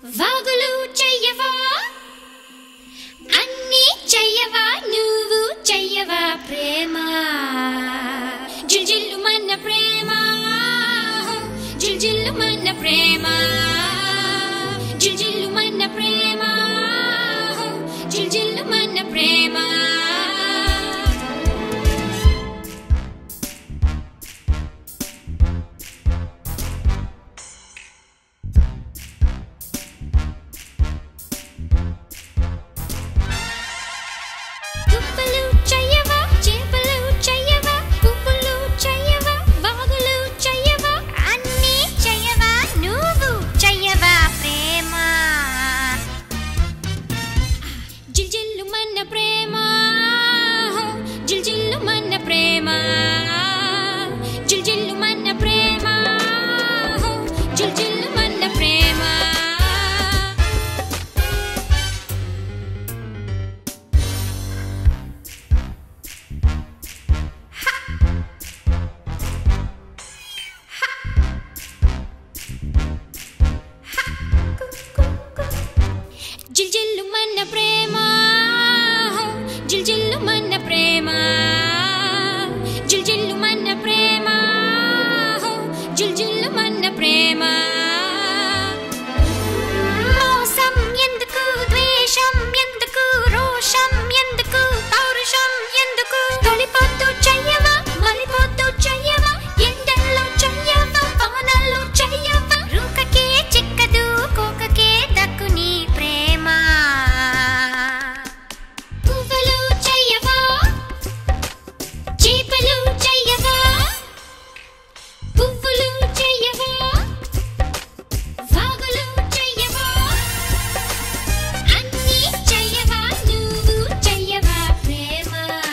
వాగులు చెయ్యవా అన్నీ చెయ్యవా నువ్వు చెయ్యవా ప్రేమ జిల్జిల్లు మన ప్రేమ జిల్జిల్లు మన ప్రేమ జిల్జిల్లు మన ప్రేమ జిల్జిల్లు మన ప్రేమ తుప్పలు చెయ్యవా చేపలు చెయ్యవా పువ్వులు చెయ్యవా వాగులు చెయ్యవా అన్నీ చెయ్యవా నువ్వు చెయ్యవా ప్రేమ జిల్జిల్లు మన ప్రేమ జిల్జిల్లు మన ప్రేమ జిల్జిల్లు మన ప్రేమ జిల్జిల్లు మన ప్రేమ జిల్జిల్లు మన ప్రేమ జిల్జిల్లు మన ప్రేమ జిల్జిల్లు మన ప్రేమ జిల్జిల్లు మన ప్రేమ మోసం ఎందుకు ద్వేషం ఎందుకు రోషం ఎందుకు పౌరుషం ఎందుకు తొలిపోతూ చెయ్యవా మలిపోతూ చెయ్యవా ఎండల్లో చెయ్యవా వానల్లో చెయ్యవా రూకకే చిక్కదు కోకకే దక్కు నీ ప్రేమ పువ్వులు చెయ్యవా చీపలు చెయ్యవా పువ్వులు చెయ్యవా వాగులు చెయ్యవా అన్నీ చెయ్యవా నువ్వు చెయ్యవా ప్రేమ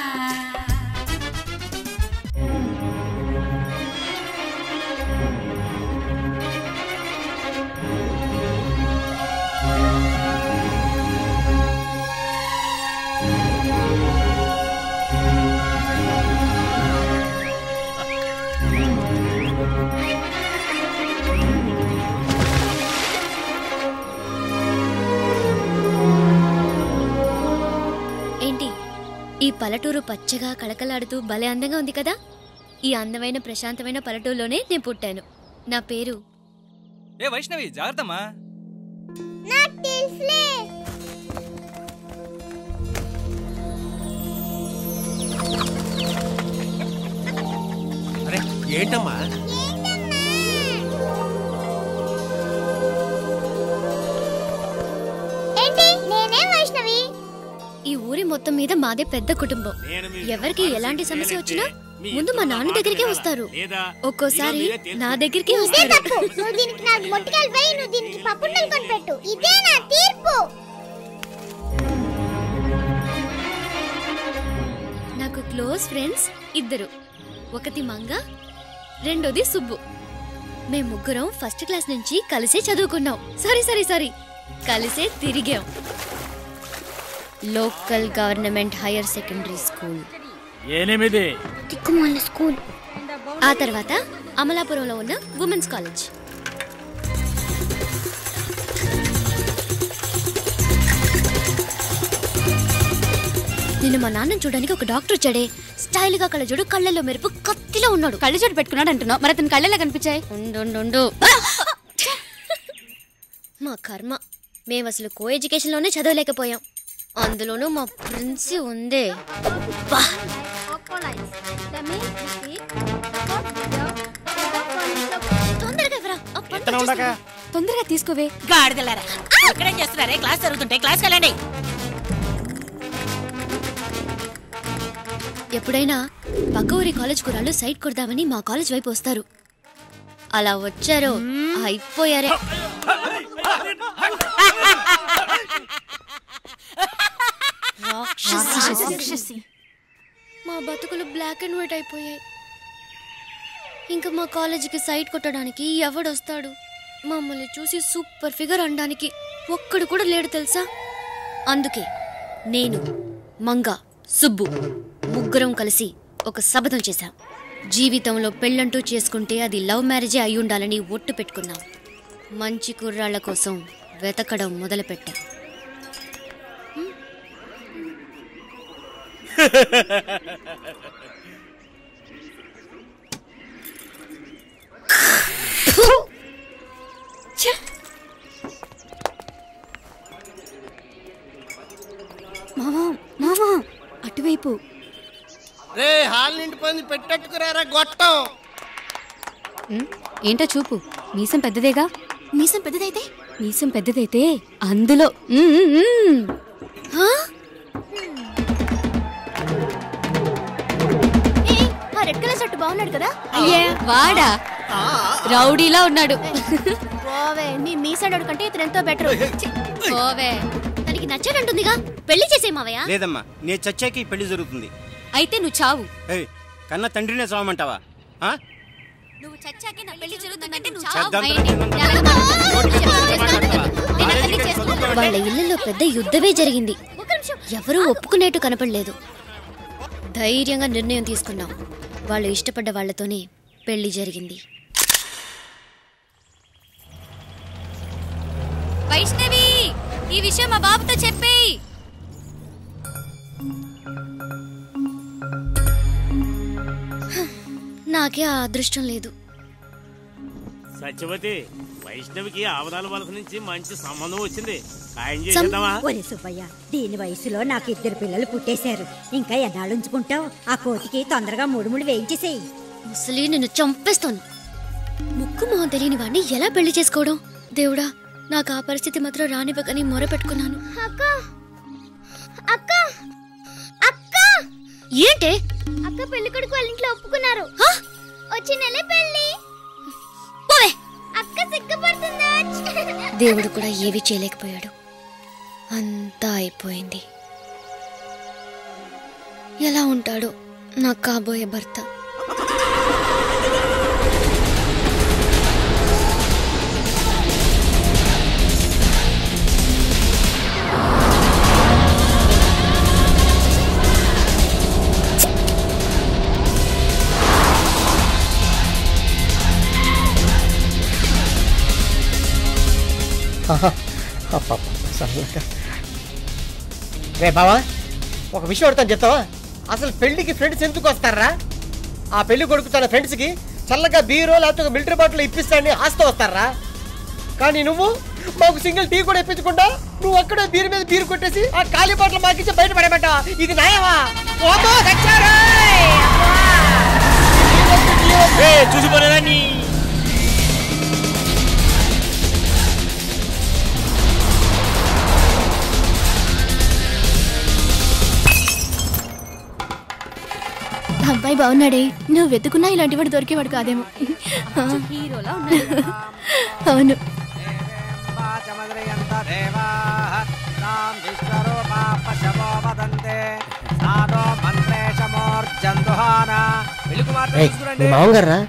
ఏంటి ఈ పల్లెటూరు పచ్చగా కళకలాడుతూ భలే అందంగా ఉంది కదా ఈ అందమైన ప్రశాంతమైన పల్లెటూరులోనే నేను పుట్టాను నా పేరు ఏ వైష్ణవి జాగ్రత్తమ్మా నాకు తెలుసులే అరే ఏంటమ్మా ఏంటి నేనే వైష్ణవి ఈ ఊరి మొత్తం మీద మాదే పెద్ద కుటుంబం ఎవరికి ఎలాంటి సమస్య వచ్చినా ముందు మా నాన్న దగ్గరికే వస్తారు ఒక్కోసారి నా దగ్గరికే ఇదే వస్తారు తప్పు నువ్వు దీనికి నాకు మొట్టికాయలు వేయి నువ్వు దీనికి పప్పుండలు కొనిపెట్టు ఇదే నా తీర్పు నాకు క్లోజ్ ఫ్రెండ్స్ ఇద్దరు ఒకటి మంగ రెండోది సుబ్బు మేం ముగ్గురం ఫస్ట్ క్లాస్ నుంచి కలిసే చదువుకున్నాం సారీ సారీ సారీ కలిసే తిరిగాం local government higher secondary school ఎనిమిది తిక్కుమాల స్కూల్ ఆ తర్వాత అమలాపురంలో ఉన్న ఉమెన్స్ కాలేజ్ నిన్న మా నాన్నని చూడడానికి ఒక డాక్టర్ వచ్చాడే స్టైల్ గా కళ్ళజోడు కళ్ళల్లో మెరుపు కత్తిలో ఉన్నాడు కళ్ళజోడు పెట్టుకున్నాడు అంటున్నావు మరి అతని కళ్ళెలా కనిపించాయి ఉండు, ఉండు, ఉండు. మా కర్మ మేము అసలు కో ఎడ్యుకేషన్ లోనే చదవలేకపోయాం అందులోనూ మా ప్రిన్సి ఉందే బా తొందరగా ఇవ్వరా, ఆ పని వచ్చేస్తుంది. తొందరగా తీసుకోవే గాడిదలారా అక్కడేం చేస్తున్నారే క్లాస్ జరుగుతుంటే క్లాస్కి వెళ్ళండి ఎప్పుడైనా పక్క ఊరి కాలేజ్ కురాళ్ళు సైట్ కొడదామని మా కాలేజ్ వైపు వస్తారు అలా వచ్చారో అయిపోయారే రాక్షసి. మా బతుకులు బ్లాక్ అండ్ వైట్ అయిపోయాయి ఇంకా మా కాలేజీకి సైట్ కొట్టడానికి ఎవడొస్తాడు మమ్మల్ని చూసి సూపర్ ఫిగర్ అనడానికి ఒక్కడు కూడా లేడు తెలుసా అందుకే నేను మంగ సుబ్బు ముగ్గురం కలిసి ఒక శపథం చేశాం జీవితంలో పెళ్ళంటూ చేసుకుంటే అది లవ్ మ్యారేజే అయి ఉండాలని ఒట్టు పెట్టుకున్నాం మంచి కుర్రాళ్ల కోసం వెతకడం మొదలుపెట్టా మామా మామా అటువైపు రే హాల్ నిండిపోయింది పెట్టట్టుకురారా గొట్టం ఉమ్, ఏంటో చూపు మీసం పెద్దదేగా మీసం పెద్దదైతే మీసం పెద్దదైతే అందులో ఉమ్, ఉమ్, ఉమ్. హా? ఏయ్, ఆ రెడ్ కలర్ షర్ట్ బాగున్నాడు కదా అయ్యే వాడా రౌడీలా ఉన్నాడు పోవే నీ మీసాడు కంటే ఇతను ఎంతో బెటర్ పోవే తనకి నచ్చాడంటుందిగా పెళ్లి చేసే మావయ్య లేదమ్మా నేను చచ్చాక ఈ పెళ్లి జరుగుతుంది అయితే నువ్వు చావు ఏయ్ కన్న తండ్రినే చావమంటావా ఆ? నువ్వు చచ్చాకే నా పెళ్లి జరుగుతుందంటే నువ్వు పెద్దంతరం చావు తిన్నంత ఎలాగమ్మా? నోటి మీద నుంచి మాట్లాడతావా? నేను కాలేజీకి అతన్ని వెళ్ళి చేసుకుంటాను. చదువుకోవాలంటే వాళ్ళ ఇళ్లలో పెద్ద యుద్ధమే జరిగింది ఎవరూ ఒప్పుకునేట్టు కనపడలేదు ధైర్యంగా నిర్ణయం తీసుకున్నాం వాళ్ళు ఇష్టపడ్డ వాళ్ళతోనే పెళ్లి జరిగింది వైష్ణవి ఈ విషయం మా బాబుతో చెప్పేయి నాకే ఆ అదృష్టం లేదు సత్యవతి వైష్ణవికి ఆవదాల వలస నుంచి మంచి సంబంధం వచ్చింది ఖాయం సం- చేసేద్దామా ఒరే సుబ్బయ్య దీని వయసులో నాకు ఇద్దరు పిల్లలు పుట్టేశారు ఇంకా ఎన్నాళ్ళు ఉంచుకుంటావు ఆ కోతికి తొందరగా మూడు మూడు వేయించేసేయి ముసలి నిన్ను చంపేస్తాను ముక్కు మొహం తెలియని వాడిని ఎలా పెళ్లి చేసుకోవడం దేవుడా నాకు ఆ పరిస్థితి మాత్రం రానివ్వకని మొర పెట్టుకున్నాను అక్క అక్క అక్క ఏంటే అక్క పెళ్లి కొడుకు వాళ్ళ ఇంట్లో ఒప్పుకున్నారు వచ్చి నెల పెళ్లి పోవే అక్క సిగ్గుపడుతుందా దేవుడు కూడా ఏవి చేయలేకపోయాడు అంతా అయిపోయింది ఎలా ఉంటాడో నాకు కాబోయే భర్త రే బావా ఒక విషయం అడుగుతాను చెప్తావా అసలు పెళ్లికి ఫ్రెండ్స్ ఎందుకు వస్తారా ఆ పెళ్లి కొడుకు తన ఫ్రెండ్స్కి చల్లగా బీరో లేకపోతే ఒక మిలిటరీ బాటిల్ ఇప్పిస్తాడని ఆస్తి వస్తారా కానీ నువ్వు మాకు సింగిల్ టీ కూడా ఇప్పించకుండా నువ్వు అక్కడే బీరు మీద బీరు కొట్టేసి ఆ ఖాళీ బాటిల్ మాకిచ్చి బయట పడేమంటావా ఇది న్యాయమా ఓతో చచ్చారోయ్! ఏయ్, చూసిపోలేదా నీ అబ్బాయి బాగున్నాడే నువ్వు వెతుకున్నా ఇలాంటి వాడు దొరికేవాడు కాదేమో హీరోలా ఉన్నాడు అవును ఏయ్, మీ మామగారు రా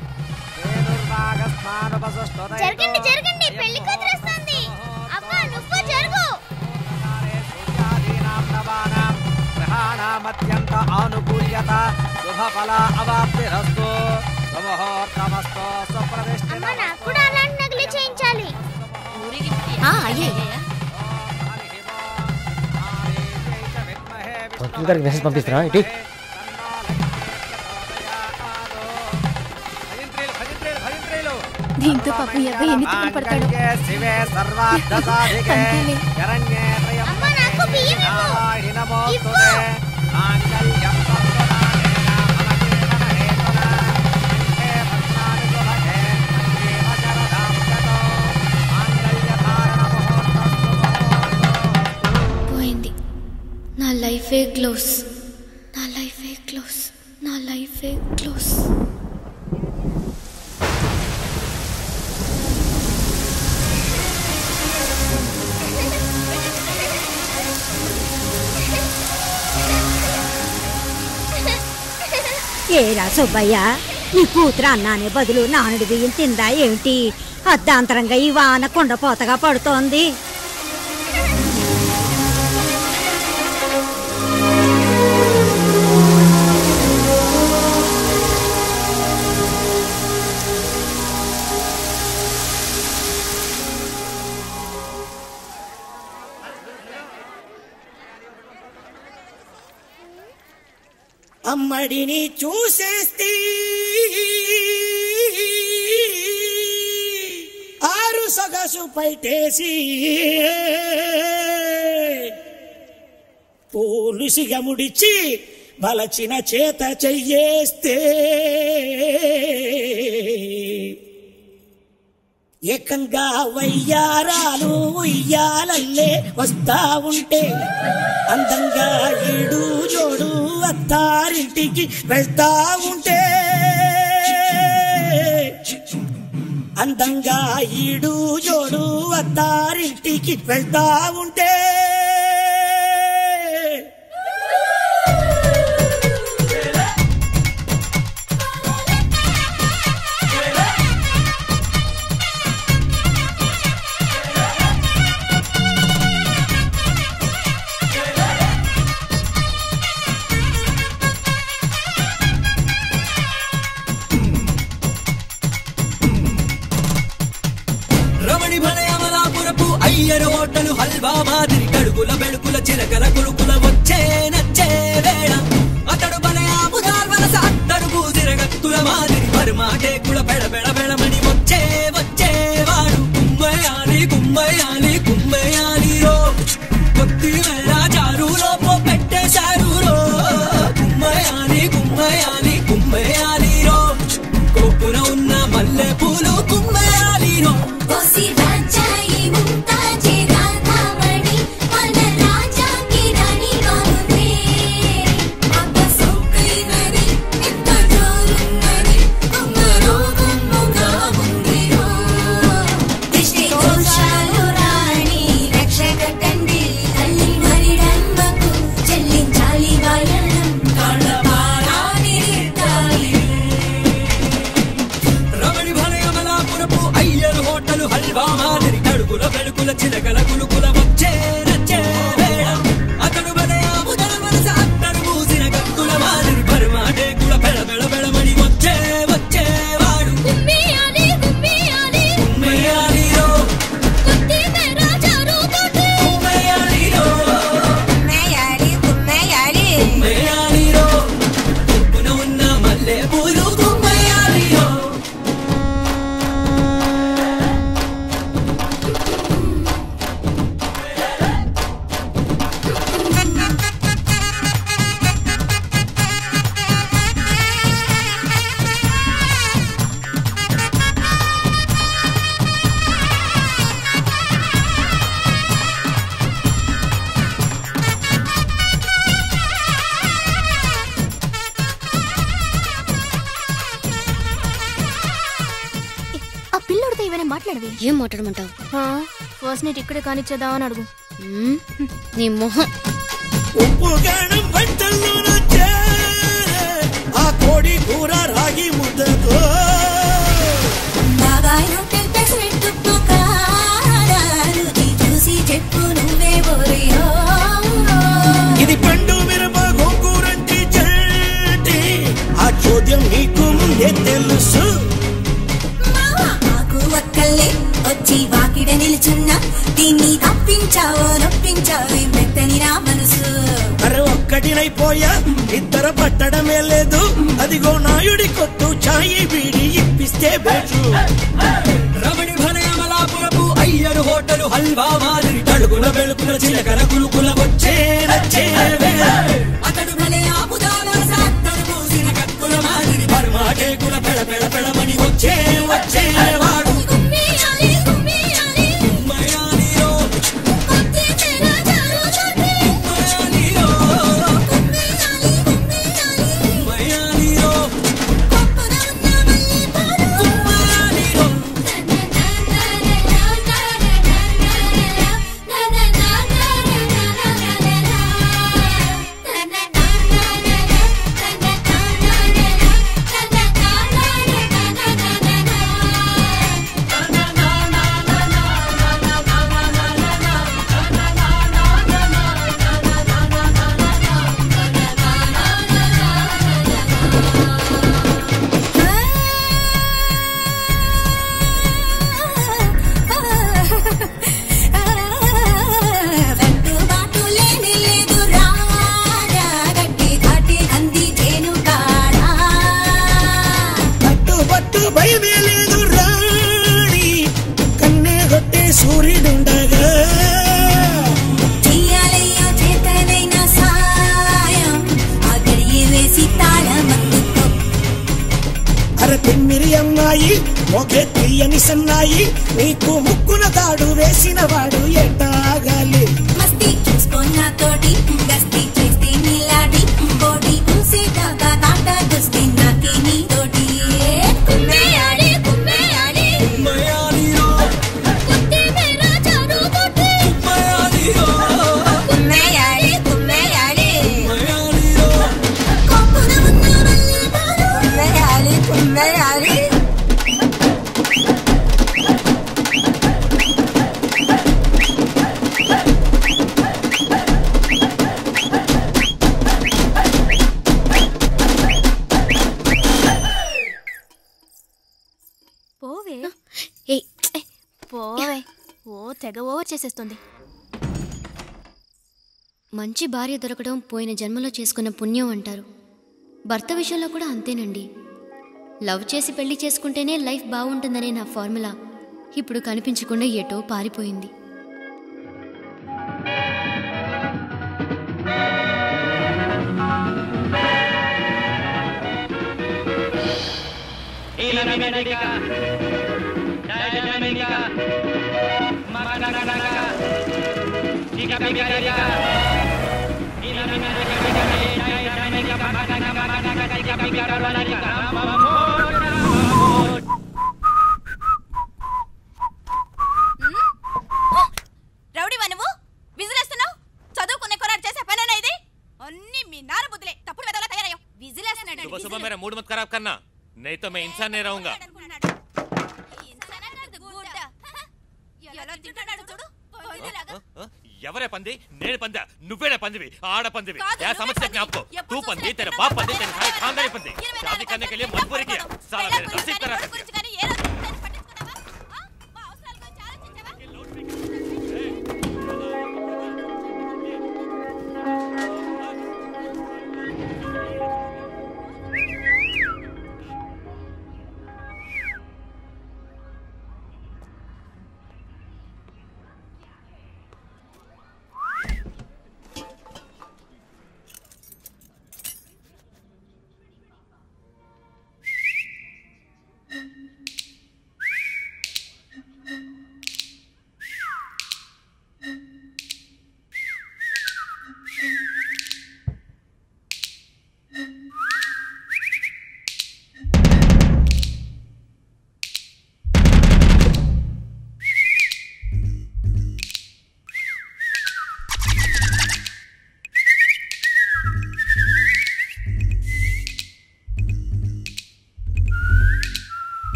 జరగండి జరగండి పెళ్లి కూతురు వస్తుంది అక్క నువ్వు జరుగు గ్రహాణమత్యంత ఆనుకూల్యత శుభఫల అవాప్తిరస్తు శుభముహూర్తమస్తు సుప్రతిష్ఠిత అమ్మ నాకు కూడా అలాంటి నగలు చేయించాలి పంతులు గారికి మెసేజ్ పంపిస్తున్నా ఇటీ దీంతో పాపం ఎవరు ఎన్ని తిప్పలు పడతాడు శివే సర్వార్థసాధికే అంతేలే. శరణ్యే త్రయం అమ్మ నాకు బియ్యం ఇవ్వు. నారాయణి నమోస్తుతే ఇవ్వు. మాంగళ్యం తంతునానేన మమ జీవనహేతునా కంఠే పద్మాని శుభగే జీవ శరదాం గతో మాంగళ్యధారణ ముహూర్తస్తు ముహూర్తో పోయింది నా లైఫే క్లోజ్ నా లైఫే క్లోజ్ నా లైఫే క్లోజ్ ఏరా సుబ్బయ్య నీ కూతురు అన్నానే బదులు నానుడి బియ్యం తిందా ఏమిటి అర్ధాంతరంగా ఈ వాన కుండపోతగా పడుతోంది అమ్మడిని చూసేస్తే ఆరు సొగసు పైటేసి పోలుసిగా ముడిచి బలచిన చేత చెయ్యేస్తే ఏకంగా వయ్యారాలు ఉయ్యాలల్లే వస్తా ఉంటే అందంగా ఈడు జోడు అత్తారింటికి వెళ్తా ఉంటే అందంగా ఈడు జోడు అత్తారింటికి వెళ్తా ఉంటే రమణి భలే అమలాపురపు అయ్యరు హోటలు హల్వా మాదిరి కడుగుల బెడుకుల చిరకల కులుకుల వచ్చే నచ్చే వేళ అతడు భలే ఆముదార్ వలస అత్తరు పూజిరగత్తుల మాదిరి పరమాటే కుల బెడ బెడ బెడమని వచ్చే వచ్చేవాడు కుమ్మయాలి కుమ్మయాలి కుమ్మయాలి రో కొత్తి వెళ్ళ జారులో పో పెట్టేశారు రో కుమ్మయాలి కుమ్మయాలి కుమ్మయాలి రో కోపున ఉన్న మల్లె పూలు కుమ్మయాలి రో కోసి రాజాయి ముంతాజే రాధామణి మన రాజాకి రాణి బాగుంది అబ్బ సౌకైనది ఎంత జోరున్నది కుమ్మరో కుమ్ముగా ఉందిరో దిష్టి దోషాలు రాణి రక్షక తండ్రి తల్లి మరిడమ్మకు చెల్లించాలి వాయనం కాళ్ళ పారాని తీర్చాలి రమణి భలే అమలాపురపు అయ్యరు హోటలు హల్వా మాదిరి కడుగుల వెలుగుల చిలకల కులుకుల వచ్చే నచ్చే వేళ అతడు భలే ఆముదల వలస అత్తరు మూసిన గత్తుల మాదిరి పరమాటే కుల బెడ బెడ బెడమని వచ్చే వచ్చేవాడు కుమ్మియాలి కుమ్మియాలి కుమ్మయాలి రో కొత్తి మేరా జరుగుతుంది కుమ్మయాలి రో కుమ్మయాలి కుమ్మయాలి కుమ్మయాలి రో కొప్పున ఉన్న మల్లె పూలు కుమ్మయాలి రో ఆ పిల్లోడితో ఏమైనా మాట్లాడవి ఏం మాట్లాడమంటావు ఫస్ట్ నైట్ ఇక్కడే కానిచ్చేద్దామని అడుగు నీ మొహం ఉప్పు గానం వంటల్లోన చేరే ఆ కోడి కూర రాగి ముద్దతో బాబాయ్ హోటల్ పెసరెట్టు పుకారాలు చూసి చెప్పు నువ్వే ఓరియో ఇది పండు మిరప గోంగూరంటి చెట్టి ఆ చోద్యం నీకు ముందే తెలుసు మాకు ఒక్కల్లే వచ్చి వాకిడ నిలుచున్నా దీన్ని తప్పించావో నొప్పించావో మెత్తని నా మనసు అరే ఒక్కటినైపోయా ఇద్దరు పట్టడమే లేదు అదిగో నాయుడి కొట్టు చాయి వీడి ఇప్పిస్తే బెచ్చు రమణి భలే అమలాపురపు అయ్యరు హోటలు హల్వా మాదిరి కడుగుల వెలుగుల చిలకల కులుకుల వచ్చే నచ్చే వేళ అతడు భలే ఆముదాల సాత్తరు పూసిన కత్తుల మాదిరి పరమాటే కుల పెడ పెడ పెడమని వచ్చే వచ్చేవాడు కుమ్మియాలి కుమ్మియాలి కుమ్మయాలి రో కొత్తి మేరా జరుగుతుంది కుమ్మయాలి రో కుమ్మియాలి కుమ్మియాలి కుమ్మయాలి రో కొప్పున ఉన్న మల్లె పూలు కుమ్మయాలి రో నా నా నా నా నా నా నా నా నా నా నా సూర్యుడుండగా చెయ్యాలయ్యో చేతనైనా సాయం ఆ గడియ వేసి తాళమత్తుతో అర తిమ్మిరి అమ్మాయి ఒకే తీయని సన్నాయి నీకు ముక్కున తాడు వేసిన వాడు ఎట్టాగాలి మస్తీ చూసుకున్న తోటి గస్తీ చేస్తే నీలాడి కోటి కూసేదాకా తాట గుస్తే నాకే నీ తోటి కుమ్మేయాలి కుమ్మేయాలి కుమ్మేయాలి కుమ్మేయాలి కొప్పున ఉన్న మల్లె పూలు కుమ్మేయాలి కుమ్మేయాలి పోవే ఏ పోవే ఓ తెగ ఓవర్ చేసేస్తుంది మంచి భార్య దొరకడం పోయిన జన్మలో చేసుకున్న పుణ్యం అంటారు భర్త విషయంలో కూడా అంతేనండి లవ్ చేసి పెళ్లి చేసుకుంటేనే లైఫ్ బాగుంటుందనే నా ఫార్ములా ఇప్పుడు కనిపించకుండా ఎటో పారిపోయింది రౌడీవా నువ్వు విజిలేస్తున్నావు చదువుకునే కొరాడు చేసే పనేనా ఇది అన్ని మీ నాన్న బుద్ధులే తప్పుడు వెదలా తయారయ్యావు విజిలేస్తున్నాడు सुबह सुबह मेरा मूड मत खराब करना नहीं तो मैं इंसान नहीं रहूंगा ఎలా తింటున్నాడు చూడు పందిలాగా. ఎవరే పంది నేను పందా నువ్వేనా పందివి ఆడ పందివి కాదు, क्या నువ్వే समझ सकते పంది. आपको ఎప్పుడు तू पंदी చూసినా तेरा ఎక్కడ बाप पंदी పంది, तेरे सारे పంది, खानदानी पंदी ఇరవై शादी నాలుగు करने के लिए గంటలు मजबूरी किया పడుకోవడం. साला పెళ్ళాం मेरे గురించి नसीब కానీ, करा కొడుకు గురించి కానీ ఏ రోజు గురించి పట్టించుకున్నావా? ఆ? మా అవసరాల గురించి ఆలోచించావా?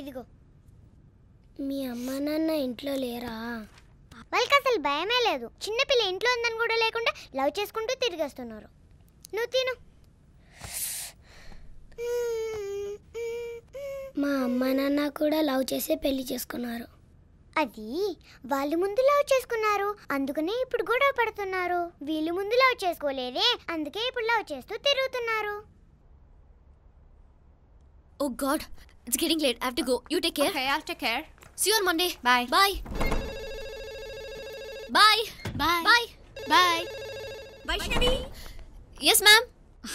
ఇదిగో మీ అమ్మ నాన్న ఇంట్లో లేరా వాళ్ళకి అసలు భయమే లేదు చిన్నపిల్ల ఇంట్లో ఉందని కూడా లేకుండా లవ్ చేసుకుంటూ తిరిగేస్తున్నారు నువ్వు తిను మా అమ్మ నాన్న కూడా లవ్ చేసే పెళ్లి చేసుకున్నారు అది వాళ్ళు ముందు లవ్ చేసుకున్నారు అందుకనే ఇప్పుడు గొడవ పడుతున్నారు వీళ్ళు ముందు లవ్ చేసుకోలేదే అందుకే ఇప్పుడు లవ్ చేస్తూ తిరుగుతున్నారు oh god it's getting late I have to go you take care Okay, I'll take care. See you on Monday Bye. Bye bye Bye. Bye Bye. Vaishnavi yes ma'am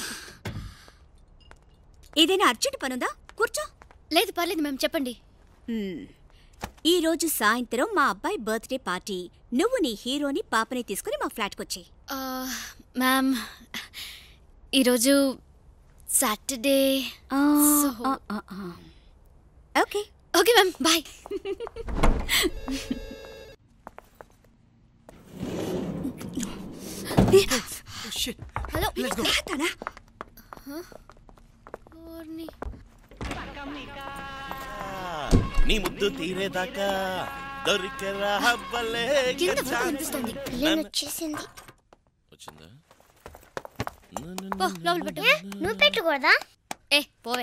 ఏదైనా అర్జెంట్ పనుందా కూర్చో లేదు పర్లేదు ma'am చెప్పండి మ్మ్. ఈ రోజు సాయంత్రం మా అబ్బాయి బర్త్డే పార్టీ నువ్వు నీ హీరోని పాపని తీసుకుని మా ఫ్లాట్కి వచ్చి మ్యామ్ ఈరోజు Saturday okay okay ma'am bye hello తనా నీ ముద్దు తీరేదాకా దొరికరా హవ్వలే కింద వర్క్ అనిపిస్తుంది పిల్లని వచ్చేసింది వచ్చిందా పో లోపల పెట్టు నువ్వు పెట్టకూడదా ఏ పోవే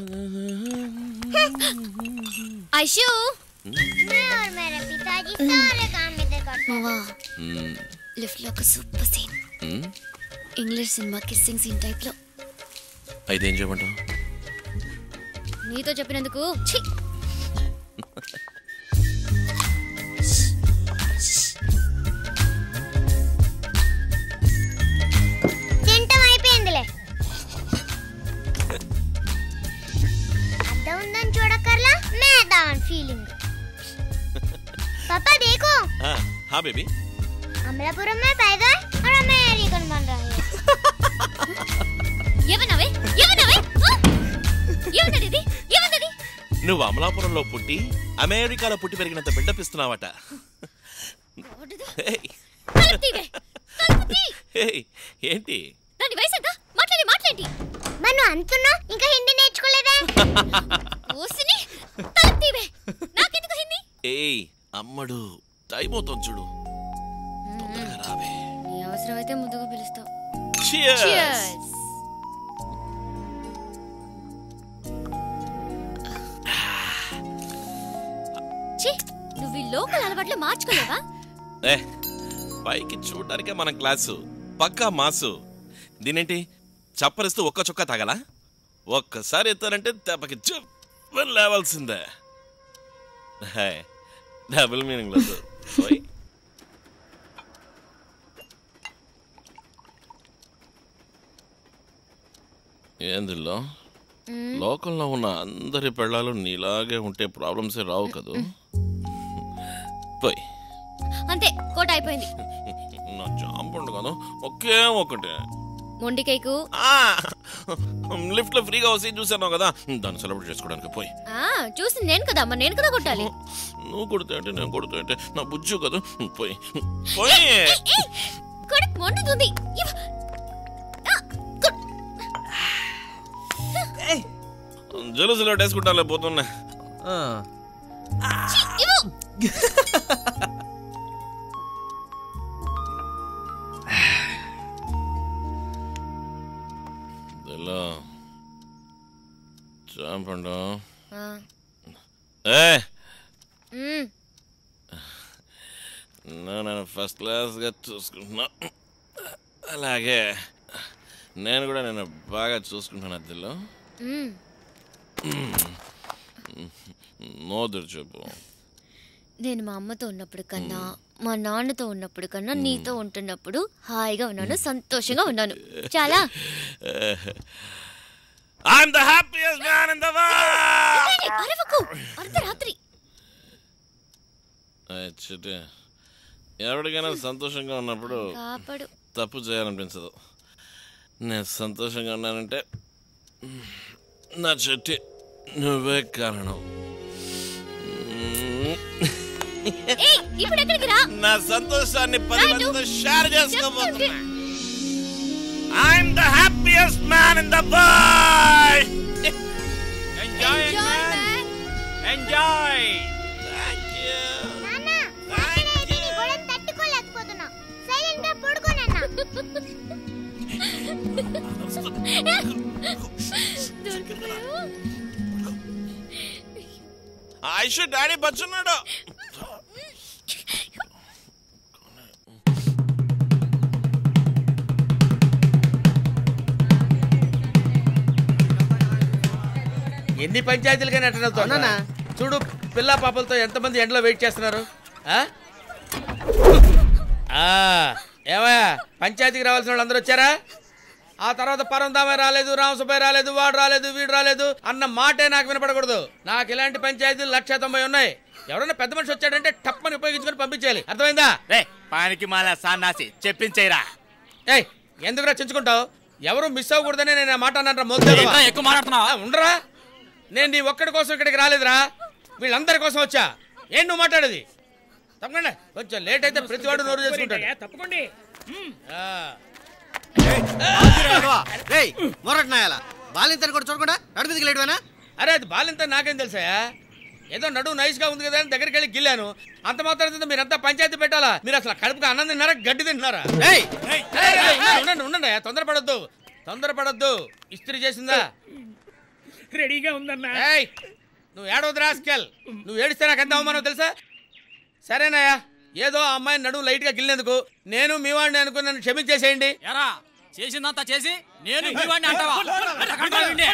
ఐషు मैं और मेरे पिताजी सारे काम इधर करते మావా మ్మ్. లిఫ్ట్ లో ఒక సూపర్ సీన్ మ్మ్. English cinema kissing scene type లో అయితే ఏం చేయమంటావు నీతో చెప్పినందుకు ఛీ తింటం అయిపోయిందిలే అద్దం ఉందని చూడక్కర్లా మేదాన్ ఫీలింగ్ पापा देखो हाँ हाँ बेबी अमलापुरम में पैदा और अमेरिकन बन रहा है ఏమన్నావే ఏమన్నావే ఆ? ఏమన్నది ఇది ఏమన్నది నువ్వు అమలాపురంలో పుట్టి అమెరికాలో పుట్టి పెరిగినంత బిల్డప్ ఇస్తున్నావట ఏయ్, కలుపు తీవే కలుపు తీ ఏయ్, ఏంటి దాని వయసు ఎంత మాట్లాడి మాట్లాడి మను అంటున్నా ఇంకా హిందీ నేర్చుకోలేదే ఓసిని తలుపు తీవే నాకెందుకు హిందీ ఏయ్ అమ్మడు టైం అవుతుంది చూడు తొందరగా రావే నీ అవసరమైతే ముద్దుగా పిలుస్తావు Cheers. Cheers. ఛీ, నువ్వు ఈ లోకల్ అలవాట్లు మార్చుకోలేవా ఏ పైకి చూడడానికే మన క్లాసు పక్కా మాసు దీనేంటి చప్పరిస్తూ ఒక్క చుక్క తాగలా ఒక్కసారి ఎత్తారంటే దెబ్బకి జబ్బని లేవాల్సిందే హే, డబుల్ మీనింగ్ లేదు ఓయ్. ఏందిలో లోకంలో ఉన్న అందరి పెళ్ళాలు నీలాగే ఉంటే ప్రాబ్లమ్సే రావు కదూ పోయి అంతే కోట అయిపోయింది నా జాంపండు కాదు ఒకే ఒకటే మొండి కేకు లిఫ్ట్ లో ఫ్రీగా వస్తే చూసాను కదా దాన్ని సెలబ్రేట్ చేసుకోవడానికి పోయి ఆ చూసి నేను కదా అమ్మ నేను కదా కొట్టాలి నువ్వు కొడితే అంటే నేను కొడితే అంటే నా బుజ్జు కదా పోయి పోయి కడుపు మండుతుంది ఇవ్వ. జలుసులో వేసుకుంటా పోతున్నా ఛీ, ఇవ్వు. ఇలా జాంపండు ఆ, ఏ మ్, నేను ఫస్ట్ క్లాస్గా చూసుకుంటున్నా అలాగే నేను కూడా నేను బాగా చూసుకుంటాను అద్దెలో మ్. నోదురు చెప్పు నేను మా అమ్మతో ఉన్నప్పుడు కన్నా మా నాన్నతో ఉన్నప్పుడు కన్నా నీతో ఉంటున్నప్పుడు హాయిగా ఉన్నాను సంతోషంగా ఉన్నాను చాలా I'm the happiest man in the world! అరవకు అర్ధరాత్రి ఏయ్, చిట్టి ఎవరికైనా సంతోషంగా ఉన్నప్పుడు కాపాడు తప్పు చేయాలనిపించదు నేను సంతోషంగా ఉన్నానంటే నా చెట్టి నువ్వే కారణం ఏయ్, ఇప్పుడు ఎక్కడికి రా నా సంతోషాన్ని పది మందితో షేర్ చేసుకోబోతున్నా I'm the happiest man in the world enjoy enjoy నాన్న సాటర్డే అయితే నీ గొడవ తట్టుకోలేకపోతున్నా సైలెంట్ గా పడుకోనన్నా ఐషు డాడీ బచ్చున్నాడు ఎన్ని పంచాయతీలకైనా అటెండ్ అవుతావు అవునన్నా. చూడు పిల్ల పాపలతో ఎంతమంది ఎండలో వెయిట్ చేస్తున్నారు ఆ? ఆ, ఏమయ్యా పంచాయతీకి రావాల్సిన వాళ్ళు అందరూ వచ్చారా ఆ తర్వాత పరందామే రాలేదు రామసుబ్బయ్య రాలేదు వాడు రాలేదు వీడు రాలేదు అన్న మాటే నాకు వినపడకూడదు నాకు ఇలాంటి పంచాయతీలు లక్ష తొంభై ఉన్నాయి ఎవరైనా పెద్ద మనిషి వచ్చాడంటే టప్పని ఉపయోగించుకొని పంపించేయాలి అర్థమైందా రే పానికి మాల సాన్నాసి చెప్పించేరా ఏయ్ ఎందుకురా చించుకుంటావు ఎవరు మిస్ అవ్వకూడదని నేను ఆ మాట అన్నాను ఏంట్రా ఎక్కువ మాట్లాడుతున్నావ్? ఉండరా నేను నీ ఒక్కడి కోసం ఇక్కడికి రాలేదురా వీళ్ళందరి కోసం వచ్చా ఏం నువ్వు మాట్లాడేది తప్పకుండా కొంచెం లేట్ అయితే ప్రతివాడు నోరు చేసుకుంటాడు తప్పకండి ఆ. రేయ్ మొరట్నాయాల బాలింతని కూడా చూడకుండా నడు మీదకి లేడువేనా అరే అది బాలింత నాకేం తెలుసా ఏదో నడువు నైస్ గా ఉంది కదా అని దగ్గరికి వెళ్ళి గిల్లాను అంత మాత్రం మీరంతా పంచాయతీ పెట్టాలా మీరు అసలు కడుపుకి అన్నం తిన్నారా గడ్డి తింటున్నారా ఏయ్ ఏయ్, ఏయ్, ఉండండి, ఉండండి ఉండండి తొందరపడొద్దు తొందరపడొద్దు ఇస్త్రీ చేసిందా రెడీగా ఉందన్నా ఏయ్ నువ్వు ఏడవద్దు రాస్కెల్ నువ్వు ఏడిస్తే నాకు ఎంత అవమానం తెలుసా సరేనాయా ఏదో ఆ అమ్మాయిని నడువు లైట్ గా గిల్లేందుకు నేను మీ వాడిని అనుకుని నన్ను క్షమించేసేయండి ఎరా చేసిందంతా చేసి నేను మీ వాడిని అంటావా ఎట్టకంటావు వీడిని?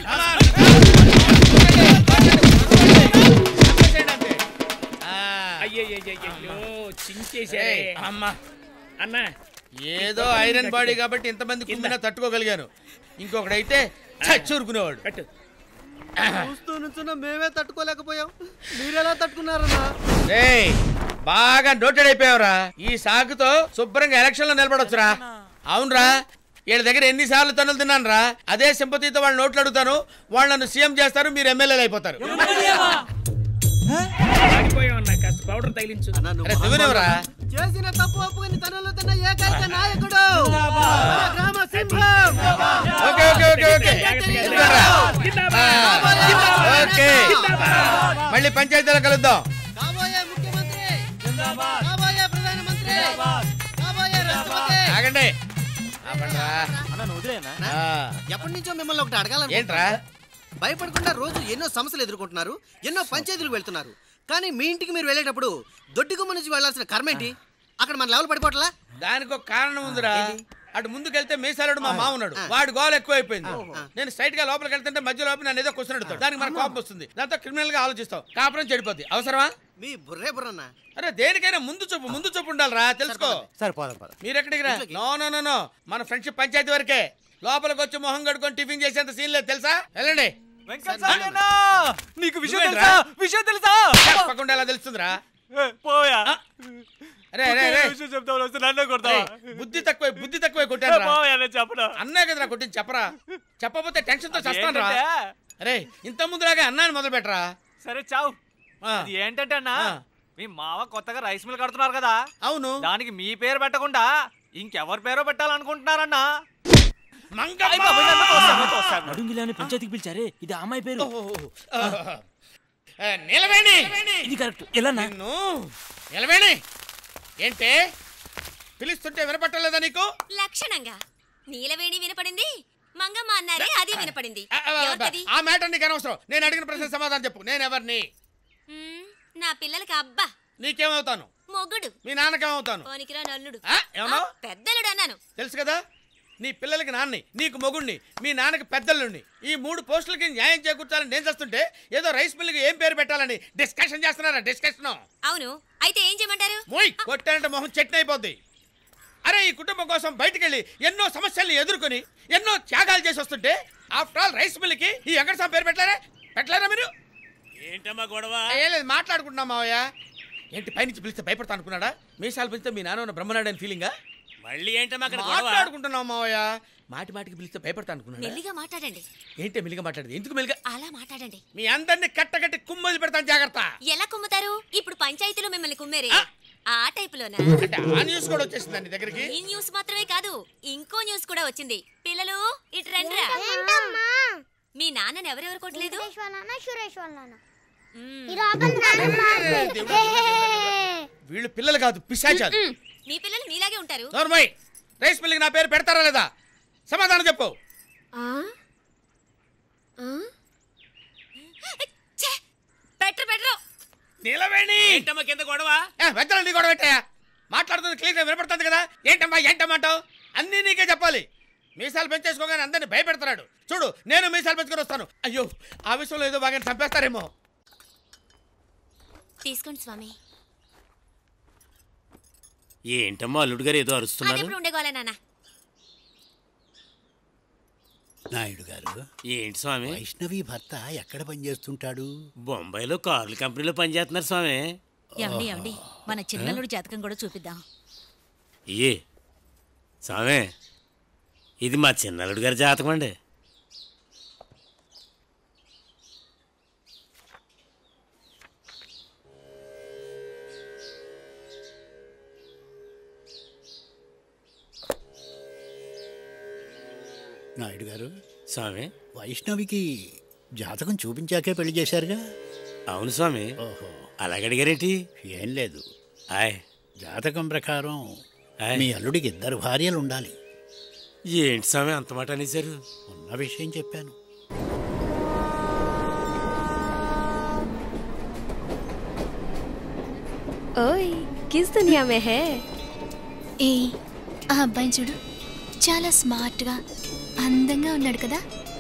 అయ్యయ్యో చించేశారే ఏయ్, అమ్మా అన్నా ఏదో ఐరన్ బాడీ కాబట్టి ఇంతమంది కుమ్మినా తట్టుకోగలిగాను ఇంకొకడైతే చచ్చూరుకునేవాడు చూస్తూ నుంచున్న మేమే తట్టుకోలేకపోయాం మీరెలా తట్టుకున్నారన్నా ఏయ్ బాగా నోటెడ్ అయిపోయావురా ఈ సాగుతో శుభ్రంగా ఎలక్షన్ లో నిలబడొచ్చురా అవునరా వీళ్ళ దగ్గర ఎన్నిసార్లు తన్నులు తిన్నాను రా అదే సింపతితో వాళ్ళ నోట్లు అడుగుతాను వాళ్ళు నన్ను సీఎం చేస్తారు మీరు ఎమ్మెల్యేలు అయిపోతారు ఆగిపోయామన్నా కాస్త పౌడర్ తగిలించు అరే దిగునేవరా చేసిన తప్పు ఒప్పుకొని తనలో తన ఏకైక నాయకుడు మన గ్రామ సింహం ఓకే ఓకే ఓకే ఓకే ఎందుకంట్రా? ఆ, ఓకే మళ్ళీ పంచాయతీలో కలుద్దాం కాబోయే ముఖ్యమంత్రి కాబోయే ప్రధానమంత్రి కాబోయే రాష్ట్రపతి ఆగండి ఆపండ్రా. ఆ. ఎప్పటి నుంచో మిమ్మల్ని ఒకటి అడగాలను ఏంట్రా? భయపడకుండా రోజు ఎన్నో సమస్యలు ఎదుర్కొంటున్నారు ఎన్నో పంచాయతీలకు వెళ్తున్నారు కానీ మీ ఇంటికి మీరు వెళ్ళేటప్పుడు దొడ్డిగుమ్మ నుంచి వెళ్ళాల్సిన కర్మేంటి అక్కడ మన లెవెల్ పడిపోవట్లా దానికి ఒక కారణం ఉందిరా అటు ముందుకెళ్తే మీసాలుడు మా మామ ఉన్నాడు వాడు గోల్ ఎక్కువైపోయింది నేను స్ట్రైట్ గా లోపలికి వెళ్తుంటే మధ్య లోపల నన్ను ఏదో క్వశ్చన్ అడుగుతాడు దానికి మన కోపం వస్తుంది దాంతో క్రిమినల్ గా ఆలోచిస్తాం కాపురం చెడిపోద్ది అవసరమా మీ బుర్రే బుర్రన్నా అరే దేనికైనా ముందు చూపు ముందు చూపు ఉండాలిరా తెలుసుకో సరిపోదాం పద మీరు ఎక్కడికి రా నో నో నో నో మన ఫ్రెండ్షిప్ పంచాయతీ వరకే లోపలికి వచ్చి మొహం కడుకొని టిఫిన్ చేసేంత సీన్ లేదు తెలుసా వెళ్ళండి నీకు విషయం నువ్వేంట్రా? తెలుసా విషయం తెలుసా చెప్పకుండా ఎలా తెలుస్తుందిరా పోయా అరే అరే అరే విషయం చెప్తావు వస్తే నన్ను కొడతావా ఏయ్, బుద్ధి తక్కువ బుద్ధి తక్కువ కొట్టాను పోయా నేను చెప్పను అన్నా కదరా కొట్టింది చెప్పరా చెప్పకపోతే టెన్షన్ తో చస్తాను రా ఏంటంటే? అరే ఇంత ముందులాగా అన్నాను మొదలు పెట్టరా సరే చావు ఆ. అది ఏంటంటే అన్న ఆ. మీ మావ కొత్తగా రైస్ మిల్ కడుతున్నారు కదా అవును దానికి మీ పేరు పెట్టకుండా ఇంకెవరి పేరో పెట్టాలనుకుంటున్నారన్నా నడుంగిలాని పంచాయతీకి పిలిచారే ఇది ఆ అమ్మాయి పేరు నిలవేణి ఇది కరెక్ట్ ఎలా నిన్ను నిలవేణి ఏంటే పిలుస్తుంటే వినపట్టలేదా నీకు లక్షణంగా నీలవేణి వినపడింది మంగమ్మ అన్నారే అది వినపడింది ఆ, ఆ, ఎవరికది? ఆ మ్యాటర్ నీకు అనవసరం నేను అడిగిన ప్రశ్న సమాధానం చెప్పు నేను ఎవరిని మ్మ్, నా పిల్లలకి అబ్బా నీకేమవుతాను మొగుడు మీ నాన్నకేమవుతాను పోనికిరా నల్లుడు ఆ, ఏమన్నావ్? ఆ, పెద్దలుడు అన్నాను తెలుసు కదా నీ పిల్లలకి నాన్ని నీకు మొగుణ్ణి మీ నాన్నకి పెద్దల్లుండి ఈ మూడు పోస్టులకి న్యాయం చేకూర్చాలని నేను చేస్తుంటే ఏదో రైస్ మిల్లుకి ఏం పేరు పెట్టాలని డిస్కషన్ చేస్తున్నారా డిస్కషన్ అవును అయితే ఏం చేయమంటారు మోయ్ కొట్టానంటే మొహం చట్నీ అయిపోద్ది అరే ఈ కుటుంబం కోసం బయటికెళ్ళి ఎన్నో సమస్యల్ని ఎదుర్కొని ఎన్నో త్యాగాలు చేసి వస్తుంటే ఆఫ్టర్ ఆల్ రైస్ మిల్లుకి ఈ వెంకటస్వామి పేరు పెట్టారా పెట్టలేరా మీరు ఏంటమ్మా గొడవ ఏం లేదు మాట్లాడుకుంటున్నాం మావయ్య ఏంటి పైనుంచి పిలిస్తే భయపడతా అనుకున్నాడా మీసాలు పిలిస్తే మీ నాన్న ఉన్న బ్రహ్మనాయుడు అని ఫీలింగా మళ్ళీ ఏంటమ్మా అక్కడ గొడవ మాట్లాడుకుంటున్నాం మావయ్య మాటి మాటికి పిలిస్తే భయపడతా అనుకున్నాడా మెల్లిగా మాట్లాడండి ఏంటి మెల్లిగా మాట్లాడేది ఎందుకు మెల్లిగా అలా మాట్లాడండి మీ అందరిని కట్టకట్టి కుమ్మది పెడతాను జాగ్రత్త ఎలా కుమ్ముతారు ఇప్పుడు పంచాయతీలో మిమ్మల్ని కుమ్మేరే ఆ టైపులోనా అంటే ఆ న్యూస్ కూడా వచ్చేసింది నీ దగ్గరికి ఈ న్యూస్ మాత్రమే కాదు ఇంకో న్యూస్ కూడా వచ్చింది పిల్లలు ఇటు రండిరా ఏంటమ్మా మీ నాన్నని ఎవరెవరు కొట్టలేదు వెంకటేష్ వాళ్ళ నాన్న సురేష్ వాళ్ళ నాన్న ఈ లోపల నానమ్మ హే, హే, హే. వీళ్ళు పిల్లలు కాదు పిశాచాలు మీ పిల్లలు నీలాగే ఉంటారు నోర్మై రైస్ మిల్లికి నా పేరు పెడతారా లేదా సమాధానం చెప్పు బెటర్ బెటర్ నిలవేణి ఏంటమ్మా కింద గొడవ వెద్దలు నీ కూడా పెట్టాయా మాట్లాడుతుంది క్లియర్గా వినపడుతుంది కదా ఏంటమ్మా ఏంటమ్మా అంటావు అన్నీ నీకే చెప్పాలి మీసాలు పెంచేసుకోగానే అందరిని భయపెడతాడు చూడు నేను మీసాలు పెంచుకొని వస్తాను అయ్యో ఆ విషయంలో ఏదో బాగా చంపేస్తారేమో తీసుకోండి స్వామి ఏంటమ్మా అల్లుడు గారు ఏదో అది అరుస్తున్నారు ఎప్పుడు ఉండేగోలే నాన్న నాయుడు గారు ఏంటి స్వామి వైష్ణవి భర్త ఎక్కడ పనిచేస్తుంటాడు బొంబాయిలో కార్ల కంపెనీలో పనిచేస్తున్నారు స్వామి ఏమండి ఏమండి మన చిన్నల్లుడి జాతకం కూడా చూపిద్దాం ఏ స్వామి ఇది మా చిన్నల్లుడు గారి జాతకం అండి నాయుడు గారు స్వామి వైష్ణవికి జాతకం చూపించాకే పెళ్లి చేశారుగా అవును స్వామి ఓహో అలాగడిగారేంటి ఏం లేదు ఆయ్ జాతకం ప్రకారం ఆయ్. మీ అల్లుడికి ఇద్దరు భార్యలు ఉండాలి ఏంటి స్వామి అంత మాట అనేశారు ఉన్న విషయం చెప్పాను ఓయ్ కిస్ దునియా మే హే ఏ ఆ అబ్బాయిని చూడు చాలా స్మార్ట్గా అందంగా ఉన్నాడు కదా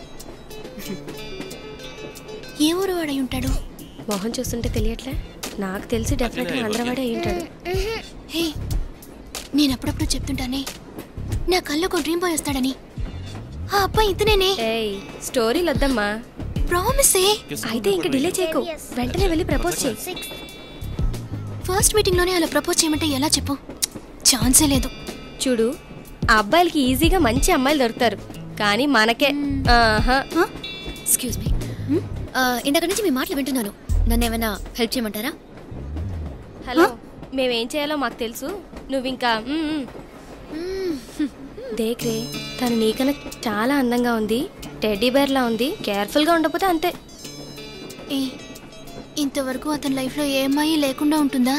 ఏ ఊరు వాడై ఉంటాడు మొహం చూస్తుంటే తెలియట్లే నాకు తెలిసి డెఫినెట్గా ఆంధ్రవాడే అయి ఉంటాడు హే నేను అప్పుడప్పుడు చెప్తుంటానే నా కళ్ళు ఒక డ్రీమ్ బాయ్ వస్తాడని ఆ అబ్బాయి ఇతనేనే ఏయ్ స్టోరీలు వద్దమ్మా ప్రామిసే అయితే ఇంక డిలే చేయకు వెంటనే వెళ్ళి ప్రపోజ్ చేయి ఫస్ట్ మీటింగ్ లోనే అలా ప్రపోజ్ చేయమంటే ఎలా చెప్పు ఛాన్సే లేదు చూడు ఆ అబ్బాయిలకి ఈజీగా మంచి అమ్మాయిలు దొరుకుతారు కానీ మనకే ఆహా ఎక్స్క్యూజ్ మీ ఇందాక నుంచి మీ మాటలు వింటున్నాను నన్ను ఏమైనా హెల్ప్ చేయమంటారా హలో మేమేం చేయాలో మాకు తెలుసు నువ్వు ఇంకా మ్మ్, మ్మ్. దేక్రే తను నీకన్నా చాలా అందంగా ఉంది టెడ్డీ బేర్లా ఉంది కేర్ఫుల్గా ఉండకపోతే అంతే ఏ ఇంతవరకు అతని లైఫ్లో ఏ అమ్మాయి లేకుండా ఉంటుందా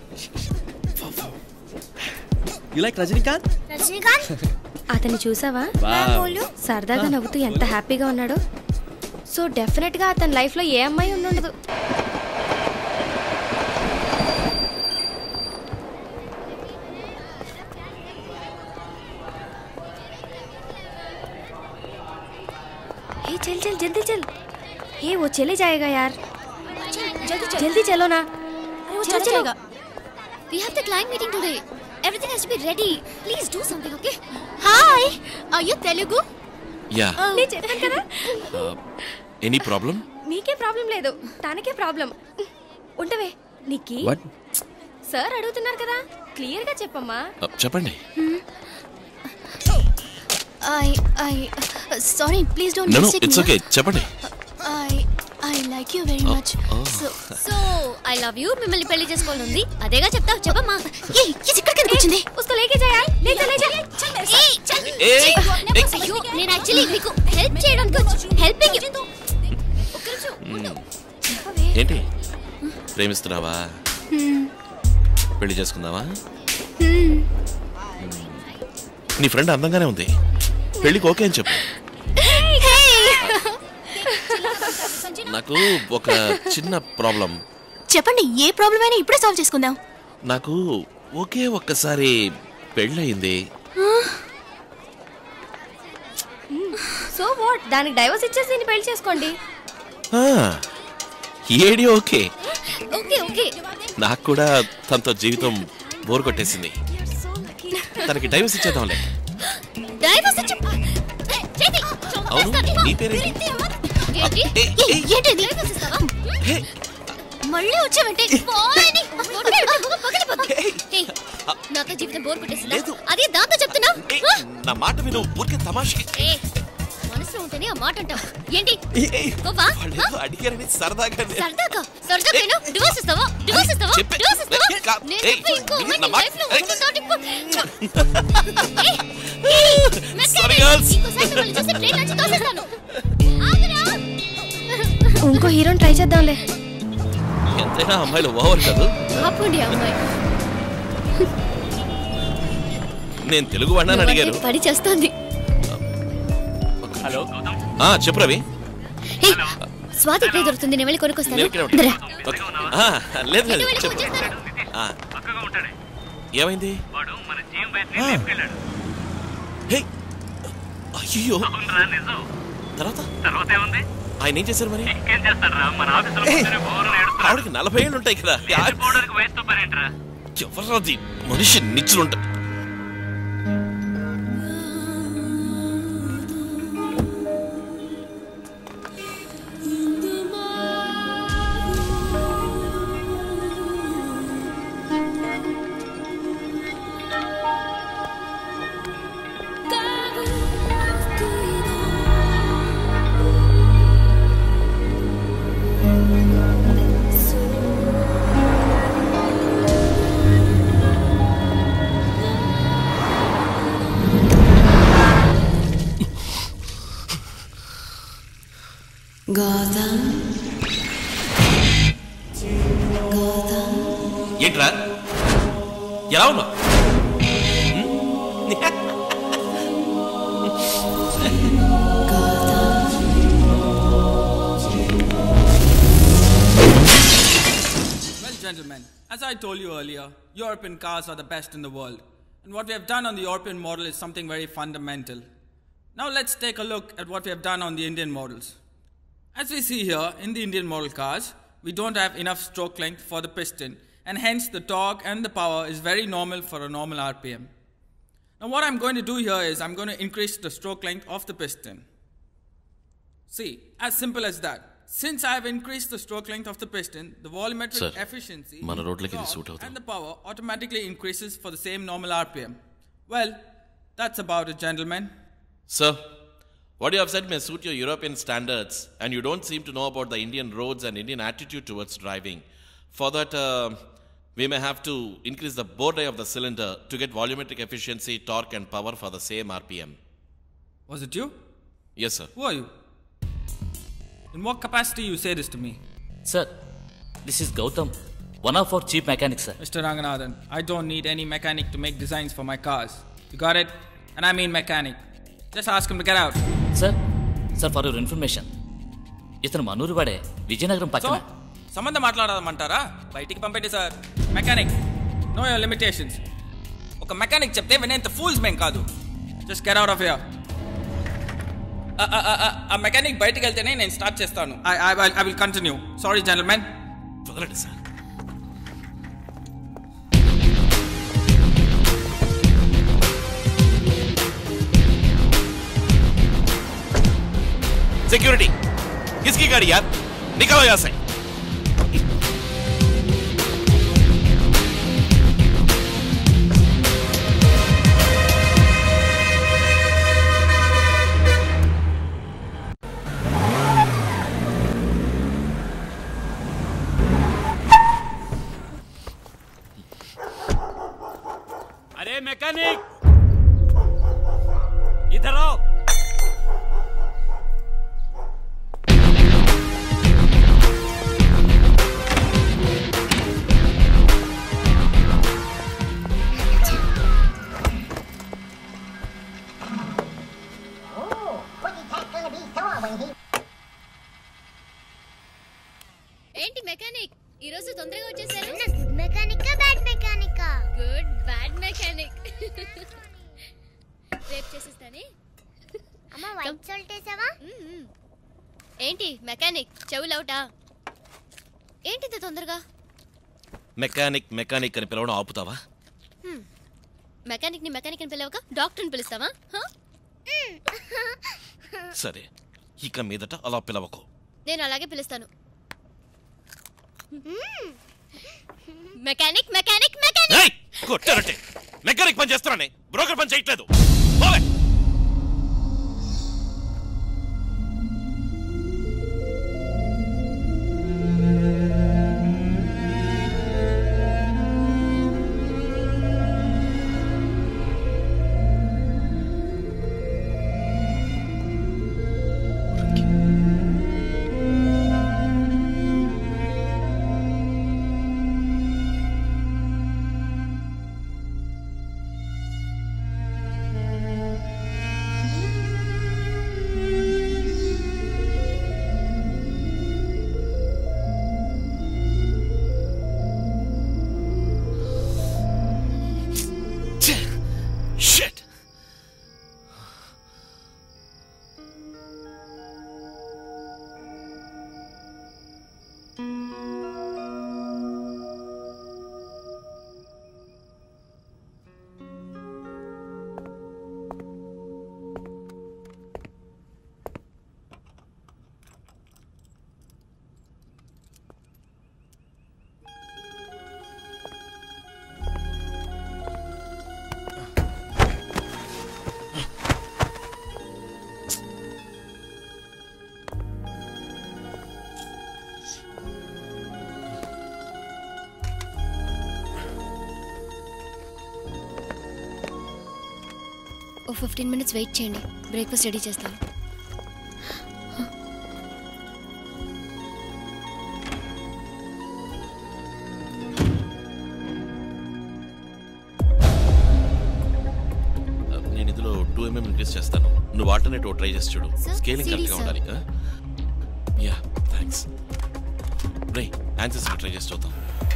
యు లైక్ రజనీకాంత్ రజనీకాంత్ అతన్ని చూసావా Wow. సరదాగా నవ్వుతూ ఎంత హ్యాపీగా ఉన్నాడో సో డెఫినెట్గా అతని లైఫ్లో ఏ అమ్మాయి ఉండుండదు हे चल चल जल्दी चल हे वो चले जाएगा यार जल्दी चल जल्दी चलो ना अरे वो चलो, चला चलो। जाएगा We have the client meeting today. Everything has to be ready. Please do something, okay? Hi. Are you Telugu? Yeah నేను చెప్పాను కదా ఎనీ ప్రాబ్లం మీకే ప్రాబ్లం లేదు తనకే ప్రాబ్లం ఉండవే నీకి What? సార్ అడుగుతున్నారు కదా క్లియర్ గా చెప్పమ్మా చెప్పండి I I uh, sorry. Please don't no no mistake it's me. Okay చెప్పండి I I like you very much. oh. So so I love you మిమ్మల్ని పెళ్లి చేసుకోవాలని ఉంది అదేగా చెప్తావు చెప్పమ్మా ఏ ఇది ఇక్కడ కిందకి వచ్చింది ఉస్కో లేకే జాయా లే చల్ లే చల్ ఏయ్, చల్. ఏయ్, చెయ్. ఏయ్. అయ్యో నేను యాక్చువల్లీ మీకు హెల్ప్ చేయడానికి వచ్చి హెల్పింగ్ ఏంటి ప్రేమిస్తున్నావా పెళ్లి చేసుకుందావా నీ ఫ్రెండ్ అందంగానే ఉంది పెళ్లికి ఓకే అని చెప్పు నాకు ఒక చిన్న ప్రాబ్లం చెప్పండి ఏ ప్రాబ్లం అయినా ఇప్పుడే సాల్వ్ చేసుకుందాం నాకు ఒకే ఒక్కసారి పెళ్ళయింది సో వాట్ దానికి డైవర్స్ ఇచ్చేసి దీన్ని పెళ్లి చేసుకోండి ఆ, ఏడి ఓకే ఓకే ఓకే నాకు కూడా తనతో జీవితం బోర్ కొట్టేసింది తనకి డైవర్స్ ఇచ్చేద్దాంలే డైవర్స్ ఇచ్చి చేతి అవును నీ పేరేంటి ఏంటి ఏయ్, ఏంటిది మళ్ళీ వచ్చావంటే పోనీ. కొట్టాడు, పగిలిపోద్ది. ఏయ్, నాతో జీవితం బోర్ కొట్టేసిందా అదే దాంతో చెప్తున్నా నా మాట విను ఊరికే తమాషకి ఏ మనసులో ఉంటేనే ఆ మాట అంటావు ఏంటి కోపా వాళ్ళు ఏదో అడిగారని సరదాగా సరదాగా సరదాగా నేను డివోర్స్ ఇస్తావా డివోర్స్ ఇస్తావా చెప్పే- డివోర్స్ ఇస్తావా ఏ, కా- నేను ఏయ్, తప్ప ఇంకో ఇది అమ్మాయి నా నీ మాట- లైఫ్ లో ఏయ్. ఉంటుందా ఇప్పుడు? Sorry, girls. ఇంకోసారి మిమ్మల్ని చూస్తే ట్రైన్ నుంచి తోసేస్తాను ఆగురా. ఇంకో హీరోని ట్రై చేద్దాంలే ఎంతైనా అమ్మాయిలు ఓవర్ కాదు ఆపండి అమ్మాయి నేను తెలుగు వాడినా అడిగారు పడి చేస్తోంది హలో ఆ, చెప్పు రవి హే, స్వాతి ఇక్కడే దొరుకుతుంది నేను వెళ్ళి కొనుక్కొస్తాను నేను ఇక్కడే ఉంటాను. రా. ఓకే. ఆ, లేదు లేదు చెప్పు ఆ. ఏమైంది ఆ. హే, అయ్యో తర్వాత తర్వాత ఏముంది ఆయన ఏం చేశారు మరి ఇంకేం చేస్తారా మన ఆఫీసులో కూర్చొని బోరున ఏడుస్తాడు. ఆవిడకి నలభై ఏళ్ళు ఉంటాయి కదా పోవడానికి వయసుతో పనేంట్రా ఎవరది మనిషి నిచ్చులుంటా గౌతమ్ ఏంట్రా ఎలా ఉన్నావు Well, gentlemen, as I told you earlier, European cars are the best in the world. And what we have done on the European model is something very fundamental. Now let's take a look at what we have done on the Indian models. As we see here, in the Indian model cars, we don't have enough stroke length for the piston, and hence the torque and the power is very normal for a normal RPM. Now what I'm going to do here is I'm going to increase the stroke length of the piston. See, as simple as that. Since I have increased the stroke length of the piston, the volumetric Sir, efficiency మన రోడ్లకి ఇది torque, suit అవుతుంది and the power automatically increases for the same normal RPM. Well, that's about it, gentlemen. Sir, what you have said may suit your European standards, and you don't seem to know about the Indian roads and Indian attitude towards driving. For that, uh, we may have to increase the bore day of the cylinder to get volumetric efficiency, torque, and power for the same RPM. Was it you? Yes, sir. Who are you? In what capacity you say this to me? Sir, this is Gautam, one of our chief mechanics, sir. Mr. Ranganathan, I don't need any mechanic to make designs for my cars. You got it? And I mean mechanic. Just ask him to get out. Sir, sir, for your information, ఇతను మనూరు వాడే Vizianagaram so పక్కన సంబంధం మాట్లాడదామంటారా బయటికి పంపండి sir mechanic know your limitations ఒక mechanic చెప్తే వినేంత ఫూల్స్ మేం కాదు just get out of here ఆ మెకానిక్ బయటికి వెళ్తేనే నేను స్టార్ట్ చేస్తాను I will continue sorry gentlemen వదలండి సార్ सिक्योरिटी किसकी गाड़ी यार निकलो यहां से अरे मैकेनिक इधर आओ ఏంటి మెకానిక్ ఈ రోజు తొందరగా వచ్చేసారు good mechanic bad mechanic good bad mechanic రేపు చేసిస్తానే అమ్మ వైట్ సాల్ట్ వేసావా ఏంటి మెకానిక్ చెవులవుటా ఏంటి ఇంత తొందరగా మెకానిక్ మెకానిక్ అని పిలవడం ఆపుతావా హ్మ్. మెకానిక్ ని మెకానిక్ అని పిలవక డాక్టర్ని పిలుస్తావా హ? సరే ఇక మీదట అలా పిలవకు నేను అలాగే పిలుస్తాను మెకానిక్ మెకానిక్ మెకానిక్ ఏయ్! కొట్టారంటే మెకానిక్ పని చేస్తున్నానే బ్రోకర్ పని చేయట్లేదు పోవే ఓ ఫిఫ్టీన్ మినిట్స్ వెయిట్ చేయండి బ్రేక్ఫాస్ట్ రెడీ చేస్తాను నేను ఇందులో టూ ఎంఎం ఇంక్రీస్ చేస్తాను నువ్వు ఆల్టర్నేటివ్ ట్రై చేసి చూడు Sir, స్కేలింగ్ CD, కరెక్ట్గా sir. ఉండాలి యా థ్యాంక్స్ రే ఆన్సర్స్ ట్రై చేసి చూద్దాం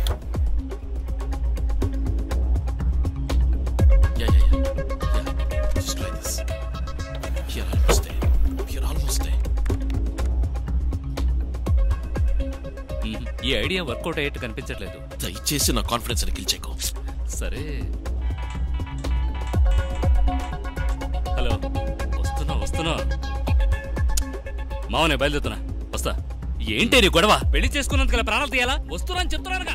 yeah yeah yeah yeah just try this here almost there here almost there ఈ ఐడియా వర్కౌట్ అయ్యేట్టు కనిపించట్లేదు దయచేసి నా కాన్ఫిడెన్స్ కిల్ చేయకు సరే హలో వస్తున్నా వస్తున్నా మావనే బయలుదేరుతున్నా వస్తా ఏంటి నీ గొడవ పెళ్లి చేసుకున్నందుకు ఇలా ప్రాణాలు తీయాలా వస్తున్నా అని చెప్తున్నానుగా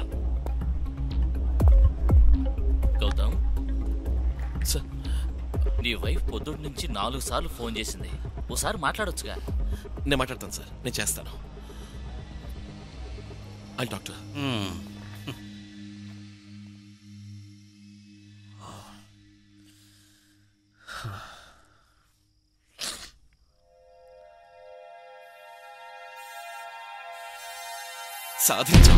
గౌతమ్ సార్ నీ వైఫ్ పొద్దున్న నుంచి నాలుగు సార్లు ఫోన్ చేసింది ఓసారి మాట్లాడొచ్చుగా నేను మాట్లాడతాను సార్ నేను చేస్తాను ఐ డాక్టర్ సాధించాం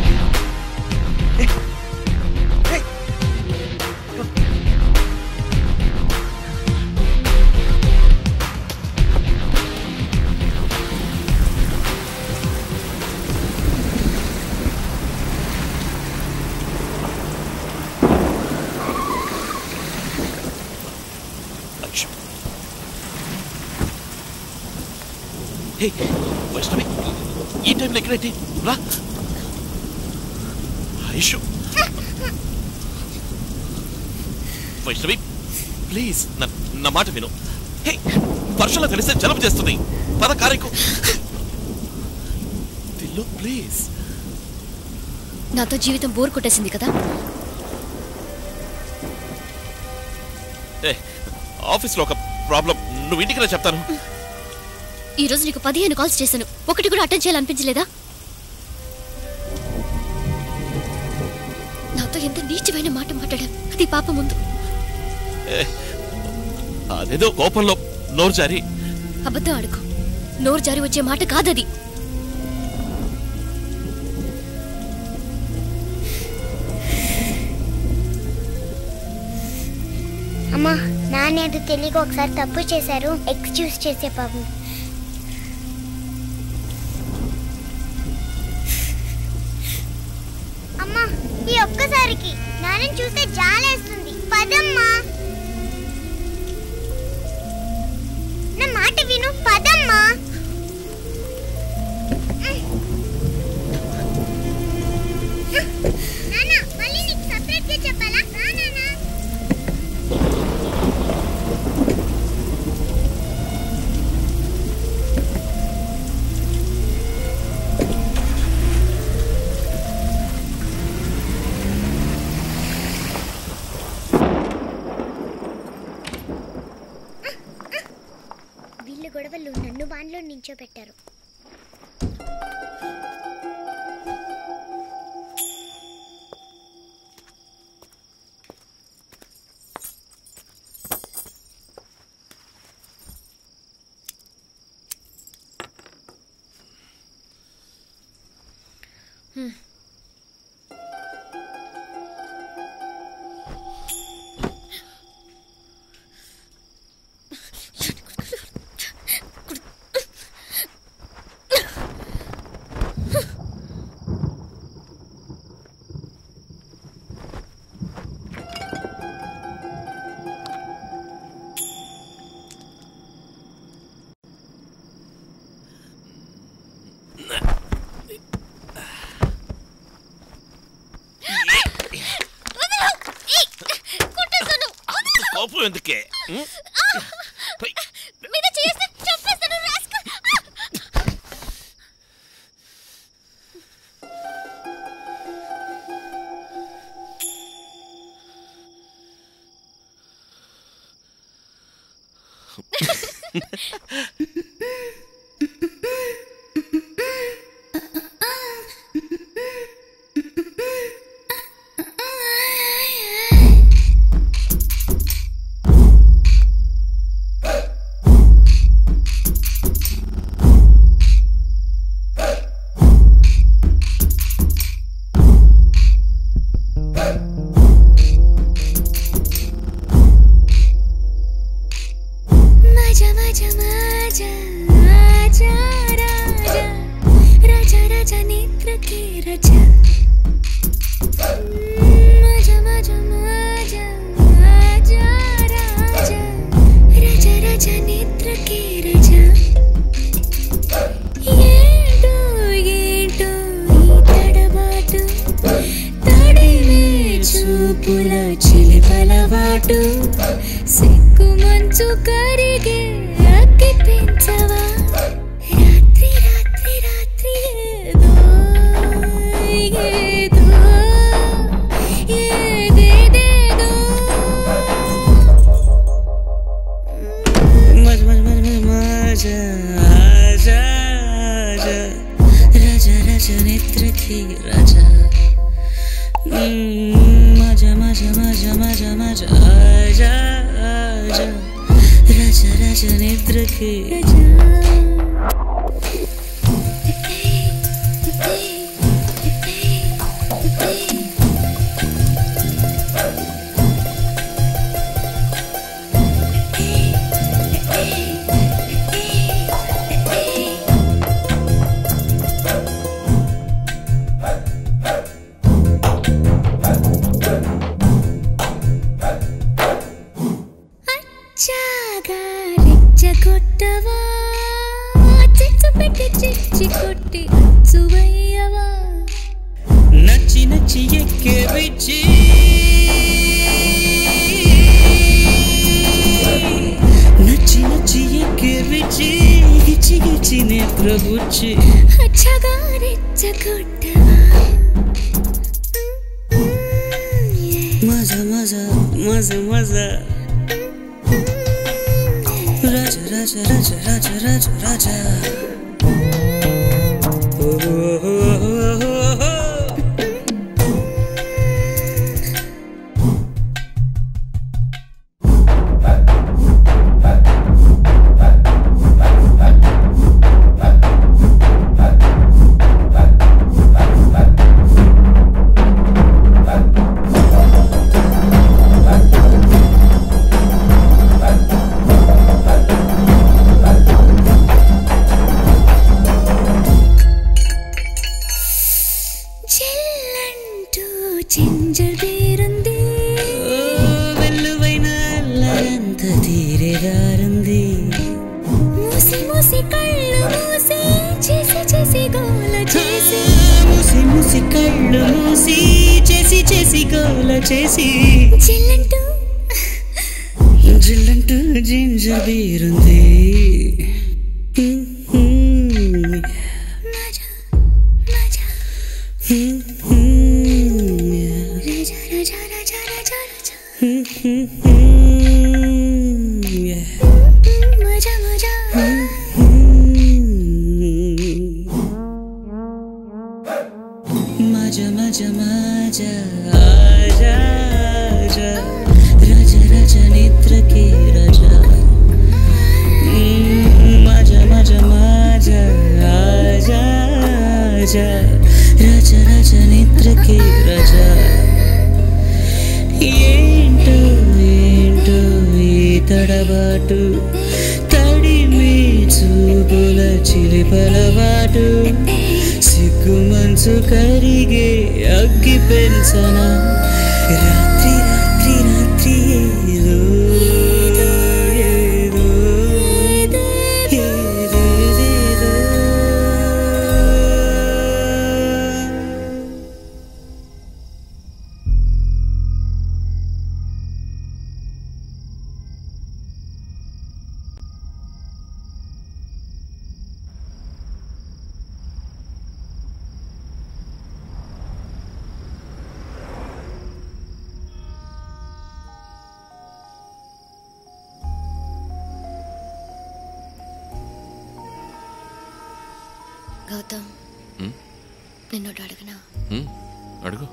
అయ్యో. హే వైష్ణవి ఈ టైంలో ఎక్కడైతే రా ఐషు వైష్ణవి ప్లీజ్ నా నా మాట విను హే వర్షంలో తెలిస్తే జలుబు చేస్తుంది పద కారెక్కు దిల్లు ప్లీజ్ నాతో జీవితం బోర్ కొట్టేసింది కదా ఏ ఆఫీస్లో ఒక ప్రాబ్లం నువ్వు ఇంటికి రా చెప్తాను ఈ రోజు నీకు పదిహేను కాల్స్ చేశాను ఒకటి కూడా అటెండ్ చేయాలనిపించలేదా నాతో ఎంత నీచమైన మాట మాట్లాడా అది పాప ముందు ఏ, అదేదో కోపంలో నోరు జారి అబద్ధం ఆడుకో నోరు జారి వచ్చే మాట కాదది అమ్మా నాన్న ఏదో తెలియక ఒకసారి తప్పు చేశారు ఎక్స్క్యూజ్ చేసే పాపం అమ్మా ఈ ఒక్కసారికి నాన్నని చూస్తే జాలేస్తుంది పదమ్మా నా మాట విను పదమ్మా నాన్న మళ్ళీ నీకు సపరేట్ గా చెప్పాలా రా నాన్న వీళ్ళ గొడవలు నన్ను బాన్లో నించోబెట్టారు హ్మ్. కోపం ఎందుకే ఉం? మీద చేస్తే చంపేస్తాను రాస్కల్ చూపుల చిలిపలవాటు సిక్కు మంచు కరిగే అగ్గి పెంచవా రాత్రి రాత్రి రాత్రి ఏదో ఏదో ఏదేదేదో మజ మజ మజ మజ మజ ఆజా ఆజా రాజా రాజా నేత్రకి రాజా మజ మజ మజ మజ మజ ఆజా ఆజా రాజా రాజా నిద్రకి చాగా రెచ్చగొట్టవా చిచ్చు పెట్టి చిచ్చి కొట్టి చువయ్యవా నచ్చి నచ్చి ఎక్కే విచ్చి నచ్చి నచ్చి ఎక్కే విచ్చి గిచ్చి గిచ్చి నేత్రబుచ్చి చాగా రెచ్చగొట్టవా మజ మజ మజ మజ రాజ రాజ రాజ రాజ రాజ రాజ చెల్లంటూ చింజబీరుంది వెల్లువైన అల్లయంత తీరేదారుంది మూసి మూసి కళ్ళు మూసి చేసి చేసి గోల చేసి మూసి మూసి కళ్ళు మూసి చేసి చేసి గోల చేసి చెల్లంటూ జిల్లంటూ జింజర్ బీరుంది రాజా రాజా రాజా రాజా రాజా మజా మజా మజ మజ మజ ఆజా ఆజా రజ రజ నిద్రకి రజ మజ మజ మజ ఆజా ఆజా రజ రజ నిద్రకి రజ ఏంటో ఏంటో ఈ తడబాటు తడిమి చూపుల చిలిపలవాటు సిగ్గు మంచు కరిగే అగ్గి పెంచన రాత్రి రాత్రి రాత్రి ఏదో ఏదో ఏదేదేదో. గౌతమ్ హ్మ్? నిన్నోటి అడగనా హ్మ్? అడుగు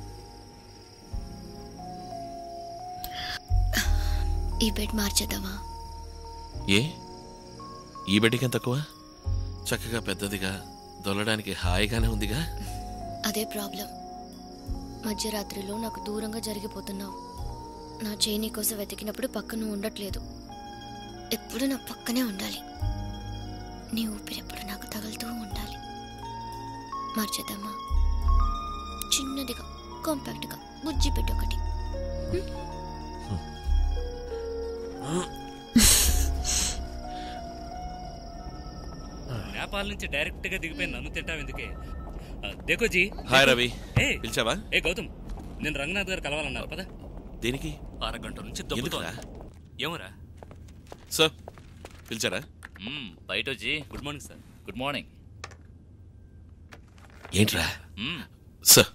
ఈ బెడ్ మార్చేద్దామా ఏ ఈ బెడ్డికేం తక్కువ చక్కగా పెద్దదిగా దొల్లడానికి హాయిగానే ఉందిగా అదే ప్రాబ్లం మధ్యరాత్రిలో నాకు దూరంగా జరిగిపోతున్నావు నా చేయి కోసం వెతికినప్పుడు పక్కన ఉండట్లేదు ఎప్పుడు నా పక్కనే ఉండాలి నీ ఊపిరెప్పుడు నాకు తగులుతూ ఉండాలి మార్చేద్దామా చిన్నదిగా కాంపాక్ట్గా బుజ్జి పెట్టి ఒకటి నేపాల్ నుంచి డైరెక్ట్ గా దిగిపోయి నన్ను తింటావు ఎందుకే ఆ, దేఖో జీ హాయ్ దేఖో. రవి ఏ పిలిచావా ఏ గౌతమ్ నేను రంగనాథ్ గారు కలవాలన్నారు పద దేనికి అరగంట నుంచి ఎందుకురా? దొబ్బుతోంది ఏమరా సార్ పిలిచారా మ్మ్, బయట వచ్చి good morning sir good morning ఏంట్రా మ్మ్. సార్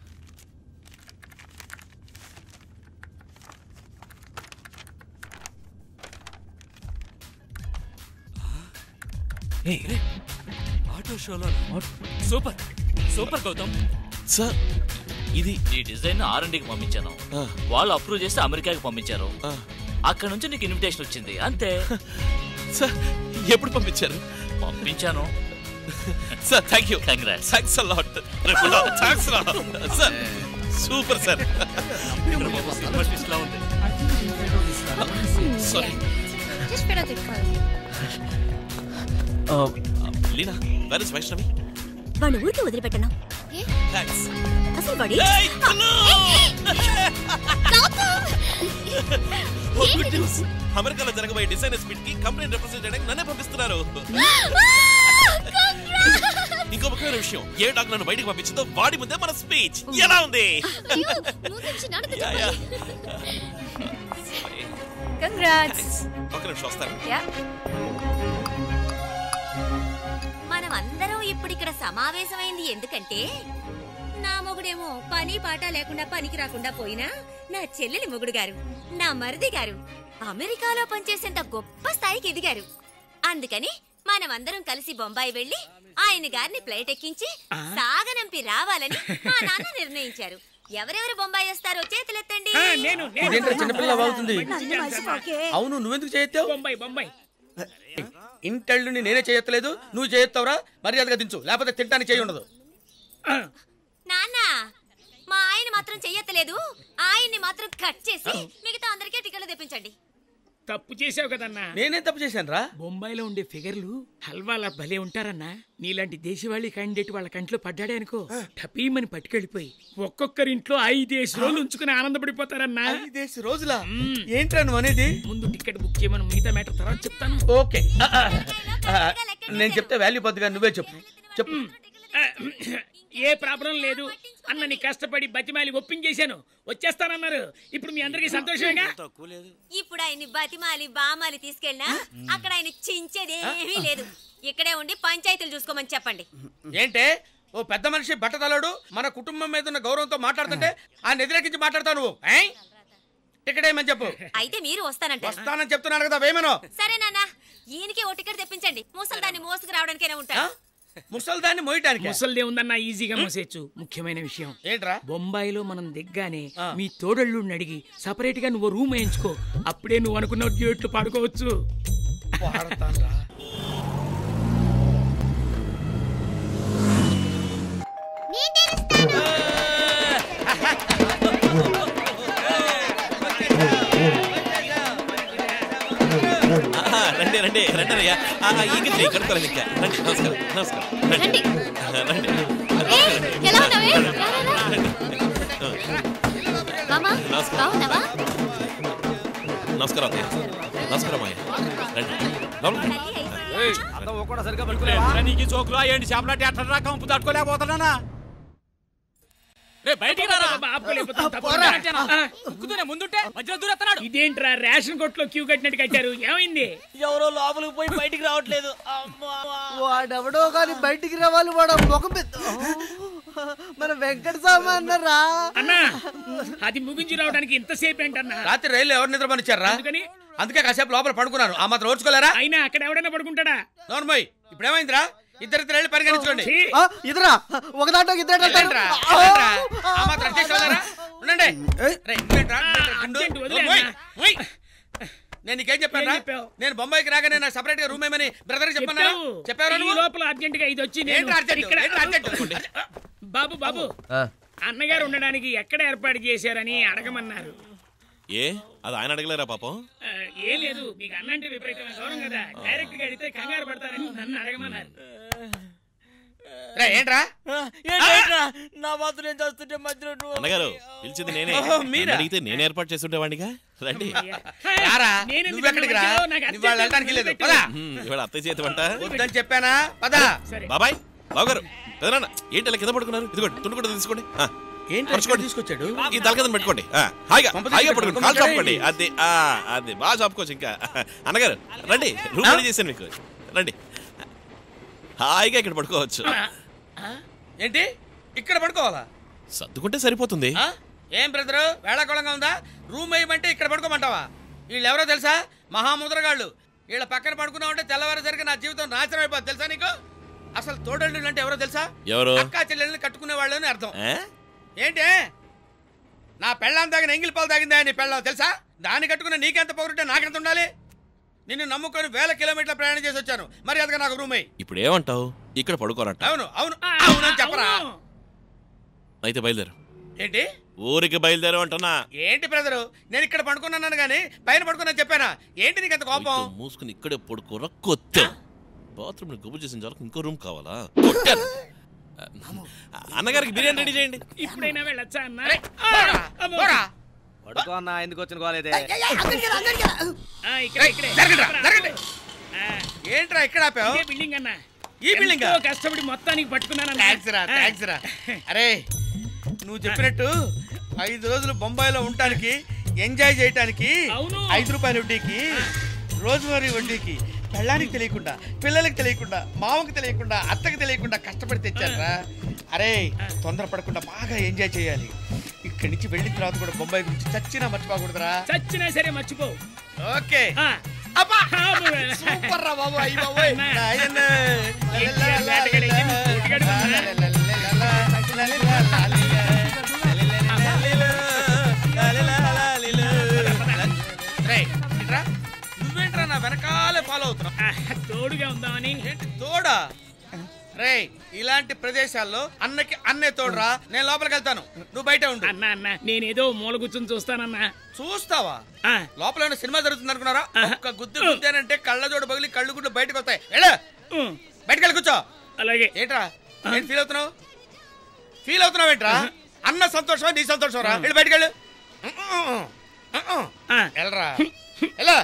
ఆటో షోలో సూపర్ సూపర్ గౌతమ్ సార్ ఇది ఈ డిజైన్ ఆర్ కి పంపించాను వాళ్ళు అప్రూవ్ చేసి అమెరికాకి పంపించారు అక్కడ నుంచి నీకు ఇన్విటేషన్ వచ్చింది అంతే సార్ ఎప్పుడు పంపించారు పంపించాను sir thank you congrats thanks a lot thanks sir super sir cinema twist లా ఉంది sorry Just better than Carl. Leena where is Vaishnavi వాడిని ఊరికే వదిలిపెట్టను థ్యాంక్స్ అసలు వాడి ఓ గుడ్ న్యూస్ అమెరికాలో జరగబోయే డిజైనర్స్ మీట్ కి కంపెనీ రిప్రజెంట్ చేయడానికి నన్నే పంపిస్తున్నారు ఇంకో ముఖ్యమైన విషయం ఏ డాక్ నన్ను బయటికి పంపించిందో వాడి ముందే మన స్పీచ్ ఎలా ఉంది యా, యా. కంగ్రాట్స్ ఒక నిమిషం వస్తాను మనం అందరం ఇప్పుడు ఇక్కడ సమావేశమైంది ఎందుకంటే నా మొగుడేమో పని పాట లేకుండా పనికి రాకుండా పోయినా నా చెల్లెలి మొగుడు గారు నా మరిది గారు అమెరికాలో పనిచేసేంత గొప్ప స్థాయికి ఎదిగారు అందుకని మనమందరం కలిసి బొంబాయి వెళ్లి ఆయన గారిని ఫ్లైట్ ఎక్కించి సాగనంపి రావాలని మా నాన్న నిర్ణయించారు ఎవరెవరు బొంబాయి వస్తారో చేతులెత్తండి ఇదేంట్రా చిన్నపిల్ల అవుతుంది అవును నువ్వెందుకు చేయొత్తావు బొంబాయి బొంబాయి ఇంటెళ్ళుని నేనే చేయట్లేదు నువ్వు చేయొత్తావురా మర్యాదగా దించు లేకపోతే తింటానికి చేయి ఉండదు నాన్న మా ఆయన మాత్రం చెయ్యట్లేదు ఆయన్ని మాత్రం కట్ చేసి మిగతా అందరికీ టికెట్లు తెప్పించండి తప్పు చేసావు కదన్నా నేనేం తప్పు చేశాను రా బొంబాయిలో ఉండే ఫిగర్లు హల్వాలా భలే ఉంటారన్నా నీలాంటి దేశవాళీ క్యాండిడేట్ వాళ్ళ కంట్లో పడ్డాడే అనుకో టపీమని పట్టుకెళ్ళిపోయి ఒక్కొక్కరింట్లో ఐదేసి రోజులు ఉంచుకుని ఆనందపడిపోతారన్నా ఐదేసి రోజులా ఏంట్రా నువ్వు అనేది ముందు టికెట్ బుక్ చేయమని మిగతా మ్యాటర్ తర్వాత చెప్తాను ఓకే ఆ, ఆ, ఆ, నేను చెప్తే వాల్యూ పొద్దుగా నువ్వే చెప్పు చెప్పు ఏ ప్రాబ్లం లేదు అన్న నీ కష్టపడి బతిమాలి ఒప్పించేశాను వచ్చేస్తానన్నారు ఇప్పుడు మీ అందరికీ సంతోషమేగా ఇప్పుడు ఆయన్ని బతిమాలి బామాలి తీసుకెళ్ళినా అక్కడ ఆయన చించేది ఏమీ లేదు ఇక్కడే ఉండి పంచాయతీలు చూసుకోమని చెప్పండి ఏంటే ఓ పెద్ద మనిషి బట్టతలడు మన కుటుంబం మీద ఉన్న గౌరవంతో మాట్లాడుతుంటే ఆయన వ్యతిరేకించి మాట్లాడతావు నువ్వు ఏయ్? టికెట్ ఏమని చెప్పు అయితే మీరు వస్తానంటారు వస్తానని చెప్తున్నాను కదా వేమను సరే నాన్న ఈయనకి ఓ టికెట్ తెప్పించండి ముసలి దాన్ని మోసుకు రావడానికైనా ఉంటాడు ముసల్దాన్ని మోయటానికి ముసల్దే ఉందన్న ఈజీగా మోసేయచ్చు ముఖ్యమైన విషయం ఏంట్రా బొంబాయిలో మనం దిగ్గానే మీ తోడళ్ళు అడిగి సపరేట్ గా నువ్వు రూమ్ వేయించుకో అప్పుడే నువ్వు అనుకున్న డ్యూట్లు పాడుకోవచ్చు ఆ, రండి రండి రండి అయ్యా ఇంకా కడుకోలేదు ఇంకా రండి నమస్కారం నమస్కారం రండి ఆ, రండి ఎలా ఉన్నావే మామా నమస్కారం. బాగున్నావా నమస్కారం అత్తయ్య నమస్కారం అయ్యా రండి లోపలికి. నీకు చోకులు ఏంటి చేపలాంటి అట్లా రా కంపు తట్టుకోలేకపోతున్నానా రే బయటికి రారా ఉక్కుతూనే ముందుంటే మధ్యలో దూరెత్తనాడు ఇదేంట్రా రేషన్ కొట్లో క్యూ కట్టినట్టు కట్టారు ఏమైంది ఎవరో లోపలికి పోయి బయటికి రావట్లేదు వాడెవడో కానీ బయటికి రావాలి వాడు ముఖం పెద్ద మన వెంకట స్వామి అన్నారా అన్నా అది ముగించి రావడానికి ఇంతసేపు ఏంటన్నా రాత్రి రైలు ఎవరు నిద్రపనిచ్చారా అందుకే కాసేపు లోపల పడుకున్నాను ఆ మాత్రం ఓర్చుకోలేరా అయినా అక్కడ ఎవడైనా పడుకుంటాడా నోర్మోయ్ ఇప్పుడు ఏమైందిరా ఇద్దరిద్దరు వెళ్ళి పరిగణించుకోండి ఇద్దరా ఒక దాంట్లో ఇద్దరు ఏంట్రా? ఏంట్రా? ఆ మాత్రం అడ్జస్ట్ అవ్వలేరా? ఉండండి రేయ్, నువ్వేంట్రా? నువ్వేంట్రా? గుండు? మోయ్, మోయ్. నేను నీకేం చెప్పాను నేను బొంబాయికి రాగానే నాకు సపరేట్ గా రూమ్ ఏమని బ్రదర్ చెప్పన్నా చెప్పావు. చెప్పారా ఈ నువ్వు లోపల అర్జెంట్ గా ఇది వచ్చి నేను ఏంట్రా అర్జెంట్? ఇక్కడ- ఏంట్రా అర్జెంట్? బాబు బాబు అన్నగారు ఉండడానికి ఎక్కడ ఏర్పాటు చేశారని అడగమన్నారు ఏ అది ఆయన అడగలేరా పాపం ఆ, ఏం లేదు మీకు అన్నంటే విపరీతమైన గౌరవం కదా డైరెక్ట్ గా అడిగితే కంగారు పడతారని నన్ను అడగమన్నారు రే ఏంట్రా నా మాత్రం నేను చేస్తుంటే మధ్యలో నువ్వు- అన్నగారు పిలిచింది నేనే ఓహో, మీరా? నన్ను అడిగితే నేను ఏర్పాటు చేస్తుండేవాడిగా రండి రారా నేను నువ్వు ఎక్కడికి రా మధ్యలో నాకు నువ్వు వాళ్ళు వెళ్ళడానికి లేదు పదా హ్మ్, ఇవాళ అత్తయ్య చేతి వంట వద్దని చెప్పానా పదా బాబాయ్ బావగారు పెదనాన్న ఏంటి అలా కింద పడుకున్నారు ఇదిగోండి తుండు కూడా తీసుకోండి ఆ, ఏంటి పరుచుకోండి తీసుకొచ్చాడు ఈ తలకదని పెట్టుకోండి ఆ, హాయిగా పంప హాయిగా తీసుకొని పడుకోండి కాలు పడుకోండి. చాపుకోండి అది ఆ, అది బాగా చాపుకోవచ్చు ఇంకా అన్నగారు రండి రూమ్ రెడీ చేశాను మీకు రండి హాయిగా ఇక్కడ పడుకోవచ్చు ఏంటి ఇక్కడ పడుకోవాలా సర్దుకుంటే సరిపోతుంది ఆ? ఏం బ్రదరు వేళాకోళంగా ఉందా రూమ్ వేయమంటే ఇక్కడ పడుకోమంటావా వీళ్ళు ఎవరో తెలుసా మహాముద్రగాళ్ళు వీళ్ళ పక్కన పడుకున్నావు అంటే తెల్లవారేసరికి నా జీవితం నాశనం అయిపోతుంది తెలుసా నీకు అసలు తోడళ్ళు అంటే ఎవరో తెలుసా ఎవరు? అక్కా చెల్లెల్ని కట్టుకునే వాళ్ళు అని అర్థం ఏ? ఏంటి నా పెళ్ళాం తాగిన ఎంగిలి పాలు తాగిందా నీ పెళ్ళాం తెలుసా దాన్ని కట్టుకున్న నీకెంత పొగరుంటే నాకెంత ఉండాలి నిన్ను నమ్ముకొని వేల కిలోమీటర్ల ప్రయాణం చేసి వచ్చాను మరి అదిగా నాకు రూమ్ అయ్యి ఇప్పుడు ఏమంటావు ఇక్కడ పడుకోరంట అవును అవును అవును అని చెప్పరా అయితే బయలుదేరు ఏంటి ఊరికి బయలుదేరు అంటున్నా ఏంటి బ్రదరు నేను ఇక్కడ పడుకున్నాను కానీ పైన పడుకున్నా చెప్పానా ఏంటి నీకు అంత కోపం మీతో మూసుకుని ఇక్కడే పడుకోరా కొత్త బాత్రూమ్ గబ్బు చేసిన చాలకు ఇంకో రూమ్ కావాలా కొట్టాను. అన్నగారికి బిర్యానీ రెడీ చేయండి ఇప్పుడైనా వెళ్ళొచ్చా అన్న పడుకో అన్న ఎందుకు వచ్చిన గోలేదే ఆ, ఇక్కడ ఇక్కడే జరగండిరా, జరగండి. ఏంట్రా ఇక్కడ ఆపావు ఇదే బిల్డింగ్ అన్న ఈ బిల్డింగ్ ఎంతో కష్టపడి మొత్తానికి పట్టుకున్నాను థ్యాంక్స్ రా థ్యాంక్స్ రా అరే నువ్వు చెప్పినట్టు ఐదు రోజులు బొంబాయిలో ఉండటానికి ఎంజాయ్ చేయటానికి ఐదు రూపాయల వడ్డీకి రోజువారీ వడ్డీకి పెళ్ళానికి తెలియకుండా పిల్లలకి తెలియకుండా మామకి తెలియకుండా అత్తకి తెలియకుండా కష్టపడి తెచ్చారా అరే తొందరపడకుండా బాగా ఎంజాయ్ చేయాలి ఇక్కడి నుంచి వెళ్ళిన తర్వాత కూడా బొంబాయి గురించి చచ్చినా మర్చిపోకూడదురా చచ్చినా సరే మర్చిపో ఓకే అబ్బా సూపర్ రా బాబు అయ్యి బాబోయ్ నాయన రేయ్, ఇట్రా. నువ్వేంట్రా నా వెనకాలే ఫాలో అవుతున్నావు తోడుగా ఉందామని ఏంటి తోడా రే ఇలాంటి ప్రదేశాల్లో అన్నకి అన్నే తోడురా నేను లోపలికి వెళ్తాను నువ్వు బయట ఉండు అన్న అన్న నేనేదో మూల కూర్చొని చూస్తానన్నా చూస్తావా లోపల ఏమైనా సినిమా జరుగుతుంది అనుకున్నారా ఒక్క గుద్దు గుద్దానంటే కళ్ళజోడు పగిలి కళ్ళు గుడ్లు బయటకు వస్తాయి వెళ్ళు బయటకు వెళ్ళి కూర్చో అలాగే ఏంట్రా ఏంటి ఫీల్ అవుతున్నావు ఫీల్ అవుతున్నావు ఏంట్రా అన్న సంతోషమా నీ సంతోషం రా వెళ్ళి బయటకు వెళ్ళు వెళ్ళరా ఎలా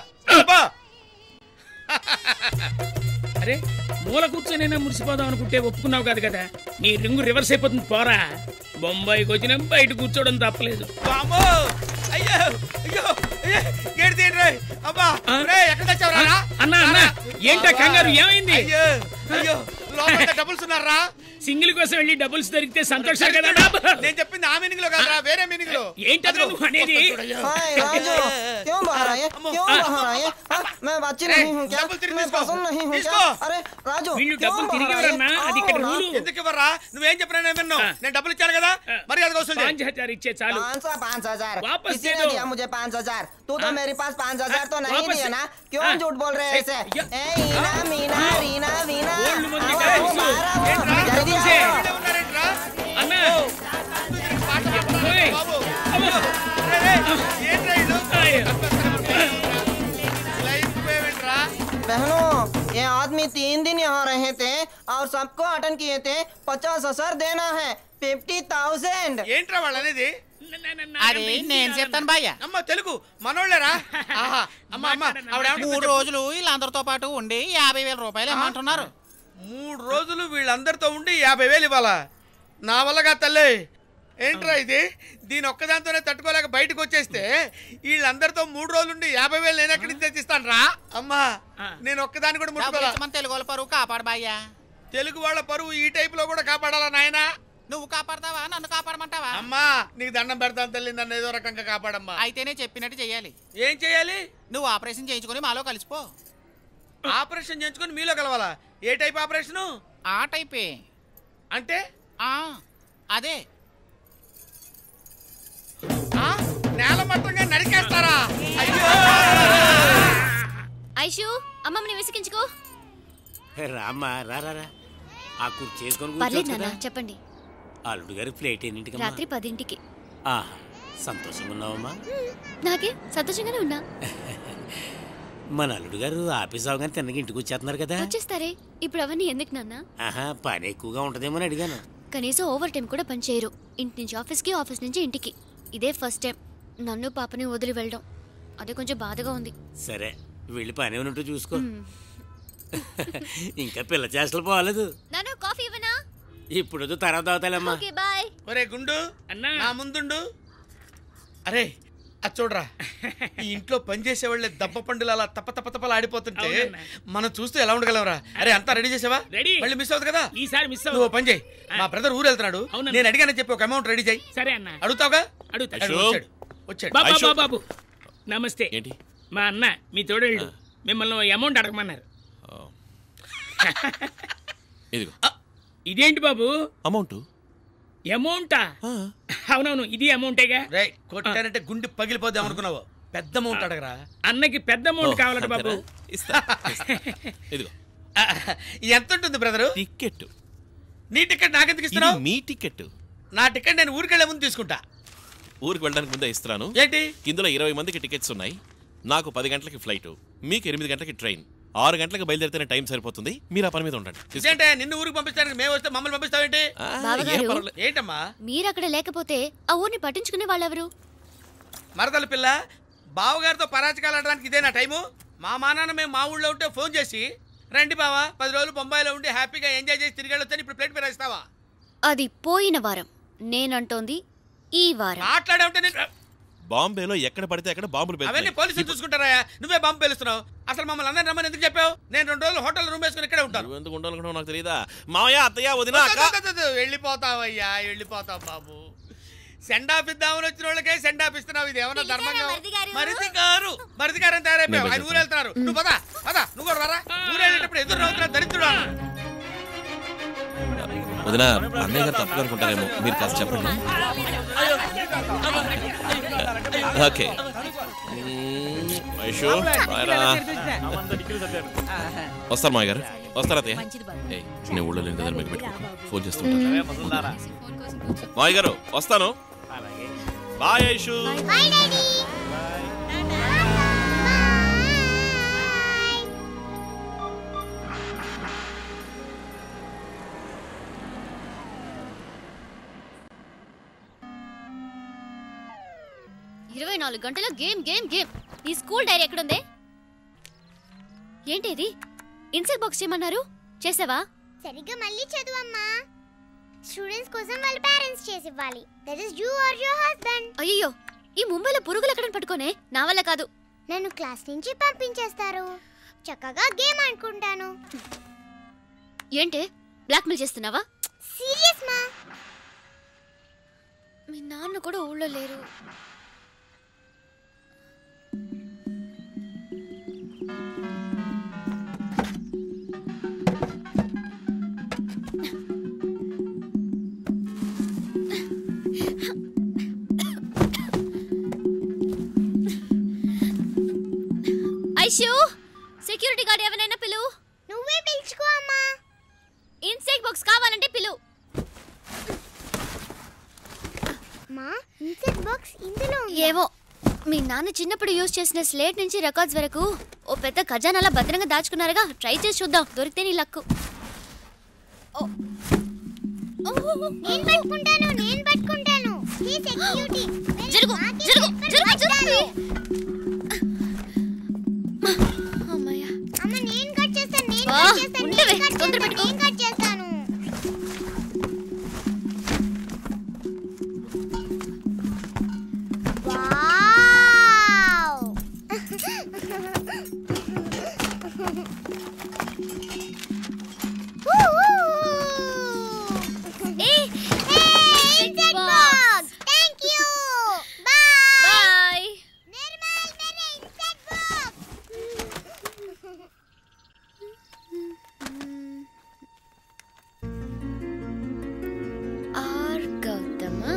అరే మూల కూర్చొని మురిసిపోదాం అనుకుంటే ఒప్పుకున్నావు కాదు కదా నీ రింగు రివర్స్ అయిపోతుంది పోరా బొంబాయికి వచ్చినా బయట కూర్చోవడం తప్పలేదు అమ్మో అయ్యో అయ్యో అయ్యో, గేటు తీయండి రేయ్. అబ్బా రేయ్, ఎక్కడ తెచ్చావురా అన్న అన్న ఏంటా కంగారు ఏమైంది అయ్యో అయ్యో లోపల డబుల్స్ ఉన్నారా సింగిల్ కోసం వెళ్ళి డబుల్స్ దొరికితే సంతోషం కదా నేను చెప్పింది ఆ మీనింగ్ లో కాదురా వేరే మీనింగ్ లో ఏంటన్నా నువ్వు అనేది हाय राजू क्यों बाहर आए क्यों बाहर आए हाँ, मैं बच्ची नहीं हूँ क्या मैं पसंद नहीं हूँ क्या अरे राजू వీళ్ళు क्यों డబ్బులు తిరిగి बाहर आए? ఇవ్వరన్నా అది ఇక్కడ आओ ना। రూలు ఎందుకు ఇవ్వరా నువ్వేం చెప్పినా నేను విన్ను నేను డబ్బులు ఇచ్చాను కదా మరి అది వసూలు చేయి. పాంచ్ హజార్ ఇచ్చే చాలు पाँच सौ पाँच हजार वापस किसी दे ने दो। दिया मुझे पाँच हजार तू तो हाँ? मेरे पास पाँच हजार तो नहीं वापस दिया से- ना क्यों हाँ? झूठ बोल रहे हैं ऐसे या- ए ईना मीना रीना वीना गोल्ड मंदी आओ, का आओ, इशू। बाहर आओ, ఏంట్రా? जल्दी డబ్బులు आओ। చేయి. అన్న ఓయ్. ఏంట్రా ఇది? లైఫ్ పేమెంట్రా बहनों ये आदमी तीन दिन यहाँ रहे थे और सबको अटेंड किए थे पचास हजार देना है फिफ्टी थाउजेंड ఏంట్రా వాళ్ళు అనేది అది నేను చెప్తాను బాయ్య అమ్మ తెలుగు మనోళ్ళేరా ఆహా అమ్మ అమ్మ ఆవిడ ఏమంటుందో మూడు చెప్పు. రోజులు వీళ్ళందరితో పాటు ఉండి యాభై వేల రూపాయలు ఇమ్మంటున్నారు మూడు రోజులు వీళ్ళందరితో ఉండి యాభై వేలు ఇవ్వాలా నా వల్లగా తల్లి ఏంట్రా ఇది దీని ఒక్కదాంతోనే తట్టుకోలేక బయటకు వచ్చేస్తే వీళ్ళందరితో మూడు రోజులు ఉండి యాభై వేలు నేను ఎక్కడి నుంచి తెచ్చిస్తాను రా అమ్మా నేను ఒక్కదాన్ని కూడా డబ్బులు ముట్టుకోవాలా ఇచ్చమని తెలుగు వాళ్ళ పరువు కాపాడు బాయ్యా తెలుగు వాళ్ళ పరువు ఈ టైప్ లో కూడా కాపాడాలా నాయనా నువ్వు కాపాడతావా నన్ను కాపాడమంటావా అమ్మా నీకు దండం పెడతాను తల్లి నన్ను ఏదో రకంగా కాపాడమ్మా అయితేనే చెప్పినట్టు చెయ్యాలి ఏం చేయాలి నువ్వు ఆపరేషన్ చేయించుకుని మాలో కలిసిపో ఆపరేషన్ చేయించుకొని మీలో కలవాలా ఏ టైప్ ఆపరేషన్ ఆ టైపే అంటే ఆ అదే ఆ? నేల మట్టంగా నరికేస్తారా అయ్యో ఐషు అమ్మమ్మని విసిగించుకో రామ్మా రా రా రా ఆ కుర్చీ చేసుకొని పర్లేదు కూర్చోవచ్చు నాన్న కదా చెప్పండి అల్లుడు గారి ప్లేట్ ఎన్నింటికమ్మా రాత్రి పదింటికి ఆహా సంతోషంగా ఉన్నావమ్మా నాకే సంతోషంగానే ఉన్నా మన అల్లుడు గారు ఆఫీస్ అవగానే తిన్నగా ఇంటికి వచ్చేస్తున్నారు కదా వచ్చేస్తారే ఇప్పుడు అవన్నీ ఎందుకు నాన్న ఆహా పని ఎక్కువగా ఉంటదేమో అని అడిగాను కనీసం ఓవర్ టైం కూడా పని చేయరు ఇంటి నుంచి ఆఫీస్కి ఆఫీస్ నుంచి ఇంటికి ఇదే ఫస్ట్ టైం నన్ను పాపని వదిలి వెళ్ళడం అదే కొంచెం బాధగా ఉంది సరే వెళ్ళి పని ఏమైనా ఉంటే చూసుకో మ్. ఇంకా పిల్ల చేష్టలు పోలేదు నాన్న కాఫీ ఇవ్వనా ఇప్పుడు వద్దు, తర్వాత అవుతాలమ్మా ఓకే బాయ్ ఒరే గుండు నా ముందుండు అరే అది చూడరా ఈ ఇంట్లో పనిచేసే వాళ్ళే దెబ్బ పండులు అలా తప్ప తప్ప తప్పలు ఆడిపోతుంటే అవునన్నా. మనం చూస్తూ ఎలా ఉండగలవరా అరే అంతా రెడీ చేసావా రెడీ. మళ్ళీ మిస్ అవుతుంది కదా ఈసారి మిస్ నువ్వు ఓ పని చేయి మా బ్రదర్ ఊరు వెళ్తున్నాడు అవునన్నా. నేను అడిగానని చెప్పి ఒక అమౌంట్ రెడీ చేయి సరే అన్న అడుగుతావుగా అడుగుతా అడుగు, వచ్చాడు వచ్చాడు బాబు ఐషు. బాబు బాబు నమస్తే ఏంటి మా అన్న మీ తోడేళ్ళు మిమ్మల్ని అమౌంట్ అడగమన్నారు ఇదిగో ఇదేంటి బాబు అమౌంట్ అమౌంటా అవునవును ఇది అమౌంటేగా రేయ్ కొట్టానంటే గుండె పగిలిపోద్దాం అనుకున్నావు పెద్ద అమౌంట్ అడగరా అన్నకి పెద్ద అమౌంట్ కావాలట బాబు ఇదిగో ఎంత ఉంటుంది బ్రదరు టికెట్ నీ టికెట్ నాకెందుకు ఇస్తున్నావు మీ టికెట్ నా టికెట్ నేను ఊరికెళ్ళే ముందు తీసుకుంటా ఊరికి వెళ్ళడానికి ముందే ఇస్తున్నాను ఏంటి ఇందులో ఇరవై మందికి టికెట్స్ ఉన్నాయి నాకు పది గంటలకి ఫ్లైట్ మీకు ఎనిమిది గంటలకి ట్రైన్ ఆరు గంటలకు బయలుదేరితేనే టైం సరిపోతుంది మీరు ఆ పని మీద ఉండండి తీసుకో. ఇదేంటే నిన్ను ఊరికి పంపించడానికి మేము వస్తే మమ్మల్ని పంపిస్తావేంటి బావగారు. ఏం పర్వాలేదు. ఏంటమ్మా మీరు అక్కడ లేకపోతే ఆ ఊరిని పట్టించుకునే వాళ్ళెవరు మరదల పిల్ల బావగారితో పరాచకాలు ఆడడానికి ఇదే నా టైము మా మానాన్న మేము మా ఊళ్ళో ఉంటే ఫోన్ చేసి రండి బావా పది రోజులు బొంబాయిలో ఉండి హ్యాపీగా ఎంజాయ్ చేసి తిరిగి వెళ్ళొచ్చని ఇప్పుడు ప్లేట్ మీద ఇస్తావా అది పోయిన వారం నేనంటోంది ఈ వారం మాట్లాడే ఉంటే నేను బాంబేలో ఎక్కడ పడితే అక్కడ బాంబులు అవన్నీ పేలుతున్నాయి. పోలీసులు చూసుకుంటారా నువ్వే బాంబు పేలుస్తున్నావు అసలు మమ్మల్ని అందరిని రమ్మని ఎందుకు చెప్పావు నేను రెండు రోజులు హోటల్ రూమ్ వేసుకుని ఇక్కడే ఉంటాను నువ్వు ఎందుకు ఉండాలనుకున్నావు నాకు తెలియదా మావయ్య అత్తయ్య వదిన అక్క వద్దు, వద్దు, వద్దు, వెళ్ళిపోతావయ్యా వెళ్ళిపోతావు బాబు సెండ్ ఆఫ్ ఇద్దామని వచ్చిన వాళ్ళకే సెండ్ ఆఫ్ ఇస్తున్నావు ఇది ఏమన్నా ధర్మంగా మరిది గారు మరిది గారు అని తయారైపోయావు నేను ఆయన ఊరు వెళ్తున్నారు నువ్వు పదా పదా నువ్వు కూడా వరా ఊరు వెళ్ళేటప్పుడు ఎదురు నవ్వుతున్నా దరిద్రుడు వదిన అన్నయ్య గారు తప్పుగా అనుకుంటారేమో మీరు కాస్త చెప్పండి ఓకే ఐషు బాయ్రా. వస్తారు మాయ గారు వస్తారా అత్తయ్య ఏయ్, నేను ఊళ్ళో లేని కదా మీకు పెట్టుకో ఫోన్ చేస్తుంటాను మాయ గారు వస్తాను బాయ్ ఐషు బాయ్ డాడీ ఇరవై నాలుగు గంటల గేమ్ గేమ్ గేమ్ ఈ స్కూల్ డైరీ ఎక్కడుంది ఏంటి ఇది ఇన్సెక్ట్ బాక్స్ చేయమన్నారు చేసావా సరిగ్గా మళ్ళీ చదువమ్మా స్టూడెంట్స్ కోసం వాళ్ళ పేరెంట్స్ చేసి ఇవ్వాలి that is you are your husband అయ్యో ఈ ముంబైలో పురుగులు ఎక్కడ పట్టుకోనే నా వల్ల కాదు నన్ను క్లాస్ నుంచి పంపించేస్తారు చక్కగా గేమ్ ఆడుకుంటాను ఏంటి బ్లాక్మెయిల్ చేస్తున్నావా సీరియస్ మా మీ నాన్న కూడా ఊళ్ళో లేరు ఐషు సెక్యూరిటీ గార్డ్ ఎవరైనా పిలువు నువ్వే పిలుచుకో అమ్మా ఇన్సెక్ట్ బాక్స్ కావాలంటే పిలువు మా ఇన్సెక్ట్ బాక్స్ ఇందులో ఉందా? ఏవో మీ నాన్న చిన్నప్పుడు యూజ్ చేసిన స్లేట్ నుంచి రికార్డ్స్ వరకు ఓ పెద్ద ఖజానాలా భద్రంగా దాచుకున్నారుగా ట్రై చేసి చూద్దాం దొరికితే నీ లక్కు నేను పట్టుకుంటాను నేను పట్టుకుంటాను ఈ సెక్యూరిటీ జరుగు జరుగు జరుగు జరుగు అమ్మ నేను కట్ చేస్తాను నేను ఆ, కట్ చేస్తాను ఉండవే, నేను కట్ తొందర చేస్తాను, నేను కట్ చేస్తాను wow a insect box thank you bye bye Nirmal మేరే ఇన్సెక్ట్ బాక్స్ ఆర్ గౌతమా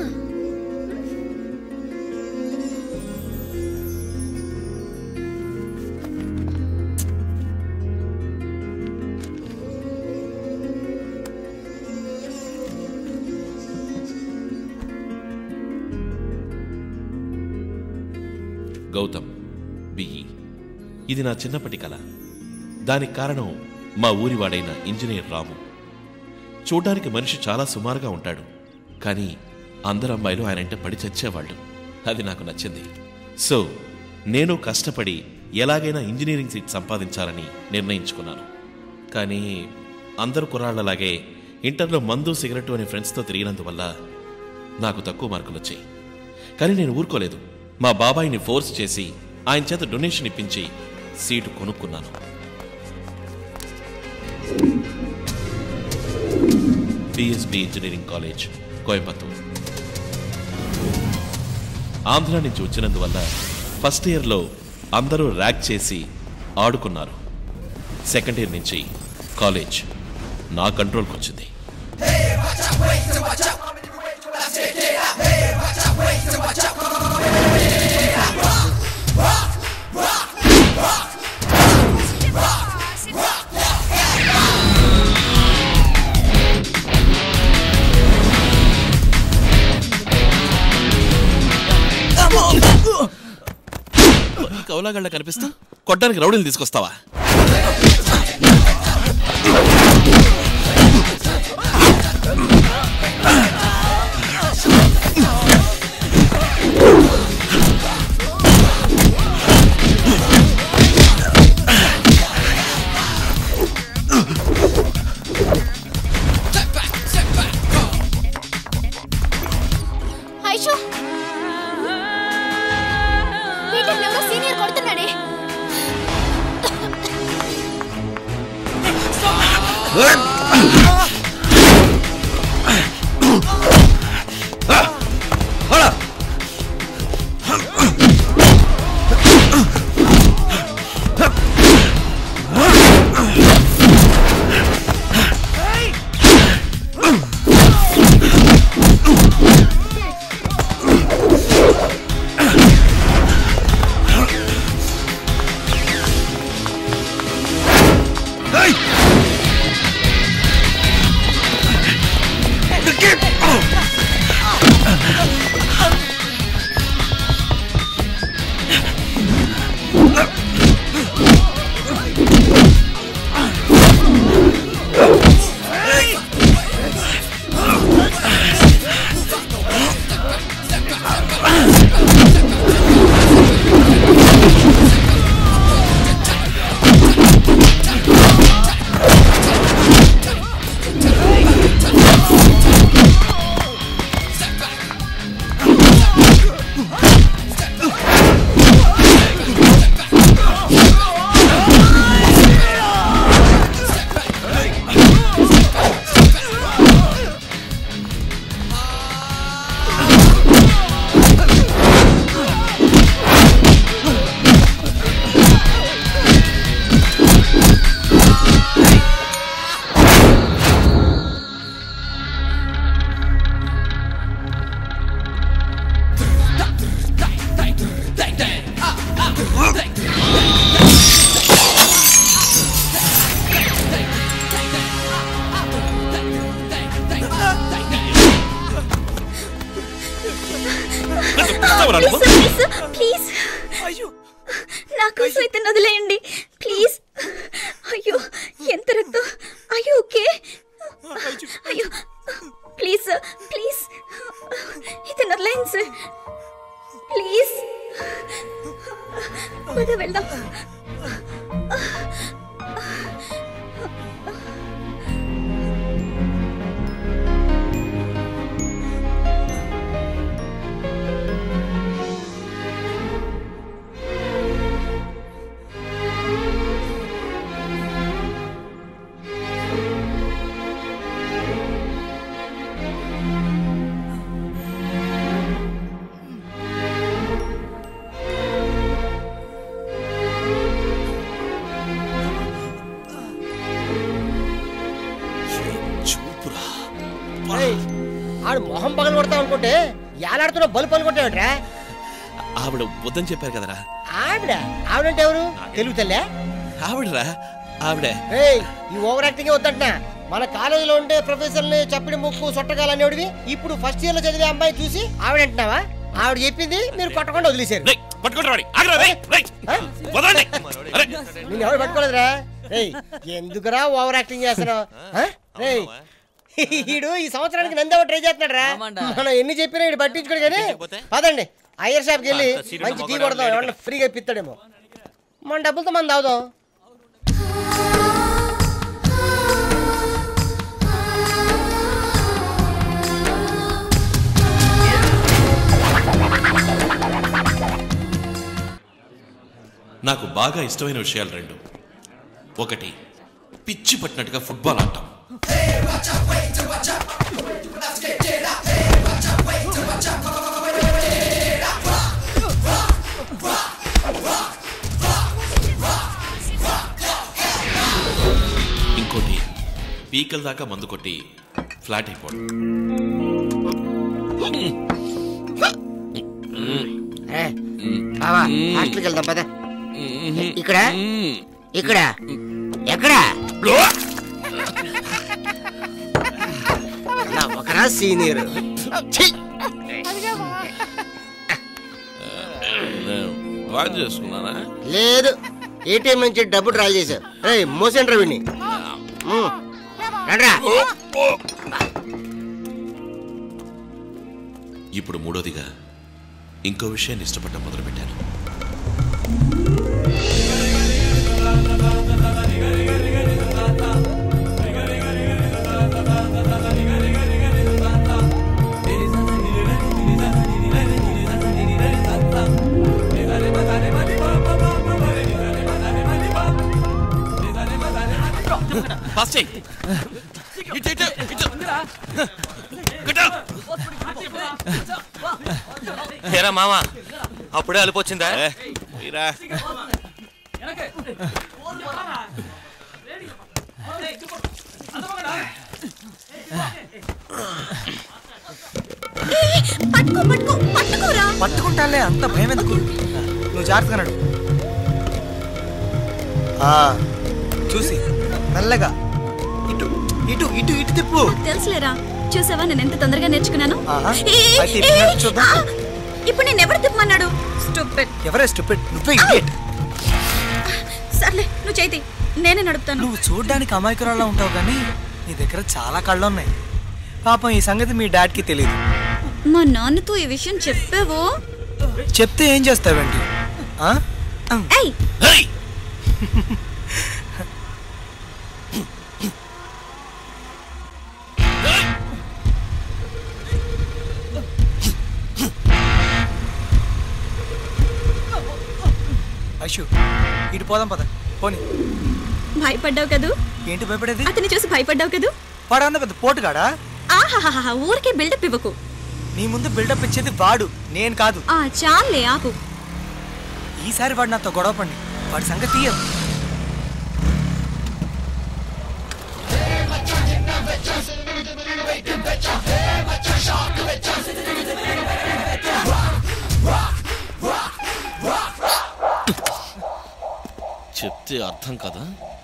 గౌతమ్ బిఈ ఇది నా చిన్నప్పటి కళ దానికి కారణం మా ఊరివాడైన ఇంజనీర్ రాము చూడ్డానికి మనిషి చాలా సుమారుగా ఉంటాడు కానీ అందరు అమ్మాయిలు ఆయన ఇంట పడి చచ్చేవాళ్ళు అది నాకు నచ్చింది సో నేను కష్టపడి ఎలాగైనా ఇంజనీరింగ్ సీట్ సంపాదించాలని నిర్ణయించుకున్నాను కానీ అందరు కుర్రాళ్ళలాగే ఇంటర్లో మందు సిగరెట్ అనే ఫ్రెండ్స్తో తిరిగినందువల్ల నాకు తక్కువ మార్కులు వచ్చాయి కానీ నేను ఊరుకోలేదు మా బాబాయిని ఫోర్స్ చేసి ఆయన చేత డొనేషన్ ఇప్పించి సీటు కొనుక్కున్నాను PSB engineering college Coimbatore Andhra నుంచి వచ్చినందువల్ల ఫస్ట్ ఇయర్లో అందరూ ర్యాక్ చేసి ఆడుకున్నారు సెకండ్ ఇయర్ నుంచి కాలేజ్ నా కంట్రోల్కి వచ్చింది కౌలాగళ్ళ కనిపిస్తా కొట్టడానికి రౌడీలు తీసుకొస్తావా ఐషు వీటిని ఎవరో సీనియర్ కొడుతున్నాడే ప్లీజ్ నా కోసం అయితే వదిలేయండి ప్లీజ్ అయ్యో ఎంత రక్తం అయ్యో ఓకే అయ్యో ప్లీజ్ సార్ ప్లీజ్ ఇతను వదిలేయండి సార్ ప్లీజ్ పద వెళ్దాం ఏయ్, ఆడు మొహం పగలు కొడతాం అనుకుంటే ఏలాడుతున్న బల్బు పగలు కొట్టాడురా ఆవిడ వద్దని చెప్పారు కదరా ఆవిడ ఆవిడంటే ఎవరు తెలుగు తల్లే ఆవిడరా ఆవిడే ఏయ్ ఈ ఓవర్ యాక్టింగ్ వద్దంటున్నా మన కాలేజీలో ఉండే ప్రొఫెసర్ని చప్పిడి ముక్కు సొట్టగాలనేవాడివి ఇప్పుడు ఫస్ట్ ఇయర్ లో చదివే అమ్మాయి చూసి ఆవిడ అంటున్నావా ఆవిడ చెప్పింది మీరు కొట్టకుండా వదిలేశారు నేను ఎవరు పట్టుకోలేదురా రేయ్ ఎందుకురా ఓవర్ యాక్టింగ్ చేస్తున్నావు ఆ? రేయ్ ఈడు ఈ సంవత్సరానికి నందేవో ట్రై చేస్తున్నాడు రా మనం ఎన్ని చెప్పినా ఈడు పట్టించుకోడు కానీ పదండి అయ్యర్ షాప్కి వెళ్ళి మంచి టీ కొడదాం ఏమన్నా ఫ్రీగా ఇప్పిస్తాడేమో మన డబ్బులతో మనం తాగుదాం ఆ నాకు బాగా ఇష్టమైన విషయాలు రెండు ఒకటి పిచ్చి పట్టినట్టుగా ఫుట్బాల్ ఆడటం ఇంకోటి పీకల దాకా మందు కొట్టి ఫ్లాట్ అయిపోవడం ఏ, బావా హాస్టల్కి వెళ్దాం పద ఇక్కడ ఇక్కడ ఎక్కడ నా ఒకరా సీనియర్ బాగా చేసుకున్నానా లేదు ఏటీఎం నుంచి డబ్బు డ్రా చేశారు రే మోసండి రవిని రండ్రా ఇప్పుడు మూడోదిగా ఇంకో విషయాన్ని ఇష్టపడటం మొదలుపెట్టాను పాస్ చేయి ఇటు ఇటు ఇటు ఇటు. ఏరా మామ అప్పుడే అలిపొచ్చిందా మీరా పట్టుకో పట్టుకో పట్టుకోరా పట్టుకుంటాలే అంత భయం ఎందుకు నువ్వు జాగ్రత్తగా నడు ఆ, చూసి మెల్లగా ఇటు ఇటు ఇటు ఇటు తిప్పు తెలుసులేరా చూసావా నేను ఎంత తొందరగా నేర్చుకున్నాను ఆహా. ఏ, ఏ, అయితే ఏ, ఇప్పుడు నడుపు చూద్దాం. ఆ, ఇప్పుడు నేను ఎవరు తిప్పమన్నాడు స్టూపిడ్ ఎవరే స్టూపిడ్ నువ్వే ఇడియట్ సర్లే నువ్వు చేతి నేనే నడుపుతాను నువ్వు చూడ్డానికి అమాయకురాలా ఉంటావు కానీ నీ దగ్గర చాలా కళ్ళు ఉన్నాయి పాపం ఈ సంగతి మీ డాడ్కి తెలియదు మా నాన్నతో ఈ విషయం చెప్పావో చెప్తే ఏం చేస్తావేంటి ఆ? ఏయ్ ఐషు ఇటు పోదాం పద పోని భయపడ్డావు కదూ ఏంటి భయపడేది అతన్ని చూసి భయపడ్డావు కదూ వాడన్నా పెద్ద పోటుగాడా ఆహాహాహా ఊరికే బిల్డప్ ఇవ్వకు నీ ముందు బిల్డప్ ఇచ్చేది వాడు నేను కాదు ఆ చాలే ఆపు ఈసారి వాడు నాతో గొడవ పండి వాడి సంగతి తీయదు చెప్తే అర్థం కదా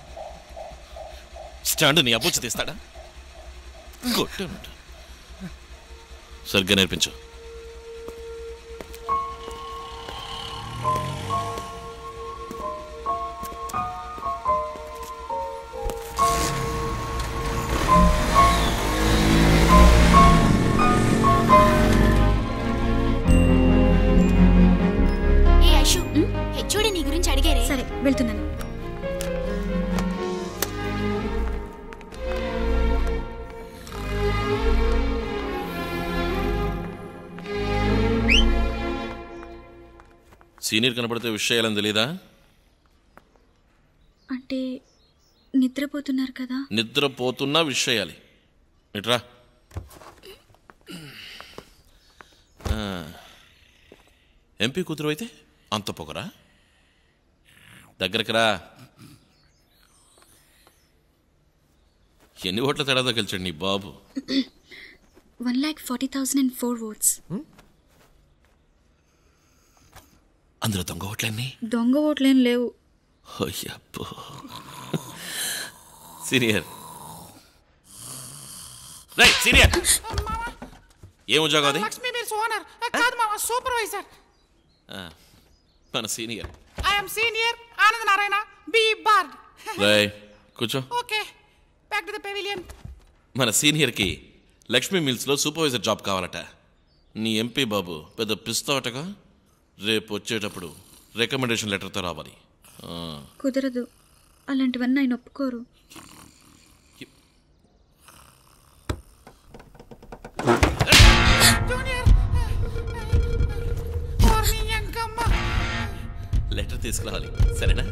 స్టాండ్ నీ అబ్బుచ్చి తీస్తాడా కొట్టే ఉంటా. సరిగ్గా నేర్పించు ఏ ఐషు హెచ్ఓడి నీ గురించి అడిగారే సరే వెళ్తున్నాను సీనియర్ కనపడితే విషయాలని తెలీదా అంటే నిద్రపోతున్నారు కదా నిద్రపోతున్నా విషయాలి ఇట్రా ఆ, ఎంపీ కూతురు అయితే అంత పొగరా దగ్గరికి రా ఎన్ని ఓట్ల తేడాతో గెలిచాడు నీ బాబు one lakh forty thousand and four votes అందులో దొంగ ఓట్లన్నీ దొంగ ఓట్లేం లేవు అయ్యప్పో సీనియర్ రైట్ సీనియర్ ఏం ఉద్యోగం అది లక్ష్మీ మిల్స్ ఓనర్ కాదు మామ సూపర్వైజర్ ఆ, మన senior I'm senior Anand Narayan బి బార్డ్ రై కూర్చో okay back to the pavilion మన సీనియర్కి లక్ష్మీ మిల్స్లో సూపర్వైజర్ జాబ్ కావాలట నీ ఎంపీ బాబు పెద్ద పిస్తావటగా రేపు వచ్చేటప్పుడు రికమెండేషన్ లెటర్తో రావాలి ఆ, కుదరదు అలాంటివన్నీ ఆయన ఒప్పుకోరు లెటర్ తీసుకురావాలి సరేనా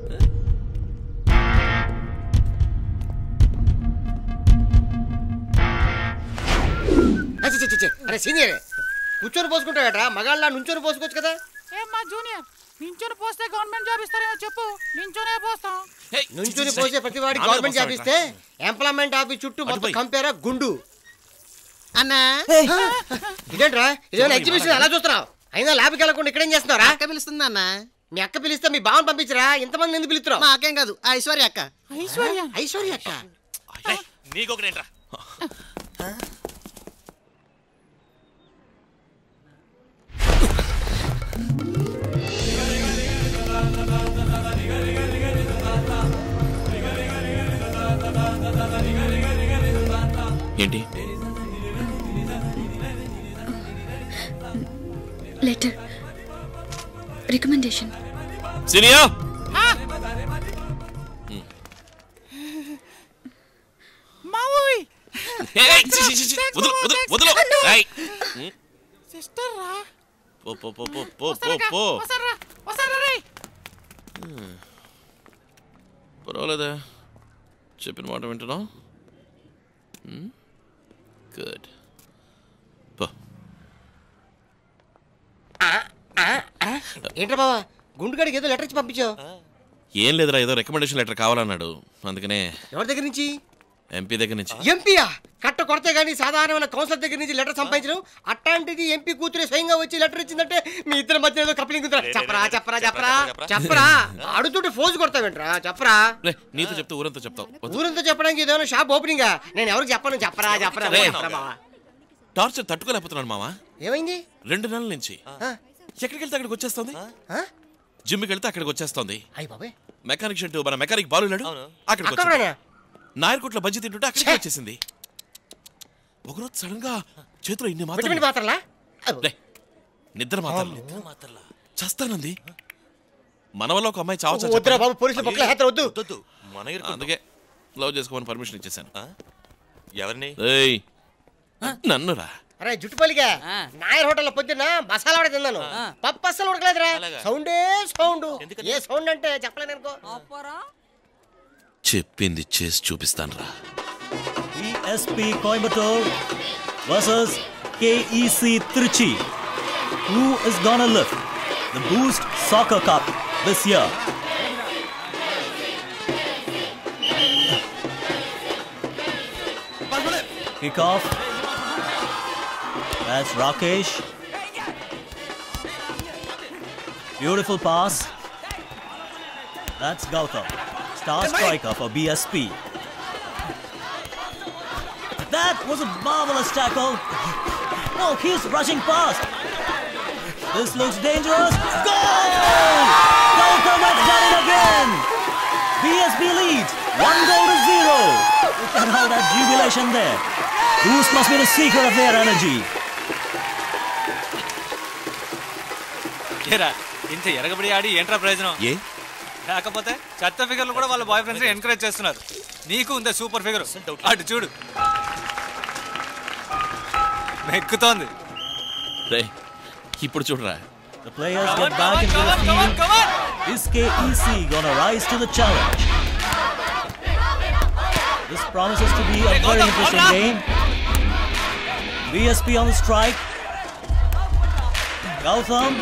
అచ్చి, చి, చి, చి. అరే సీనియర్ కూర్చొని పోసుకుంటాడట మగాళ్ళ నుంచొని పోసుకోవచ్చు కదా ఏమ్మా జూనియర్ నించొని పోస్తే గవర్నమెంట్ జాబ్ ఇస్తారేమో చెప్పు నించొనే పోస్తాం నుంచొని పోసే ప్రతి వాడికి గవర్నమెంట్ జాబ్ ఇస్తే ఎంప్లాయ్మెంట్ ఆఫీస్ చుట్టూ మొత్తం కంపేరా గుండు అన్నా ఇదేంట్రా ఇదేమైనా ఎగ్జిబిషన్ ఎలా చూస్తున్నావు అయినా ల్యాబ్కి వెళ్ళకుండా ఇక్కడేం చేస్తున్నారా అక్క పిలుస్తుంది అన్న మీ అక్క పిలిస్తే మీ బావని పంపించరా ఇంతమంది ఎందుకు పిలుస్తున్నావు మా అక్కేం కాదు ఆ ఐశ్వర్య అక్క ఐశ్వర్య ఐశ్వర్య అక్క నీకొకటేంట్రా ఏంటి లెటర్ రికమెండేషన్ సినియా మావోయ్ ఏయ్, చి, చి, చి, చి, వదులు వదులు వదులు ఏయ్. ఉమ్, సిస్టర్ రా పో పో పో పో పో పో వస్తానక్క, పో వస్తానరా వస్తానరా రే ఉమ్. పర్వాలేదే చెప్పిన మాట వింటున్నావు గుడ్ పో ఏంట్రా బావా గుండుగాడికి ఏదో లెటర్ ఇచ్చి పంపించావు ఏం లేదురా ఏదో రికమెండేషన్ లెటర్ కావాలన్నాడు అందుకనే ఎవరి దగ్గర నుంచి ఎంపీ దగ్గర నుంచి ఎంపీయా కట్ట కొడితే గానీ సాధారణమైన కౌన్సిలర్ దగ్గర నుంచి లెటర్ సంపాదించడం అట్లాంటిది ఎంపీ కూతురే స్వయంగా వచ్చి లెటర్ ఇచ్చిందంటే మీ ఇద్దరి మధ్య ఏదో కప్లింగ్ ఉందిరా చెప్పరా చెప్పరా చెప్పరా చెప్పరా అడుగుతుంటే ఫోజు కొడతావేంట్రా చెప్పరా రే నీతో చెప్తే ఊరంతా చెప్తావు వద్దు. ఊరంతా చెప్పడానికి ఇదేమైనా షాప్ ఓపెనింగా నేను ఎవరికి చెప్పను చెప్పరా చెప్పరా రే. చెప్పరా బావా టార్చర్ తట్టుకోలేకపోతున్నాను మావా ఏమైంది రెండు నెలల నుంచి ఎక్కడికి వెళ్తే అక్కడికి వచ్చేస్తుంది జిమ్కి వెళ్తే అక్కడికి వచ్చేస్తుంది అయ్యి బాబాయ్ మెకానిక్ షెడ్ మన మెకానిక్ బాలు లేడు అక్కడికి అక్కడనా? వచ్చింది నాయర్కోట్లో బజ్జి తింటుంటే అక్కడికి వచ్చేసింది ఒకరోజు సడన్ గా చేతిలో ఇన్ని విటమిన్ మాత్రలు మాత్రలా రే, నిద్ర మాత్రలు చస్తానంది మన వల్ల ఒక అమ్మాయి చావచ్చు వద్దురా బాబు పోలీసులు పక్కన హేతర వద్దు మన అందుకే లవ్ చేసుకోమని పర్మిషన్ ఇచ్చేసాను ఎవరిని ఏయ్ నన్నురా అరే జుట్టుపల్లిగా నాయర్ హోటల్లో పొద్దున్న మసాలా వడ తిన్నాను పప్పు అస్సలు ఉడకలేదురా సౌండే సౌండ్ ఏ సౌండ్ అంటే చెప్పలేను అనుకో చెప్పింది చేసి చూపిస్తాను రా ESP Coimbatore versus KEC Trichy. Who is gonna lift the Boost Soccer Cup this year? Kickoff. That's Rakesh. Beautiful pass. That's Gautam, star striker for BSP. That was a marvelous tackle. No, he's rushing past. This looks dangerous. Goal! Gautam has done it again. BSP leads one goal to zero. Look at all that jubilation there. Boost must be the secret of their energy. ఏరా ఇంత ఎరగబడి ఆడి ఏంట్రా ప్రయోజనం ఏ లేకపోతే చెత్త ఫిగర్లు కూడా వాళ్ళ bye friends encourage చేస్తున్నారు నీకు ఉందే సూపర్ ఫిగర్ అటు చూడు మెక్కుతోంది రే ఇప్పుడు చూడరా The players get back into the field. Is KEC gonna rise to the challenge? This promises to be a very interesting game. BSP on the strike. Gautam.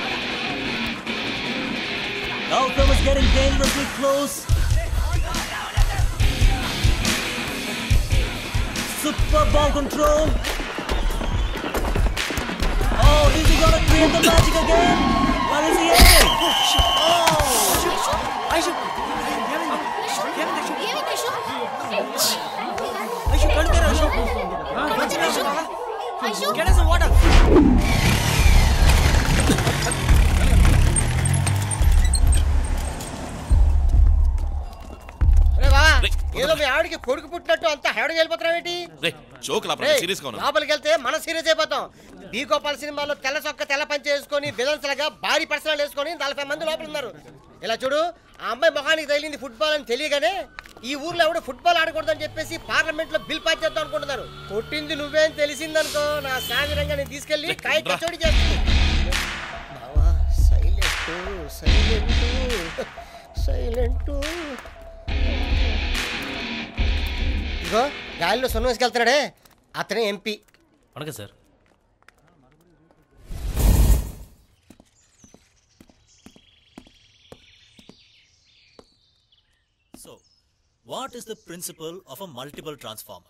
Gautam is getting dangerously close. Super ball control. Oh, is he gonna create the magic again? Where is he aiming? రే బావా ఏదో మీ ఆవిడకి కొడుకు పుట్టినట్టు అంత హెవడికి వెళ్ళిపోతున్నావు ఏంటి రే joke లాపరా రేయ్, serious గా ఉన్నా లోపలికి వెళ్తే మన సీరియస్ అయిపోతాం బీ గోపాల్ సినిమాలో తెల్ల చొక్క తెల్ల పంచి వేసుకొని విలన్స్ లాగా భారీ పర్సనల్ వేసుకొని నలభై మంది లోపల ఉన్నారు ఇలా చూడు ఆ అమ్మాయి మొహానికి తగిలింది ఫుట్బాల్ అని తెలియగానే ఈ ఊర్లో ఎవడు ఫుట్బాల్ ఆడకూడదని చెప్పేసి పార్లమెంట్ లో బిల్ పాస్ చేద్దాం అనుకుంటున్నారు కొట్టింది నువ్వే అని తెలిసిందనుకో నా సాగిరంగా నేను తీసుకెళ్లి కాయ కచోడి చేస్తుంది బావా సైలెంట్ సైలెంట్ సైలెంట్ ఇగో గాలిలో సొన్ను వేసుకెళ్తున్నాడే అతనే ఎంపీ వణకం sir So, what is the principle of a multiple transformer?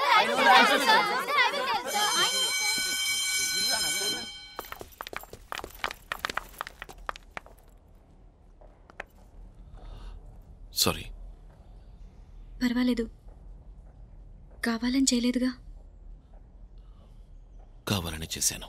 Sorry పర్వాలేదు కావాలని చేయలేదుగా కావాలని చేశాను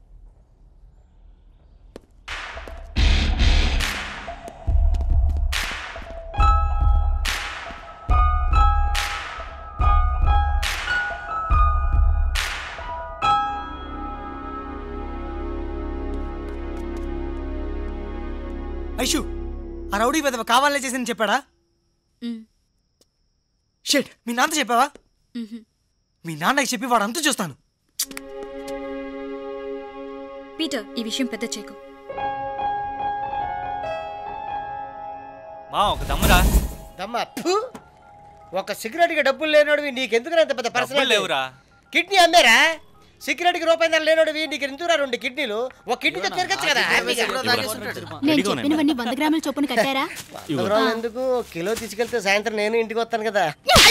ఐషు ఆ రౌడీ పెదవ కావాలనే చేసింది చెప్పాడా షెట్ మీ నాన్న చెప్పావా మీ నాన్నకి చెప్పి వాడు అంతా చూస్తాను పీటర్ ఈ విషయం పెద్ద చేయకు మా ఒక దమ్మురా దమ్మా ఫు! ఒక సిగరెట్కి డబ్బులు లేనోడివి నీకెందుకు అంత పెద్ద డబ్బులు పర్సనల్ లేవురా కిడ్నీ అమ్మారా సిగరెట్కి రూపాయి ధర లేనోడివి నీకు ఎందుకురా రెండు కిడ్నీలు ఒక కిడ్నీతో తిరగచ్చు కదా హ్యాపీగా. నేను చెప్పినవన్నీ వంద గ్రాముల చొప్పున కట్టారా వంద గ్రాములు ఎందుకు కిలో తీసుకెళ్తే సాయంత్రం నేను ఇంటికి వస్తాను కదా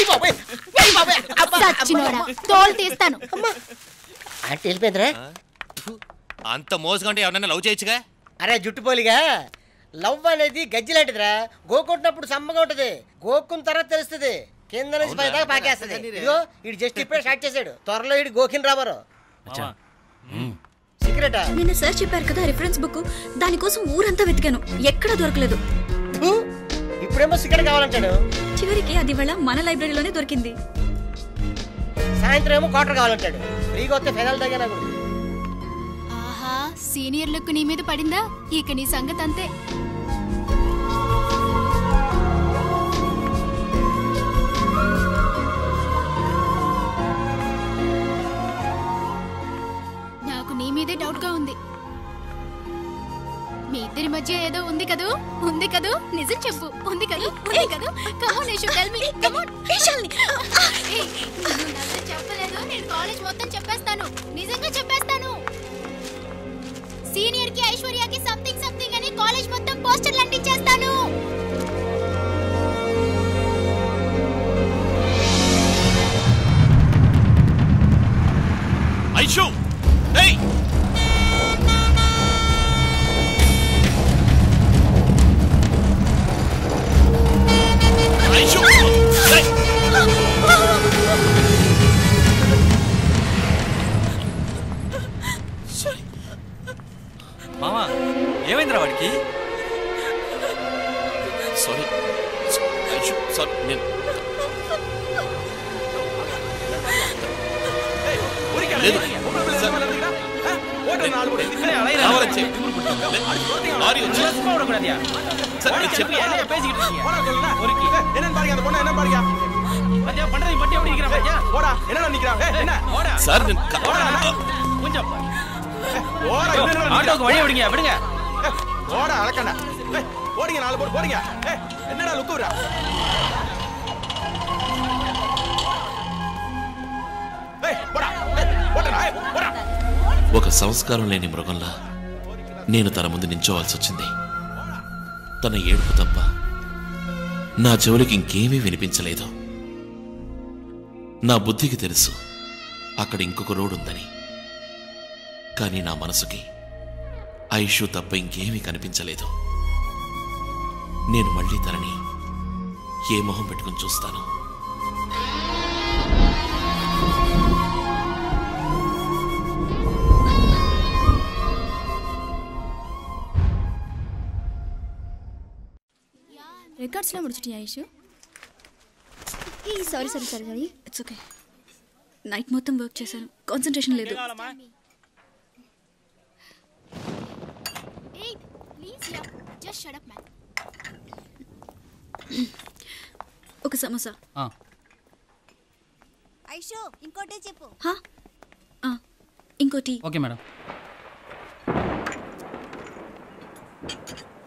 సచ్చినోడా తోలు తీస్తాను అంటే వెళ్ళిపోయిందిరా అంత మోసకంటే ఎవరైనా లవ్ చేయొచ్చుగా అరే జుట్టుపోలిగా లవ్ అనేది గజ్జి లాంటిదిరా గోకుంటున్నప్పుడు సమ్మగా ఉంటది గోక్కున్న తర్వాత తెలుస్తుంది కింద నుంచి పై దాకా పాకేస్తుంది ఇదిగో ఇటు జస్ట్ ఇప్పుడే స్టార్ట్ చేశాడు త్వరలో ఇటు గోకిన్ రాబరు సిగరెటా నిన్న సార్ చెప్పారు కదా రిఫరెన్స్ బుక్ దానికోసం ఊరంతా వెతికాను ఎక్కడా దొరకలేదు ఇప్పుడేమో సిగరెట్ కావాలంటాడు చివరికి అది ఇవాళ మన లైబ్రరీలోనే దొరికింది సాయంత్రం ఏమో క్వార్టర్ కావాలంటాడు ఫ్రీగా వస్తే ఫైనల్ దగ్గర నాకు ఆహా సీనియర్ లుక్ నీ మీద పడిందా ఇక నీ సంగతి అంతే నాకు నీ మీదే డౌట్ గా ఉంది మీ ఇద్దరి మధ్య ఏదో ఉంది కదూ ఉంది కదూ నిజం చెప్పు ఉంది కదూ ఉంది కదూ come on you should tell me come on విశాల్ని నువ్వు నాతో చెప్పలేదు నేను కాలేజ్ మొత్తం చెప్పేస్తాను నిజంగా చెప్పేస్తాను సీనియర్ కి ఐశ్వర్యకి సంథింగ్ సంథింగ్ అని కాలేజ్ మొత్తం పోస్టర్లు అంటించేస్తాను ఐషు ఏయ్ ఐషు ఏయ్! మామా ఏమైందిరా వాడికి సారీ ఐషు సారీ నేను లేదు సార్ కావాలని చెప్పి లారీ వచ్చి సార్ నేను చెప్పి சார் கொஞ்சம் ஆட்டோக்கு வழி விடுங்க விடுங்க ஓடா அளக்கண்டா ஏய், ஓடிங்க நாலு பேர் போறீங்க ஏய், என்னடா லுக்கு விடுறா ஏய், போடா ஏய், போடா ஏய், போடா ఒక సంస్కారం లేని మృగంలా నేను తన ముందు నించోవాల్సి వచ్చింది తన ఏడుపు తప్ప నా చెవులకి ఇంకేమీ వినిపించలేదు నా బుద్ధికి తెలుసు అక్కడ ఇంకొక రోడ్ ఉందని కానీ నా మనసుకి ఐషు తప్ప ఇంకేమీ కనిపించలేదు నేను మళ్ళీ తనని ఏ మొహం పెట్టుకుని చూస్తాను ரெக்கார்ட்ஸ்லாம் முடிச்சிட்டியா Aishu sorry sorry sorry sorry it's okay night మొత్తం వర్క్ చేశాను కాన్సన్ట్రేషన్ లేదు ఏయ్ please yeah just shut up man ఒక సమోసా ఐషో ఇంకోటే చెప్పు హా? ఆ, ఇంకోటి ఓకే మేడం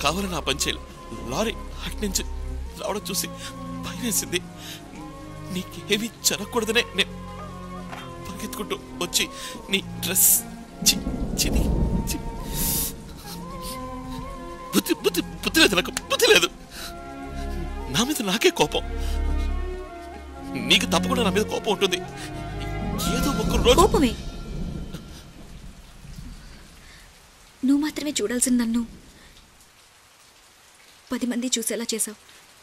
కావాలని ఆ పని చేయలే లారీ అటు నుంచి రావడం చూసి భయం వేసింది నీకేమీ జరగకూడదనే నేను పరిగెత్తుకుంటూ వచ్చి నీ డ్రెస్ చి- చిని చి- బుద్ధి బుద్ధి బుద్ధి లేదు నాకు బుద్ధి లేదు నా మీద నాకే కోపం నీకు తప్పకుండా నా మీద కోపం ఉంటుంది ఏదో ఒక రోజు కోపమే నువ్వు మాత్రమే చూడాల్సిన నన్ను పది మంది చూసేలా చేసావు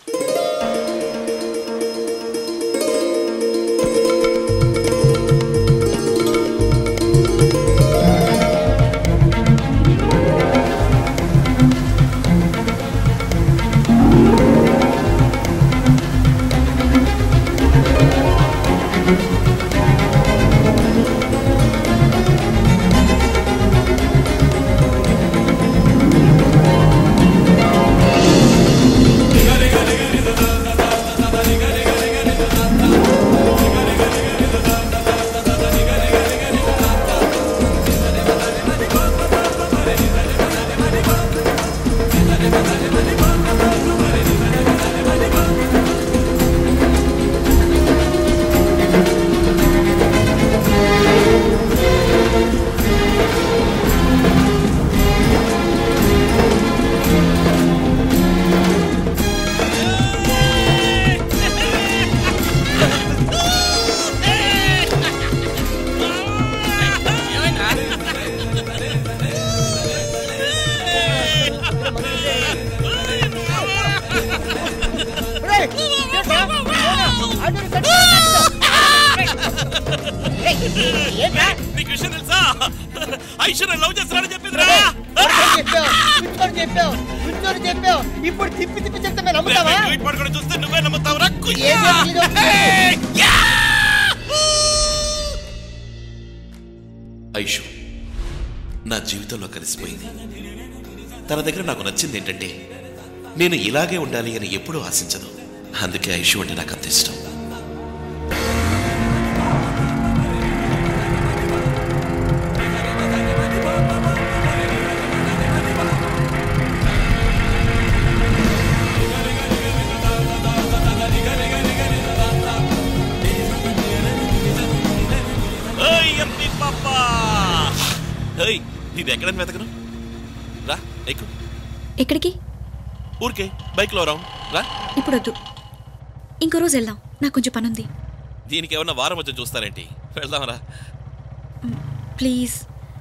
నీకు విషయం తెలుసా ఐశ్వర్య లవ్ చేస్తున్నాడని చెప్పిందిరా చెప్పావు చెప్పావు కూర్చొని చెప్పావు ఇప్పుడు తిప్పి తిప్పి చెప్తే మేము నమ్ముతావా ట్వీట్ పడుకొని చూస్తే నువ్వే నమ్ముతావురా ఏం జరిగిందో ఐషు నా జీవితంలో కలిసిపోయింది తన దగ్గర నాకు నచ్చింది ఏంటంటే నేను ఇలాగే ఉండాలి అని ఎప్పుడూ ఆశించదు అందుకే ఐషు అంటే నాకు అంత ఇష్టం ఓయ్ ఎంపీ పాపా ఓయ్ నీది ఎక్కడని వెతకను రా ఎక్కు ఎక్కడికి ఊరికే బైక్లో రౌండ్ రా ఇప్పుడు వద్దు ఇంకో రోజు వెళ్దాం నాకు కొంచెం పనుంది దీనికి ఏమన్నా వారం వచ్చి చూస్తారేంటి వెళ్దామరా ప్లీజ్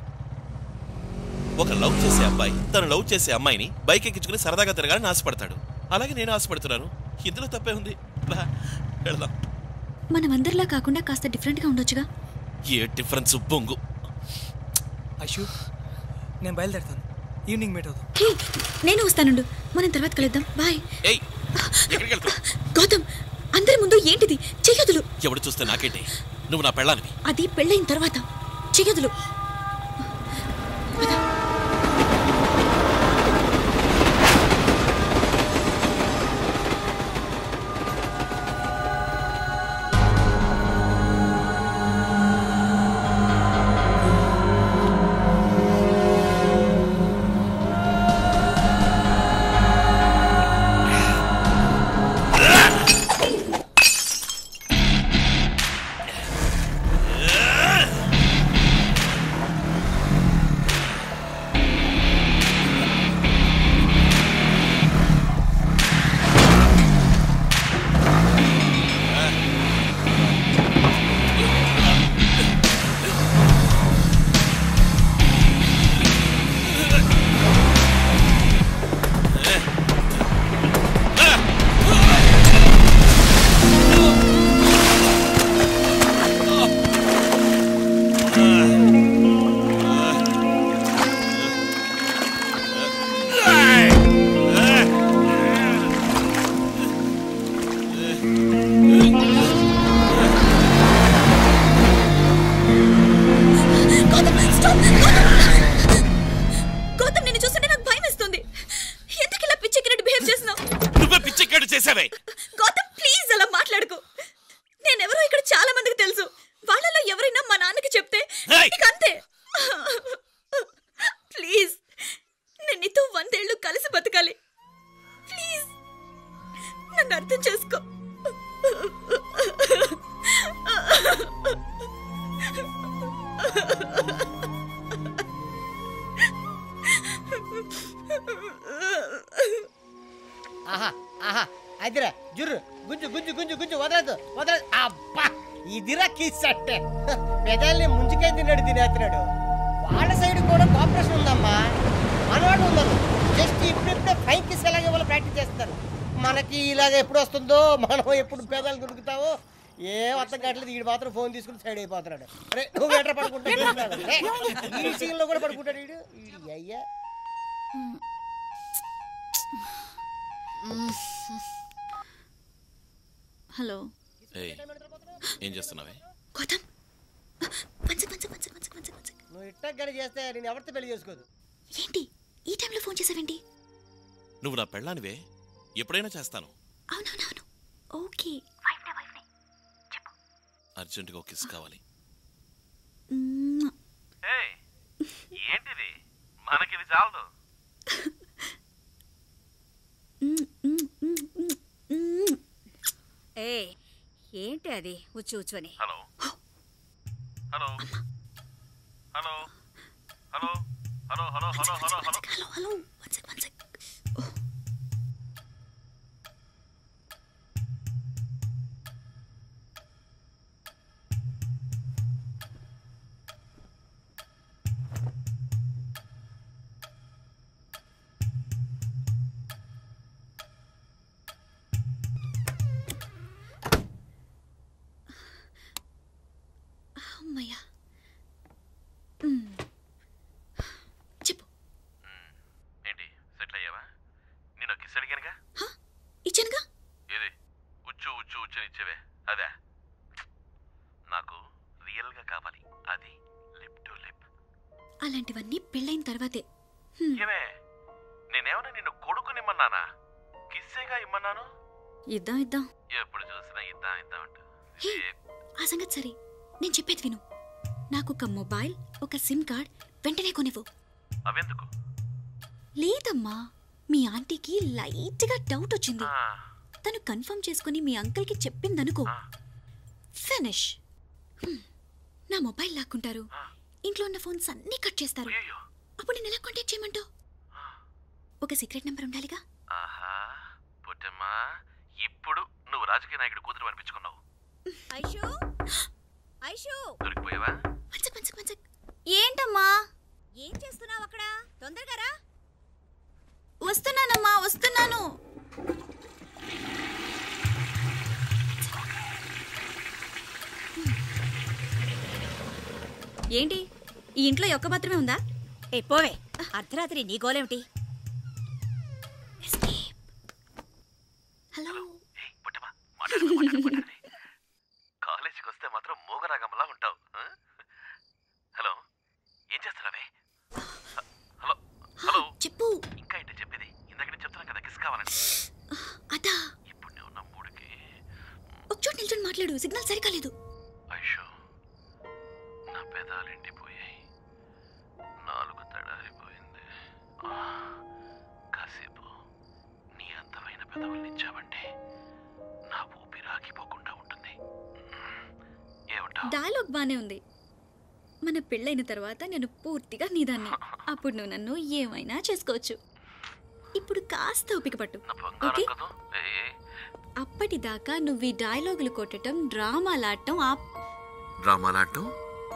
ఒక లవ్ చేసే అబ్బాయి తను లవ్ చేసే అమ్మాయిని బైక్ ఎక్కించుకుని సరదాగా తిరగాలని ఆశపడతాడు అలాగే నేను ఆశపడుతున్నాను ఇందులో తప్పే ఉంది రా వెళ్దాం మనం అందరిలా కాకుండా కాస్త డిఫరెంట్గా ఉండొచ్చుగా ఏ డిఫరెన్స్ బొంగు అశు నేను బయలుదేరుతాను ఈవినింగ్ మీట్ అవుతాం హే, నేను వస్తానుండు మనం తర్వాత కలుద్దాం బాయ్ ఏయ్ ఎక్కడికి వెళ్తావు గౌతమ్ అందరి ముందు ఏంటిది చెయ్యదులు ఎవడు చూస్తే నాకేంటి నువ్వు నా పెళ్ళానివి అది పెళ్ళైన తర్వాత చెయ్యదులు గౌతమ్ స్టాప్ గౌతమ్ నిన్ను చూస్తుంటే నాకు భయం వేస్తుంది ఎందుకు ఇలా పిచ్చెక్కినట్టు బిహేవ్ చేస్తున్నావు నువ్వే పిచ్చెక్కాడు చేసావే గౌతమ్ ప్లీజ్ అలా మాట్లాడుకో నేనెవరో ఇక్కడ చాలా మందికి తెలుసు వాళ్ళలో ఎవరైనా మా నాన్నకి చెప్తే నీకు అంతే ప్లీజ్ నేను నీతో వందేళ్ళు కలిసి బతకాలి ఆహా ఆహా అదిరా జుర్రు గుంజు గుంజు గుంజు గుంజు వదలదు వదలదు అబ్బా ఇదిరా కిస్ అంటే పెదాల్ని ముంచుకే తిన్నాడు తినేస్తున్నాడు వాళ్ళ సైడ్ కూడా కోఆపరేషన్ ఉందమ్మా మనవాడు ఉన్నారు జస్ట్ ఇప్పుడిప్పుడే ఫైన్ కిస్ ఎలాగే వాళ్ళు ప్రాక్టీస్ చేస్తారు మనకి ఇలాగ ఎప్పుడు వస్తుందో మనం ఎప్పుడు పేదాలు దొరుకుతావో ఏ అర్థం కావట్లేదు వీడు మాత్రం ఫోన్ తీసుకుని సైడ్ అయిపోతున్నాడు అరే నువ్వు ఎట్లా పడుకుంటాడు ఈ సీన్లో కూడా పడుకుంటాడు వీడు వీడి అయ్యా హలో ఏయ్ ఏం చేస్తున్నావే Gautam one sec one sec one sec one sec one sec one sec నువ్వు ఇట్టా గడి చేస్తే నేను ఎవరితో పెళ్లి చేసుకోదు ఏంటి ఈ టైంలో ఫోన్ చేసావేంటి నువ్వు నా పెళ్ళానివే ఎప్పుడైనా చేస్తాను అవునవునవును ఓకే అర్జెంటుగా ఒక కిస్ కావాలి ఏంటిది మనకిది చాలదు ఏ ఏంటి అది ఉచ్చు ఉచ్చు అని hello hello hello hello hello hello hello hello hello hello hello one sec one sec అమ్మయ్యా మ్మ్. చెప్పు ఏంటి సెటిల్ అయ్యావా నేను కిస్ అడిగానుగా ఇచ్చానుగా ఏది ఉచ్చు ఉచ్చు ఉచ్చు అని ఇచ్చేవే అదే నాకు రియల్ గా కావాలి అది లిప్ టు లిప్ అలాంటివన్నీ పెళ్ళైన తర్వాతే ఏమే నేనేమన్నా నిన్ను కొడుకునిమ్మన్నానా కిస్సేగా ఇమ్మన్నాను ఇద్దాం ఇద్దాం ఎప్పుడు చూసినా ఇద్దాం ఇద్దాం అంటూ హే ఆ సంగతి సరే నేను చెప్పేది విను నాకు ఒక మొబైల్ ఒక సిమ్ కార్డ్ వెంటనే కొనివ్వు అవెందుకు లేదమ్మా మీ ఆంటీకి లైట్గా డౌట్ వచ్చింది తను కన్ఫర్మ్ చేసుకుని మీ అంకుల్కి చెప్పిందనుకో ఫినిష్ హ్మ్. నా మొబైల్ లాక్కుంటారు ఇంట్లో ఉన్న ఫోన్స్ అన్నీ కట్ చేస్తారు అప్పుడు నేను ఎలా కాంటాక్ట్ చేయమంటావు ఒక సీక్రెట్ నెంబర్ ఉండాలిగా ఆహా పుట్టమ్మా ఇప్పుడు నువ్వు రాజకీయ నాయకుడు కూతురు అనిపించుకున్నావు ఐషు ఐషు దొరికిపోయావా ఏంటమ్మా ఏం చేస్తున్నావు అక్కడ తొందరగా రా వస్తున్నానమ్మా వస్తున్నాను ఏంటి ఈ ఇంట్లో ఒక్క మాత్రమే ఉందా ఏ పోవే అర్ధరాత్రి నీ గోలేమిటి హలో కాలేజీకి వస్తే మాత్రం మూగరాగంలా ఉంటావు ఆ? హలో ఏం చేస్తున్నావే హ- హలో హలో చెప్పు ఇంకా ఏంటి చెప్పేది ఇందాక నేను చెప్తున్నాను కదా కిస్ కావాలని అదా ఇప్పుడు నువ్వు నా మూడికి ఒక చోటు నిల్చొని మాట్లాడు సిగ్నల్ సరిగా లేదు ఐషో నా పెదాలు ఎండిపోయాయి నాలుగు తడారిపోయింది ఆ, కాసేపు నీ అందమైన పెదవుల్ని ఇచ్చావంటే నా ఊపిరి ఆగిపోకుండా ఉంటుంది ఏమంటావు డైలాగ్ బానే ఉంది మన పెళ్ళైన తర్వాత నేను పూర్తిగా నీదాన్ని అప్పుడు నువ్వు నన్ను ఏమైనా చేసుకోవచ్చు ఇప్పుడు కాస్త ఓపిక పట్టు ఓకే కదా ఏ అప్పటిదాకా నువ్వు ఈ డైలాగులు కొట్టడం డ్రామాలాడటం ఆ డ్రామాలాడటం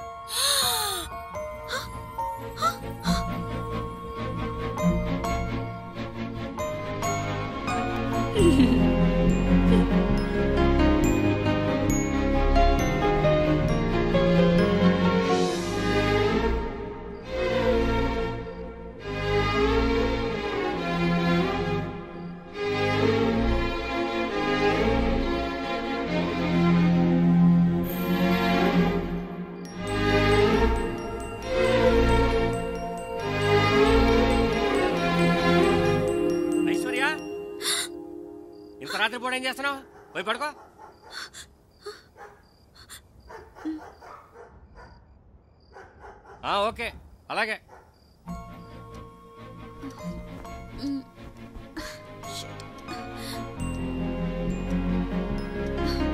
ఐశ్వర్య ఇంత రాత్రి పూట ఏం చేస్తున్నావు పోయి పడుకో ఆ, ఓకే అలాగే మ్.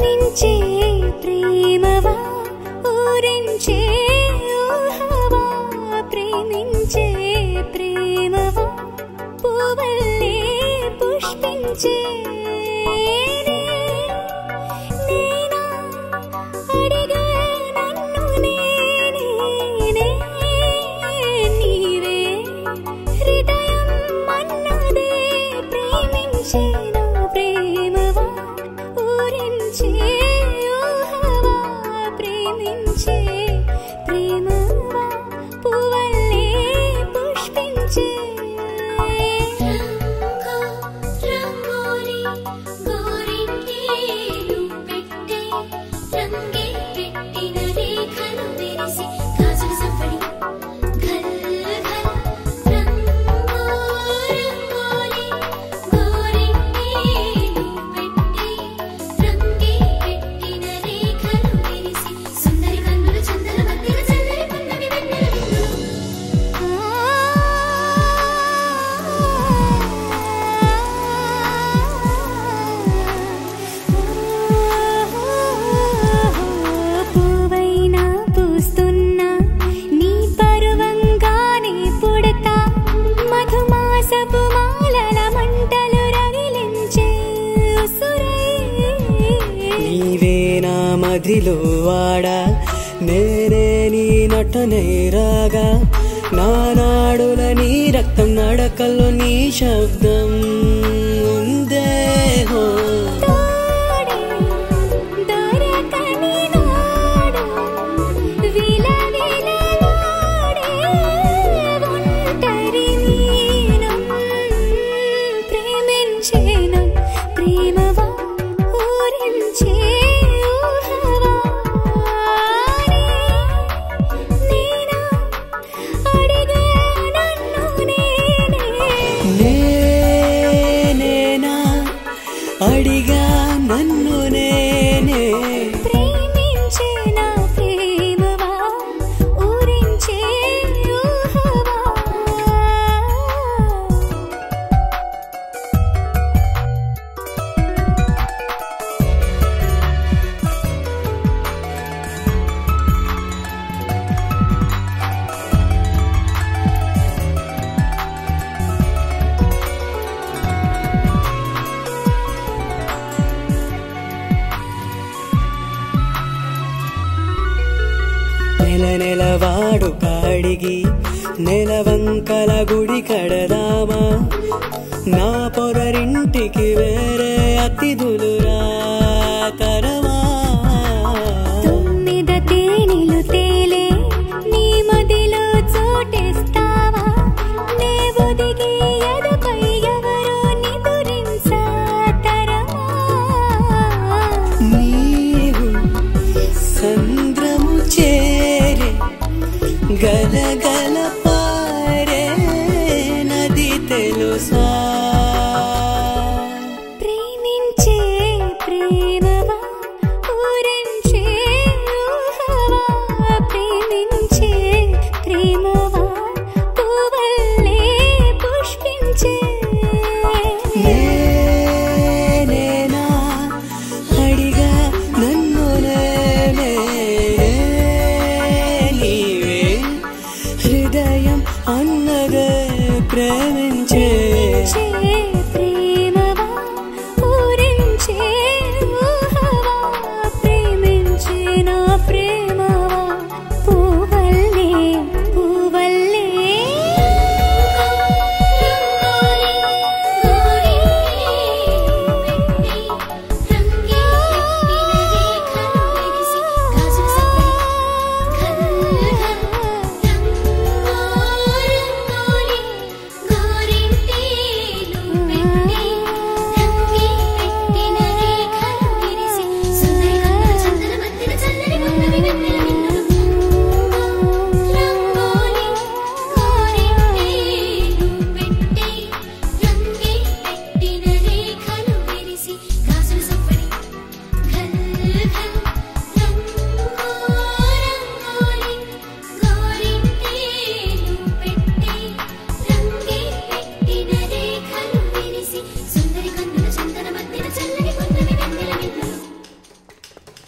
ప్రేమించే ప్రేమవా ఊరించే ఊహవా ప్రేమించే ప్రేమవా పువ్వల్లే పుష్పించే నేనా అడిగా నన్ను నేనే నీవే హృదయం అన్నదే ప్రేమించే నా ప్రేమవా ఊరించే ఊహవా ప్రేమించే ప్రేమవా పువ్వల్లే పుష్పించే రంగోలి గోరింటేలు పెట్టే రంగే పెట్టిన రేఖలు మెరిసి గాజుల సంపడి ఘల్ ఘల్ రంగో రంగోలి గోరింటేలు పెట్టే రంగే పెట్టిన రేఖలు మెరిసి సుందరి కన్నుల చందన మధ్యన చల్లని పున్నమి వెన్నెల పువ్వైనా పూస్తున్నా నీ పరువంగానే పుడతా మధుమాసపు మాలల మంటలు రగిలించే ఉసురై నీవే నా మదిలో వాడా నేనే నీ నటనే రాగా నా నాడుల నీ రక్తం నడకల్లో నీ శబ్దం ఉందే హో దొరకని నాడు విలవిలలాడే ఒంటరి నీనం ప్రేమించేన ప్రేమవా ఊరించే ఊహవా నేనా అడిగా నన్ను నేనే నేనేనా అడిగా నన్ను నేనే ప్రేమించే నా ప్రేమవా ఊరించే ఊహవా నెల నెలవాడు కాడిగి నెలవంకల గుడి కడదామా నా పొరరింటికి వేరే అతిథులు రాతరమా తొమ్మిద తేనెలు తేలే నీ మదిలో చోటేస్తావా నే ఒదిగి ఎదపై ఎవరో నిదురించాతరమా నీవు సంద్రము చేరే గలగల పారే నది తెలుసా ప్రేమించే ప్రేమ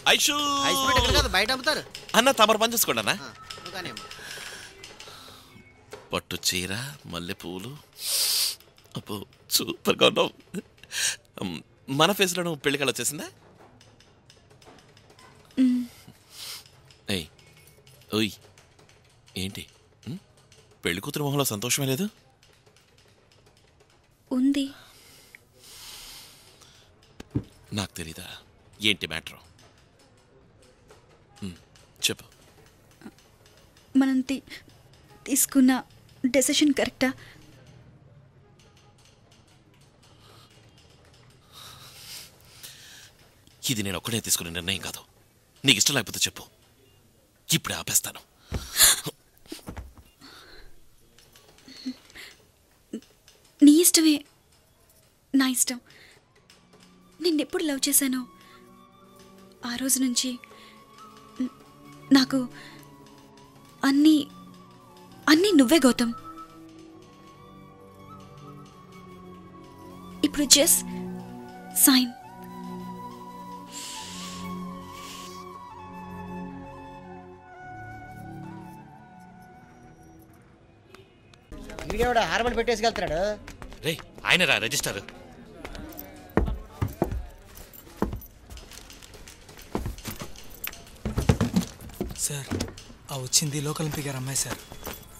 ఐషు ఐస్ ఫ్రూట్ ఎక్కడ కాదు బయట అమ్ముతారు అన్న తమరు పని చేసుకోండి అన్న నువ్వు కానీ అమ్ము. పట్టు చీర మల్లె పూలు అబ్బో సూపర్గా ఉన్నావు ఉమ్, మన ఫేస్లో నువ్వు పెళ్ళికలు వచ్చేసిందా ఏయ్ ఓయ్ ఏంటి ఉమ్, పెళ్లి కూతురు మొహంలో సంతోషమే లేదు ఉంది నాకు తెలీదా ఏంటి మ్యాటర్ చెప్పు మనం తీ- తీసుకున్న డెసిషన్ కరెక్టా ఇది నేను ఒక్కడే తీసుకునే నిర్ణయం కాదు నీకు ఇష్టం లేకపోతే చెప్పు ఇప్పుడే ఆపేస్తాను నీ ఇష్టమే నా ఇష్టం నిన్నెప్పుడు లవ్ చేశానో ఆ రోజు నుంచి న- నాకు అన్నీ అన్నీ నువ్వే గౌతమ్ ఇప్పుడు జస్ట్ సైన్ వీడేవాడు హార్మోన్ పెట్టేసుకెళ్తున్నాడు రే ఆయనరా రిజిస్టర్ సార్ ఆ వచ్చింది లోకల్ ఎంపీ గారు అమ్మాయి సార్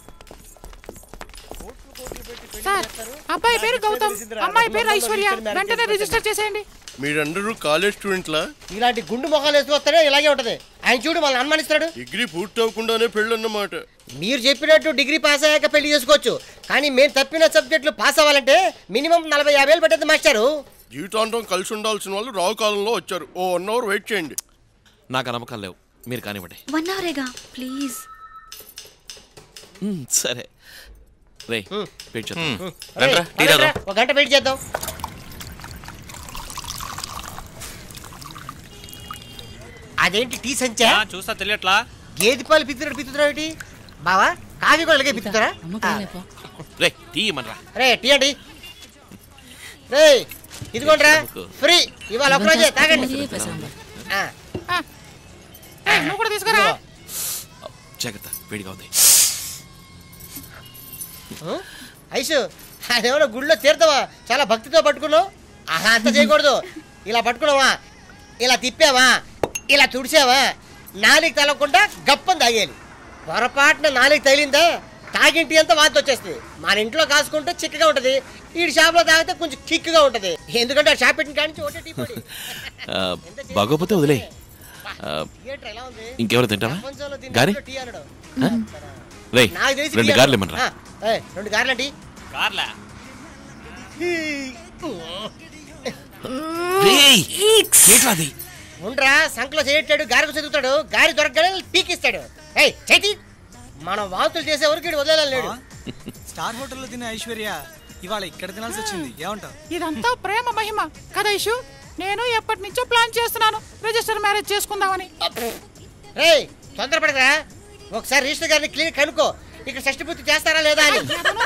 సార్ అబ్బాయి పేరు గౌతమ్ అమ్మాయి పేరు ఐశ్వర్య వెంటనే రిజిస్టర్ చేసేయండి మీరందరూ కాలేజ్ స్టూడెంట్లా ఇలాంటి గుండు మొఖాలు వేసుకొస్తేనే ఇలాగే ఉంటది ఆయన చూడు మళ్ళీ అనుమానిస్తాడు డిగ్రీ పూర్తి అవ్వకుండానే పెళ్ళన్నమాట మీరు చెప్పినట్టు డిగ్రీ పాస్ అయ్యాక పెళ్లి చేసుకోవచ్చు కానీ మేము తప్పిన సబ్జెక్టులు పాస్ అవ్వాలంటే మినిమం నలభై యాభై వేలు పట్టేది మాస్టారు జీవితాంతం కలిసి ఉండాల్సిన వాళ్ళు రావు కాలంలో వచ్చారు ఓ వన్ అవర్ వెయిట్ చేయండి నాకు ఆ నమ్మకాలు లేవు మీరు కానివ్వండి వన్ అవరేగా ప్లీజ్ ఉమ్, సరే రే వెయిట్ చేద్దాం రండ్రా, టీ తాగుదాం. ఒక గంట వెయిట్ చేద్దాం అదేంటి టీ సంచా చూస్తా తెలియట్లా గేదె పాలు పిత్తున్నాడు పిత్తుతున్నాడు ఏంటి బావా కాఫీ కూడా ఇలాగే పిత్తుతారా రే టీ ఇమ్మనరా రే టీ అండి రే ఇదిగోండ్రా ఫ్రీ ఇవాళ ఒకరోజే తాగండి ఆ, ఏయ్, నువ్వు కూడా తీసుకురా జాగ్రత్త వేడిగా ఉంది ఆ? ఐసు అదేమన్నా గుళ్ళో తీర్థవా చాలా భక్తితో పట్టుకున్నావు ఆహా అంత చేయకూడదు ఇలా పట్టుకున్నావా ఇలా తిప్పావా ఇలా తుడిచావా నాలుగు తలకుండా గప్పని తాగేయాలి పొరపాటున నాలుగు తగిలిందా తాగింటి అంతా వాంతి వచ్చేస్తుంది మన ఇంట్లో కాసుకుంటే చిక్కగా ఉంటది ఈ షాప్లో తాగితే కొంచెం కిక్గా ఉంటది ఎందుకంటే ఆ షాప్ పెట్టిన కాడి నుంచి ఒకటే టీ పొడి ఆ, బాగోపోతే వదిలే ఏంట్రా ఇలా ఉంది ఇంకెవరు తింటావా ప్రపంచంలో దీని గారి టీ అనడు ఆ? రే నాకు తెలిసి రెండు టీ గార్లు అనడు. ఇమ్మనరా ఆ, ఏయ్, రెండు గార్లండి కార్లా రేయ్, ఏంట్రా అది ఉండ్రా సంకలో చేయట్టాడు గారికి చదువుతాడు గారి దొరకగానే పీకిస్తాడు ఏయ్ చేతి మనం వాంతులు చేసే వరకు ఈడు వదిలేలా లేడు స్టార్ హోటల్లో తినే ఐశ్వర్య ఇవాళ ఇక్కడ తినాల్సి వచ్చింది ఏమంటావు ఇదంతా ప్రేమ మహిమ కదా ఇషు నేను ఎప్పటి నుంచో ప్లాన్ చేస్తున్నాను రిజిస్టర్ మ్యారేజ్ చేసుకుందామని రేయ్ తొందరపడరా ఒకసారి రిజిస్టర్ గారిని క్లినిక్ కనుక్కో ఇక్కడ షష్టి పూర్తి చేస్తారా లేదా అని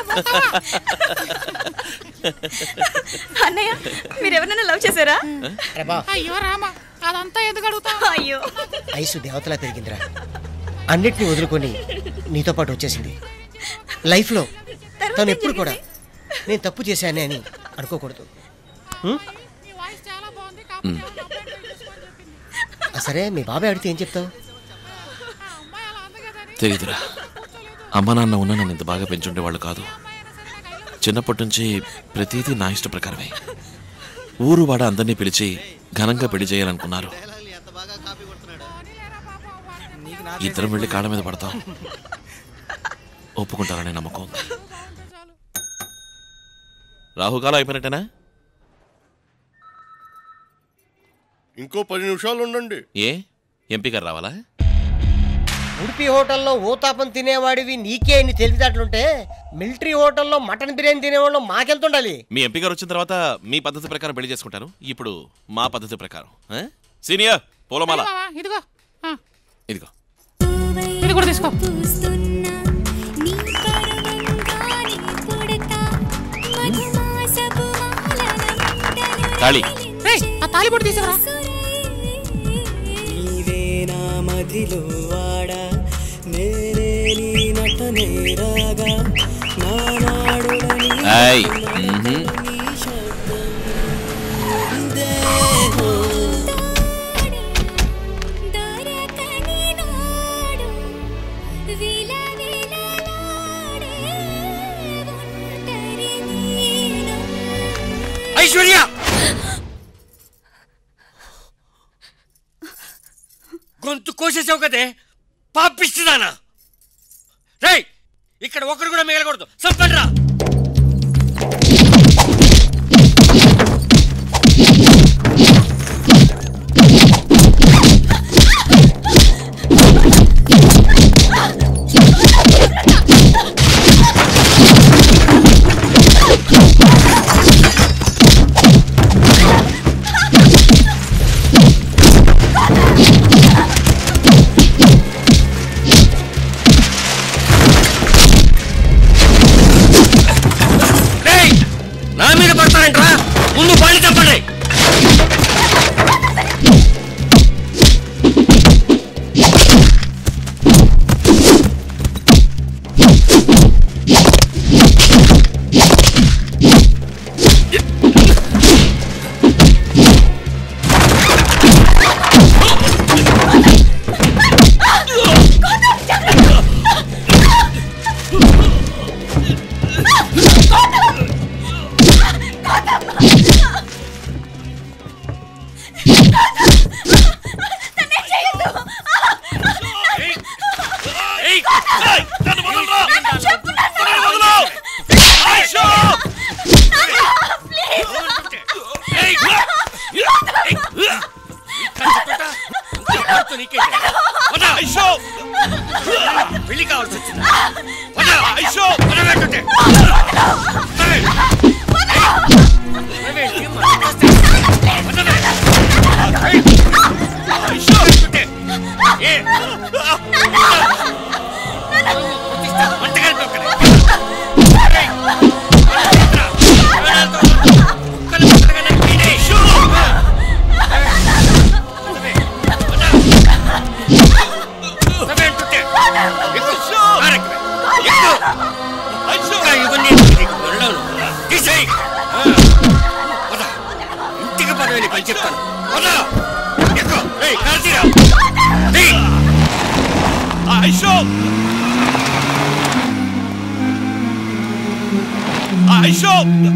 అన్నయ్య మీరు ఎవరైనా లవ్ చేశారా అయ్యో రామ అదంతా ఎందుకు అడుగుతా అయ్యో ఐసు దేవతలా పెరిగిందిరా అన్నిటిని వదులుకొని నీతో పాటు వచ్చేసింది లైఫ్లో తను ఎప్పుడు కూడా నేను తప్పు చేశానే అని అనుకోకూడదు ఉం? ఉమ్, ఆ, సరే మీ బాబాయ్ అడిగితే ఏం చెప్తావు తెలీదురా అమ్మ నాన్న ఉన్న నన్ను ఇంత బాగా పెంచుండేవాళ్ళు కాదు చిన్నప్పటి నుంచి ప్రతిదీ నా ఇష్ట ప్రకారమే ఊరు వాడ అందరినీ పిలిచి ఘనంగా పెళ్లి చేయాలనుకున్నారు ఇద్దరం వెళ్ళి కాళ్ళ మీద పడతాం ఒప్పుకుంటారనే నమ్మకం ఉంది రాహుకాలం అయిపోయినట్టేనా ఇంకో పది నిమిషాలు ఉండండి ఏ ఎంపీ గారు రావాలా ఉడిపి హోటల్లో ఊతాపం తినేవాడివి నీకే ఇన్ని తెలివితేటలుంటే మిలిటరీ హోటల్లో మటన్ బిర్యానీ తినేవాళ్ళు మాకెంత ఉండాలి మీ ఎంపీ గారు వచ్చిన తర్వాత మీ పద్ధతి ప్రకారం పెళ్లి చేసుకుంటాను ఇప్పుడు మా పద్ధతి ప్రకారం ఆ? సీనియర్ పూలమాల బావా, ఇదిగో ఆ, ఇదిగో ఇది కూడా తీసుకో తాళి రేయ్, ఆ తాలిబొట్టు తీసుకురా ఈ మదిలో ఆడా నేనే నీ నటనే రాగా నానాడులని ఏయ్, మ్హూ. ఐశ్వర్య గొంతు కోసేసావు కదే పాపిస్తుందానా రేయ్ ఇక్కడ ఒకరు కూడా మిగలకూడదు సంపండ్రా రేయ్ నా మీద పడతారంట్రా ముందు పని చెప్పండి పెళ్లి కావాల్సి వచ్చింది ఇంటికి పదవి పని చెప్తాను వదలా. ఎక్కు. ఏయ్, కార్తీరా. దియ్. ఐషో ఐషో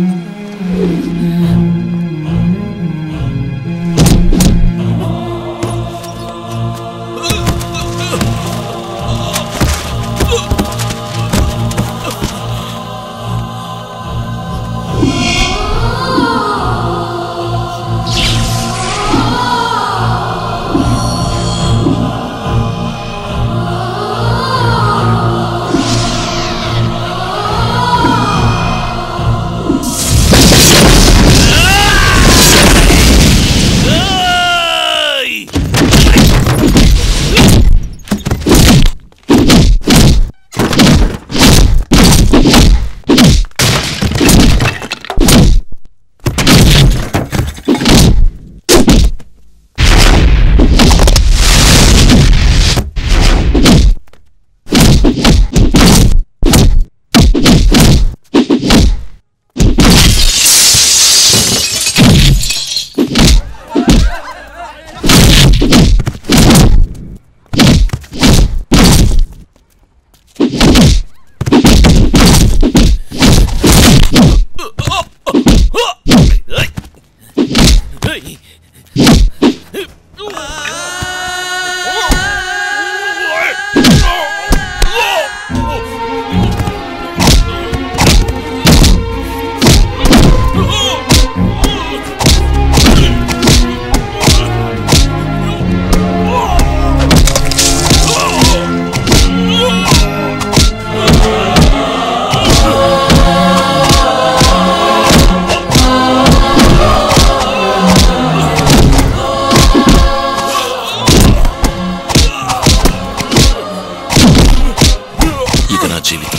ఇక నా జీవితం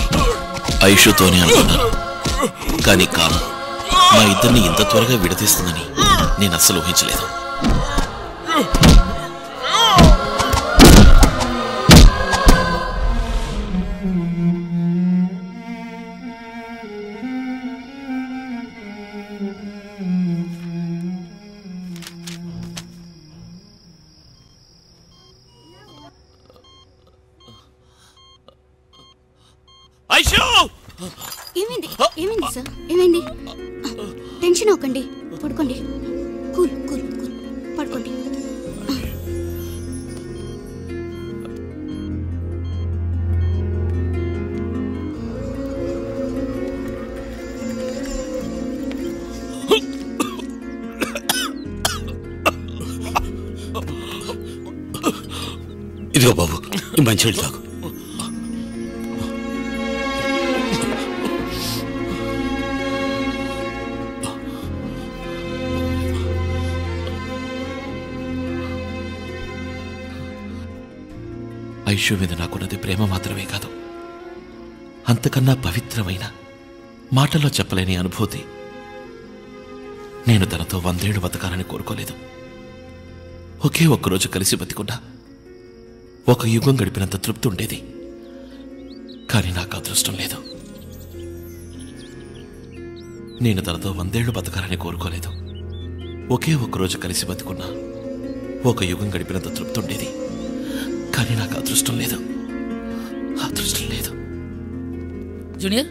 ఐషుతోనే అనుకున్నాను కానీ కాలం మా ఇద్దరిని ఇంత త్వరగా విడదీస్తుందని నేను అస్సలు ఊహించలేదు ఐషు ఏమైంది ఏమైంది సార్ ఏమైంది టెన్షన్ అవ్వకండి పడుకోండి కూల్ కూల్ కూల్ పడుకోండి ఇదిగో బాబు ఈ మంచినీళ్ళు తాగు ఐషు మీద నాకున్నది ప్రేమ మాత్రమే కాదు అంతకన్నా పవిత్రమైన మాటల్లో చెప్పలేని అనుభూతి నేను తనతో వందేళ్లు బతకాలని కోరుకోలేదు ఒకే ఒక్కరోజు కలిసి బతికున్నా ఒక యుగం గడిపినంత తృప్తి ఉండేది కానీ నాకు అదృష్టం లేదు నేను తనతో వందేళ్లు బతకాలని కోరుకోలేదు ఒకే ఒక్కరోజు కలిసి బతుకున్నా ఒక యుగం గడిపినంత తృప్తి ఉండేది కానీ నాకు అదృష్టం లేదు అదృష్టం లేదు జూనియర్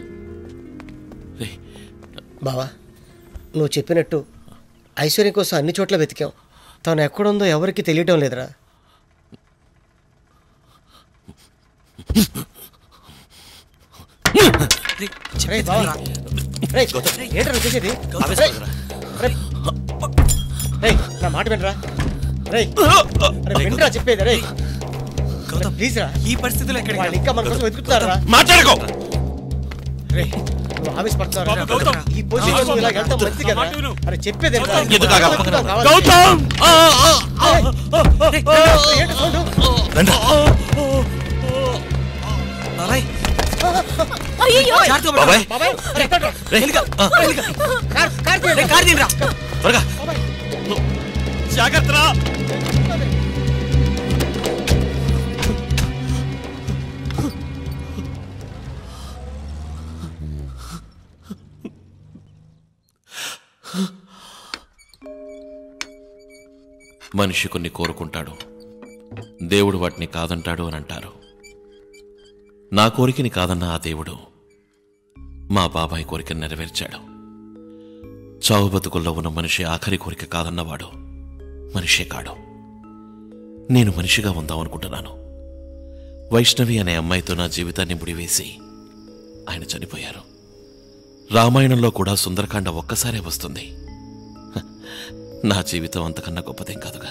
బావా నువ్వు చెప్పినట్టు ఐశ్వర్యం కోసం అన్ని చోట్ల వెతికాం తను ఎక్కడుందో ఎవరికి తెలియటం లేదురా రేయ్ బావా. రేయ్, ఏంట్రా నువ్వు చేసేది రేయ్, రేయ్. రేయ్, నా మాట వినరా రేయ్ అరే వినరా చెప్పేది రేయ్ ప్లీజ్ రా ఈ పరిస్థితిలో ఎక్కడ వాళ్ళు ఇంకా మన కోసం వెతుకుతున్నారా మాట్లాడుకో రే నువ్వు ఆవేశపడుతున్నావు బాబు, గౌతమ్. ఈ పొజిషన్ నువ్వు ఇలా వెళ్తాం మంచిది కదా మాట విను. అరే చెప్పేది ఏంట్రా? ఎందుకు ఆగాలి? వెతుకుతాం కావాలి. గౌతమ్! రేయ్, రేయ్, ఏంటి సౌండ్? బాబాయ్ అయ్యో జాగ్రత్త బాబాయ్. బాబాయ్, అరే, ఎక్కడ రా? రేయ్, వెనుక, ఆ. వెనుక. కార్, కార్ తీయండి. రేయ్, కార్ తీయండిరా. త్వరగా జాగ్రత్త మనిషి కొన్ని కోరుకుంటాడు దేవుడు వాటిని కాదంటాడు అని అంటారు నా కోరికని కాదన్న ఆ దేవుడు మా బాబాయ్ కోరికను నెరవేర్చాడు చావు బతుకుల్లో ఉన్న మనిషి ఆఖరి కోరిక కాదన్నవాడు మనిషే కాడు నేను మనిషిగా ఉందామనుకుంటున్నాను వైష్ణవి అనే అమ్మాయితో నా జీవితాన్ని ముడివేసి ఆయన చనిపోయారు రామాయణంలో కూడా సుందరకాండ ఒక్కసారే వస్తుంది హ, నా జీవితం అంతకన్నా గొప్పదేం కాదుగా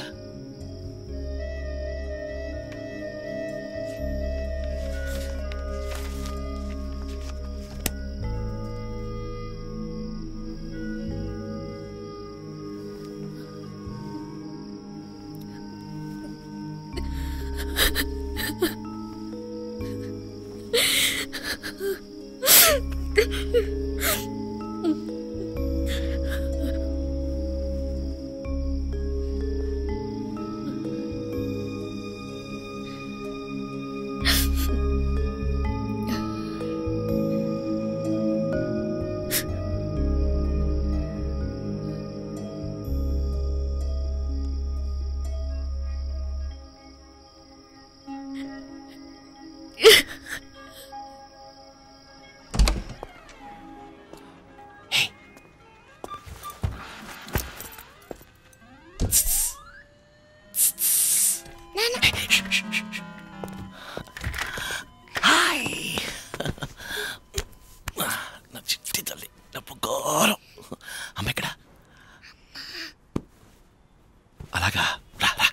హాయ్ నా చిట్టి తల్లి నా పొగోరం అమ్మ ఎక్కడ అలాగా రా రా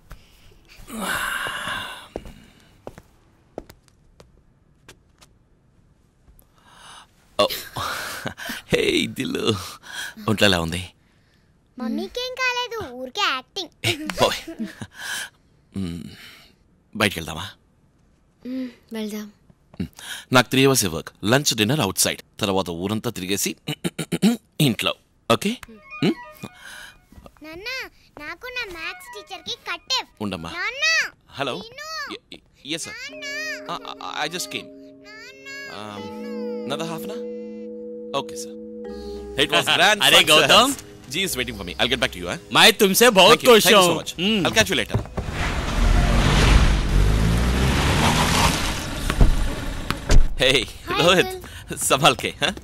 ఓ, హే దిల్లు ఒంట్లో ఎలా ఉంది మమ్మీకేం కాలేదు ఊరికే యాక్టింగ్ పోయ్. మ్, బయటికి వెళ్దామా వెళ్దాం నాకు three hours work lunch dinner outside తర్వాత ఊరంతా తిరిగేసి ఇంట్లో ఓకే మ్? నాన్న నాకు నా మ్యాథ్స్ టీచర్ కి కట్టేవ్ ఉండమ్మా నాన్న hello yes sir I just came another half an hour okay sir it was grand अरे success. Gautam. G is waiting for me i'll get back to you huh? मैं तुमसे बहुत Thank you. खुश Thank you so हूँ much. i'll catch you later Hey, Hi, Lohit. Uncle. संभाल के हाँ?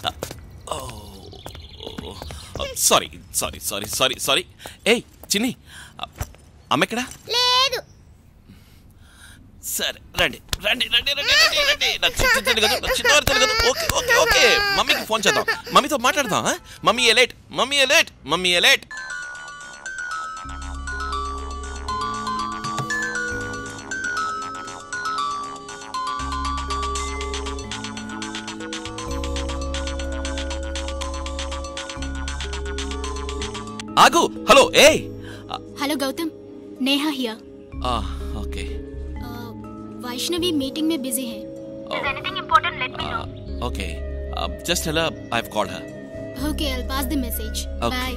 Sorry sorry sorry sorry sorry ఏయ్ చిన్ని అమ్మ ఎక్కడా లేదు సరే రండి రండి రండి రండి రండి రండి నాకు చిన్నది కదా నాకు చిన్నవారు తెలియదు ఓకే ఓకే ఓకే మమ్మీకి ఫోన్ చేద్దాం మమ్మీతో మాట్లాడదాం ఆ? మమ్మీ ఎలేట్ మమ్మీ ఎలేట్ మమ్మీ ఎలేట్ ఆగు హలో ఏయ్ hello Gautam Neha here okay Vaishnavi meeting में बिजी है Is anything important let me know okay just hello I have called her okay i'll pass the message Okay. bye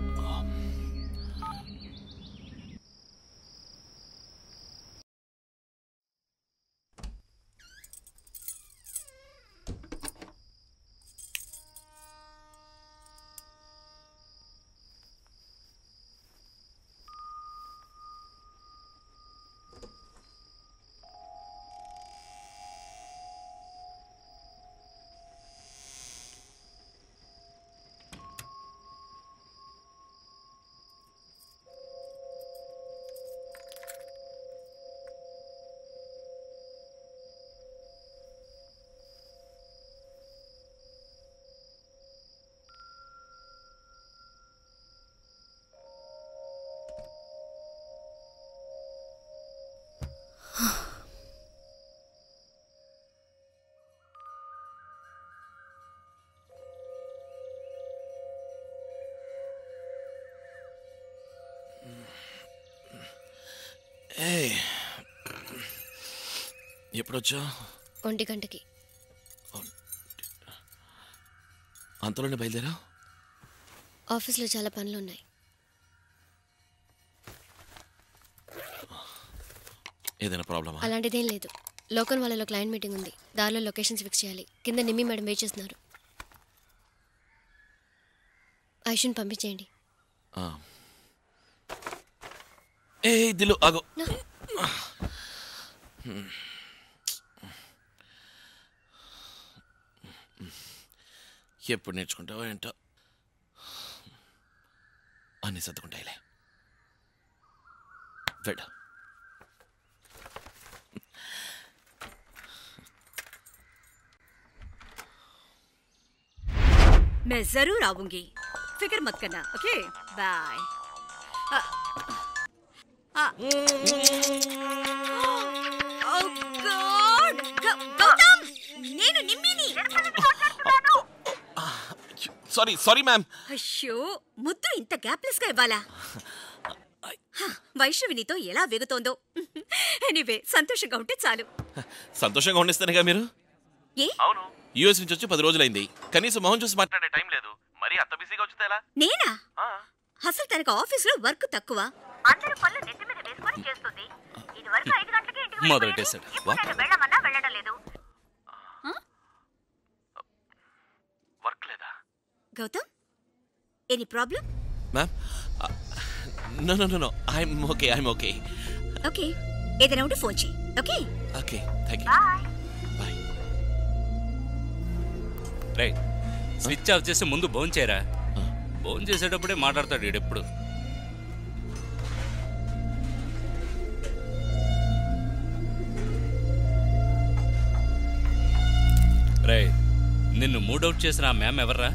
ఏయ్ ఎప్పుడొచ్చా ఒంటి గంటకి అంతలోనే బయలుదేరా ఆఫీస్లో చాలా పనులు ఉన్నాయి ఏదైనా ప్రాబ్లమా అలాంటిదేం లేదు లోకల్ వాళ్ళలో క్లయింట్ మీటింగ్ ఉంది దారిలో లొకేషన్స్ ఫిక్స్ చేయాలి కింద నిమ్మి మేడం వెయిట్ చేస్తున్నారు ఐషుని పంపించేయండి ఏ దిలు ఆగో ఎప్పుడు నేర్చుకుంటావో ఏంటో అన్నీ సర్దుకుంటాయిలే వెళ్ళు मैं जरूर आऊंगी फिक्र मत करना ओके बाय గౌతమ్ నేను నిమ్మిని సారీ సారీ మ్యామ్ అయ్యో ముద్దు ఇంత గ్యాప్లెస్ గా ఇవ్వాలా హ, వైష్ణవి నీతో ఎలా వెగుతోందో ఎనీవే సంతోషంగా ఉంటే చాలు సంతోషంగా ఉండిస్తేనేగా మీరు ఏ అవును యూఎస్ నుంచి వచ్చి పది రోజులైంది కనీసం మొహం చూసి మాట్లాడే టైం లేదు మరి అంత బిజీగా వచ్చితే ఎలా నేనా అసలు తనకు ఆఫీసులో వర్క్ తక్కువ అందరూ పనులు నెత్తి మీద వేసుకొని చేస్తుంది ఇది వరకు ఐదు గంటలకే ఇంటికి మొదలెట్టేశాడు నేను వెళ్ళమన్నా వెళ్ళడం లేదు వర్క్ లేదా Gautam any problem ma'am no no no no I'm okay I'm okay okay ఏదైనా ఉంటే ఫోన్ చేయి okay okay thank you bye రే స్విచ్ ఆఫ్ చేసి ముందు భోన్ చేయరా భోన్ చేసేటప్పుడే మాట్లాడతాడు ఈడెప్పుడు రే నిన్ను మూడౌట్ చేసిన ఆ మ్యామ్ ఎవర్రా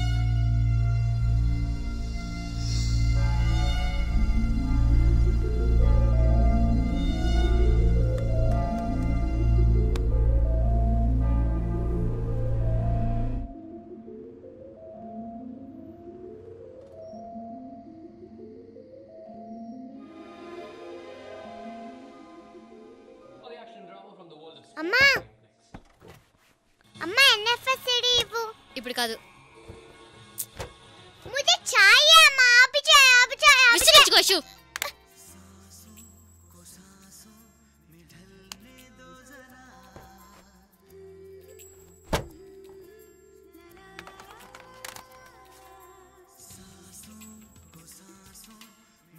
అమ్మా అమ్మా ఎన్ఎఫ్ఎస్ సిడి ఇవ్వు ఇప్పుడు కాదు मुझे चाहिए अम्मा अभी चाहिए अभी चाहिए अभी విసిగించుకో అశు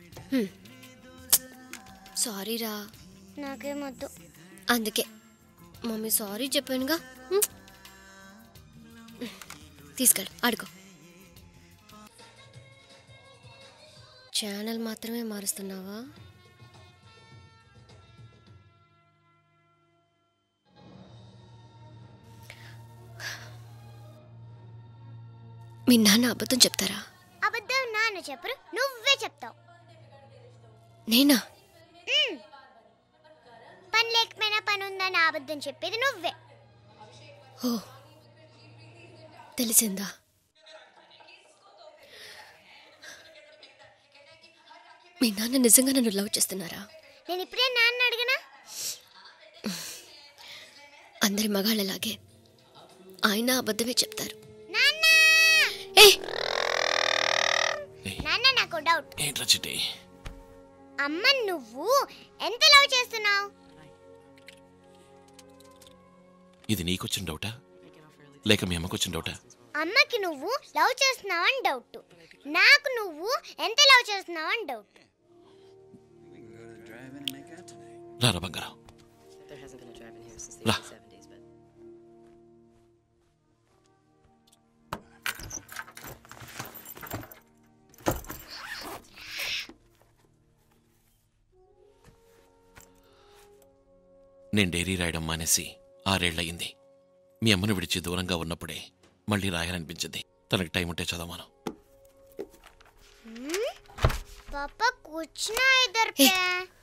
సారీ రా నాకేమొద్దు అందుకే మమ్మీ సారీ చెప్పానుగా హ్మ్. తీసుకెళ్ళు ఆడుకో ఛానల్ మాత్రమే మారుస్తున్నావా మీ నాన్న అబద్ధం చెప్తారా అబద్ధం నాన్న చెప్పరు నువ్వే చెప్తావు నేనా మ్మ్. పని లేకపోయినా పని ఉందని అబద్ధం చెప్పేది నువ్వే ఓ తెలిసిందా మీ నాన్న నిజంగా నన్ను లవ్ చేస్తున్నారా నేను ఇప్పుడే నాన్న అడిగినా అందరి మగాళ్ళలాగే ఆయన అబద్ధమే చెప్తారు నాన్న ఏ నాన్న నాకు డౌట్ ఏంట్రా చిట్టి అమ్మ నువ్వు ఎంత లవ్ చేస్తున్నావు ఇది నీకొచ్చిన డౌటా లేక మీ అమ్మకొచ్చిన డౌటా అమ్మకి నువ్వు లవ్ చేస్తున్నావు అని డౌట్ నాకు నువ్వు ఎంత లవ్ చేస్తున్నావు అని డౌట్ రారా బంగారం రా నేను డైరీ రాయడం మానేసి ఆరేళ్లయింది మీ అమ్మను విడిచి దూరంగా ఉన్నప్పుడే మళ్ళీ రాయాలనిపించింది తనకి టైం ఉంటే చదవమాను పాప కూర్చున్నా ఇద్దరు పే.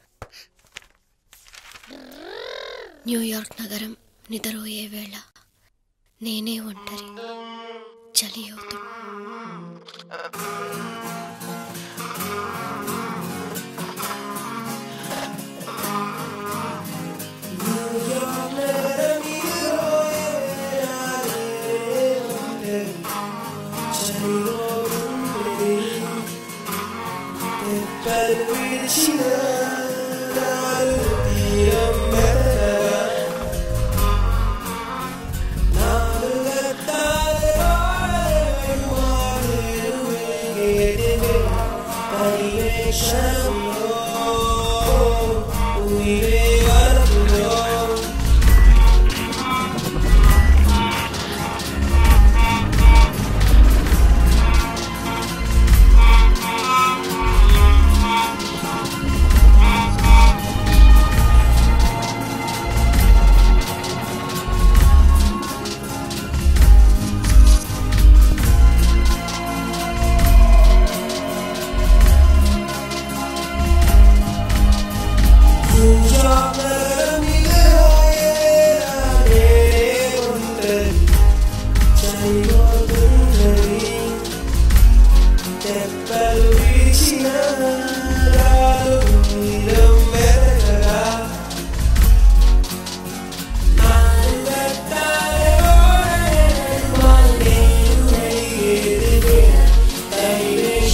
న్యూయార్క్ నగరం నిద్రపోయే వేళ నేనే ఒంటరి చలియోతు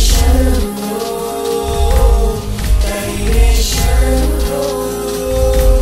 Oh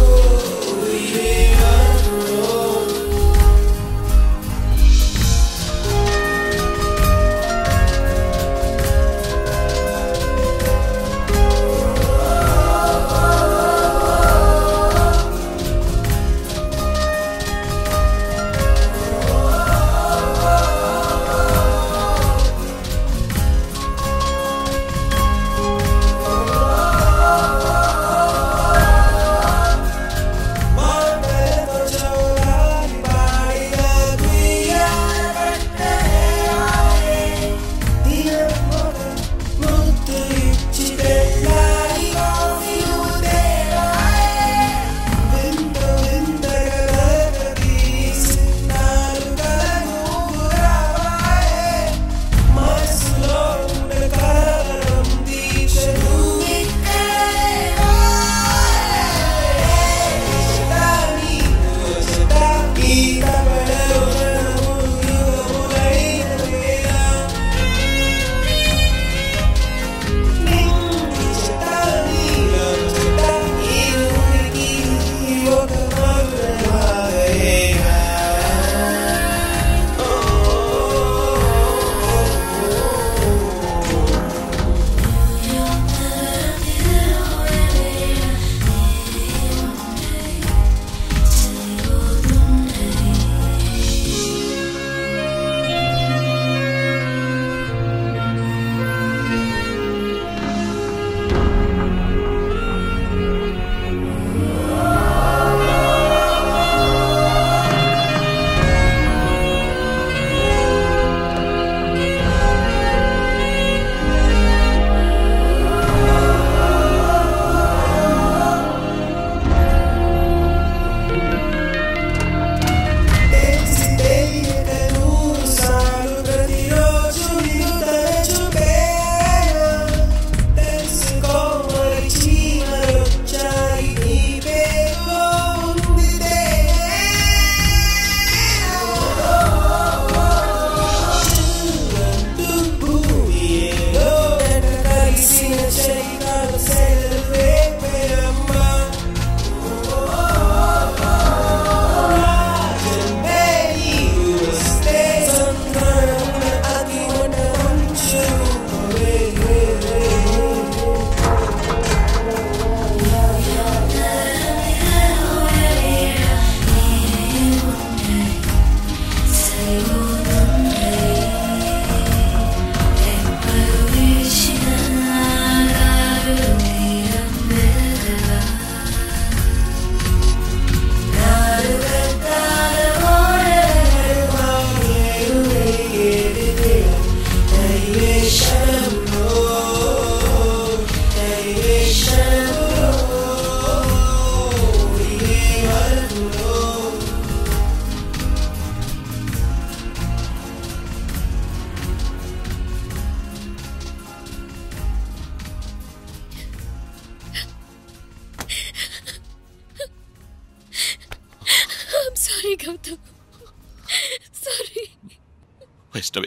sorry Gautam sorry Vaishnavi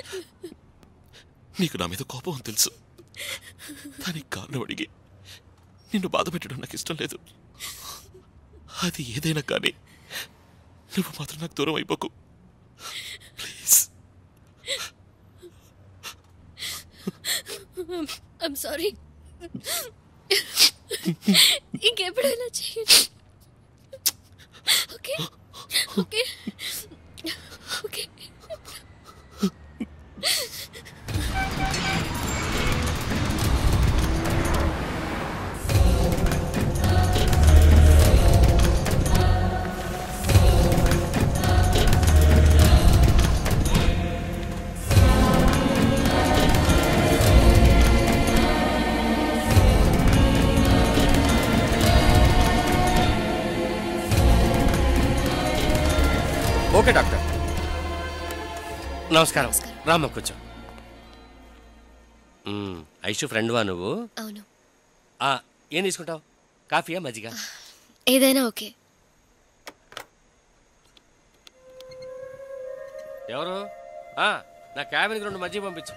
నీకు నా మీద కోపం అని తెలుసు దానికి కారణం అడిగి నిన్ను బాధ పెట్టడం నాకు ఇష్టం లేదు అది ఏదైనా కానీ నువ్వు మాత్రం నాకు దూరం అయిపోకు ప్లీజ్ ఐమ్ సారీ ఇంకెప్పుడైనా చేయండి okay okay okay okay doctor నమస్కారం రామ్మ కూర్చో మ్మ్, ఐషు ఫ్రెండ్వా నువ్వు అవును ఆ, ఏం తీసుకుంటావు కాఫీయా మజ్జిగ ఏదైనా ఓకే ఎవరు ఆ, నా క్యాబిన్కి రెండు మజ్జిగ పంపించు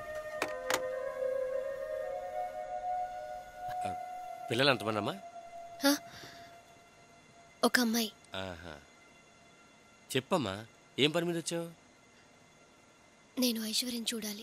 ఆ, పిల్లలు ఎంతమంది అమ్మా హ? ఒక అమ్మాయి ఆహా. చెప్పమ్మా ఏం పని మీద వచ్చావు నేను ఐశ్వర్యం చూడాలి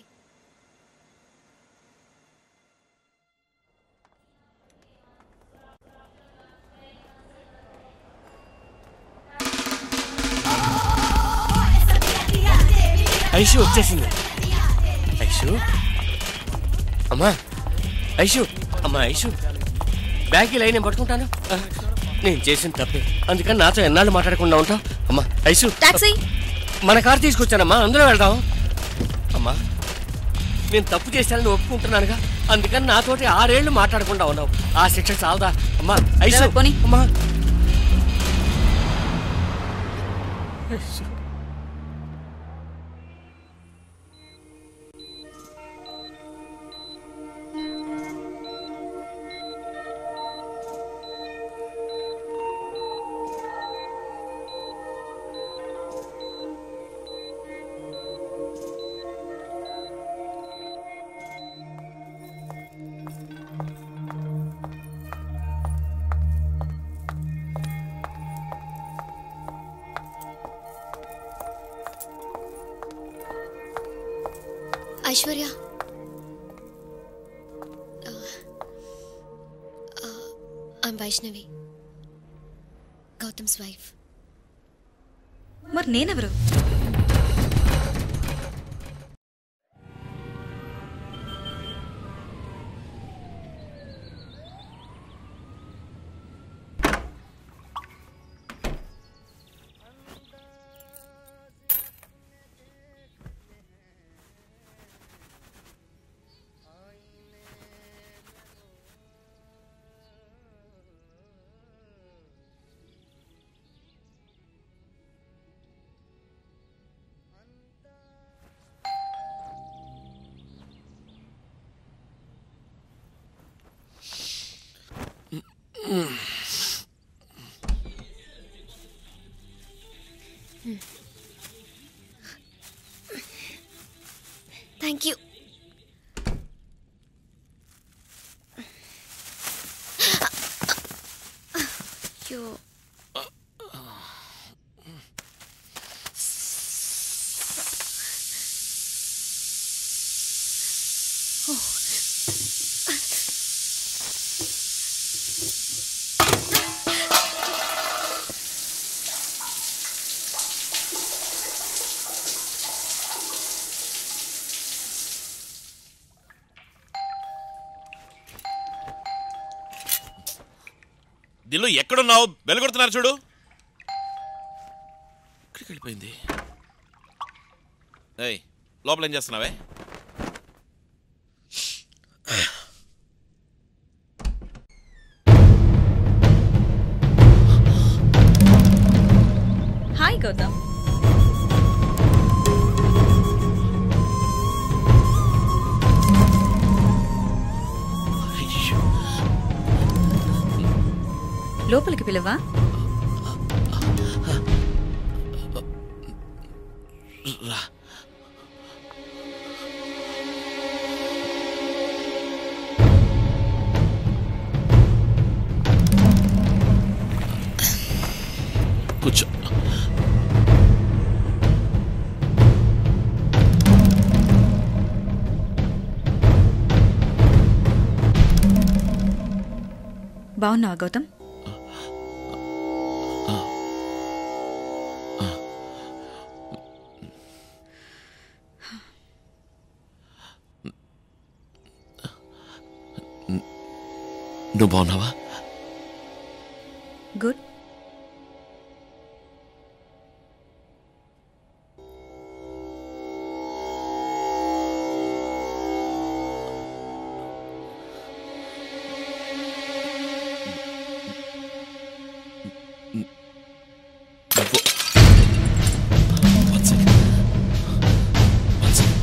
ఐషు వచ్చేసింది ఐషు అమ్మా ఐషు అమ్మా ఐషు బ్యాగ్ ఇలా నేను పట్టుకుంటాను ఆ, నేను చేసిన తప్పే అందుకని నాతో ఎన్నాళ్ళు మాట్లాడకుండా ఉంటావు అమ్మా ఐషు టాక్సీ మన కారు తీసుకొచ్చానమ్మా అందులో వెళ్దాం అమ్మా నేను తప్పు చేశానని ఒప్పుకుంటున్నానుగా అందుకని నాతోటి ఆరేళ్లు మాట్లాడకుండా ఉన్నావు ఆ శిక్ష చాలదా అమ్మా ఐసు అమ్మా ఐసు. ఐశ్వర్య ఐమ్ వైష్ణవి గౌతమ్స్ వైఫ్ మరి నేనెవరు థ్యాంక్ యూ అయ్యో దిల్లు ఎక్కడున్నావు వెలుగొడుతున్నారు చూడు ఇక్కడికి వెళ్ళిపోయింది ఏయ్ లోపల ఏం చేస్తున్నావే హాయ్ గౌతమ్ లోపలికి పిలవా కూర్చో బాగున్నావా గౌతమ్ నువ్వు బాగున్నావా గుడ్ నువ్వు One second. One second.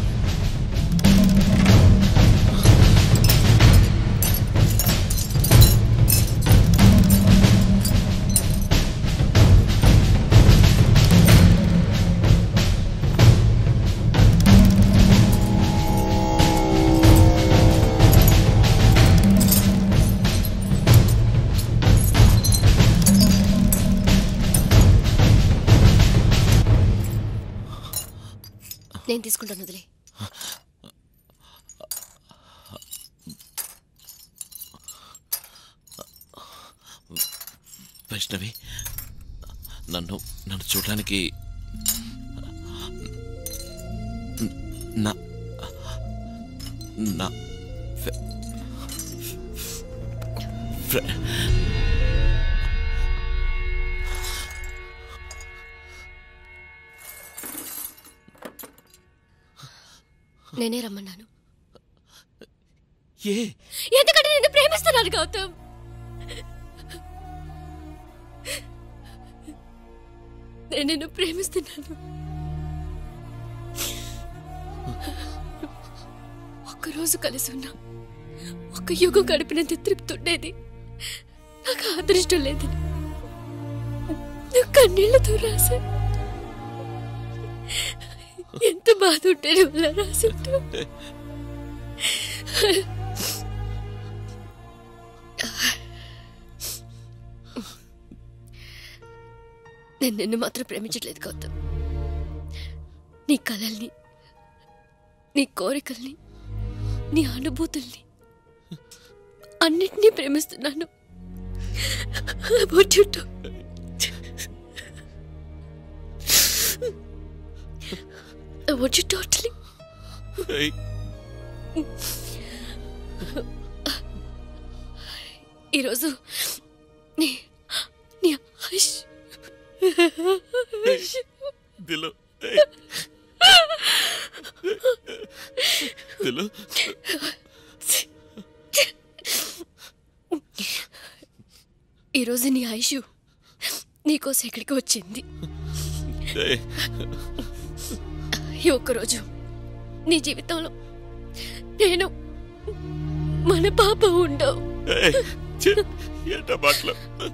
నేను తీసుకుంటాను వదిలే వైష్ణవి నన్ను నన్ను చూడడానికి నా నా ఫె- ఫ్రె- నేనే రమ్మన్నాను ఏ ఎందుకంటే నేను ప్రేమిస్తున్నాను గౌతమ్ నేను నిన్ను ప్రేమిస్తున్నాను ఒక్కరోజు కలిసి ఉన్నా ఒక్క యుగం గడిపినంత తృప్తి ఉండేది నాకు ఆ అదృష్టం లేదు నువ్వు కన్నీళ్లతో రాసా ఎంత బాధ ఉంటే నువ్వు అలా రాసుంటావు నేను నిన్ను మాత్రం ప్రేమించట్లేదు గౌతమ్ నీ కలల్ని నీ కోరికల్ని నీ అనుభూతుల్ని అన్నిటినీ ప్రేమిస్తున్నాను About you too. I want you totally. ఏయ్, ఈరోజు నీ నీ ఆయుష్ దిలు ఏయ్. దిలు ఈరోజు నీ ఆయుష్ నీకోసం ఇక్కడికి వచ్చింది ఏయ్. ఈ ఒక్కరోజు నీ జీవితంలో నేను మన పాప ఉండవు ఏయ్, ఛీ, ఏంటా మాటలు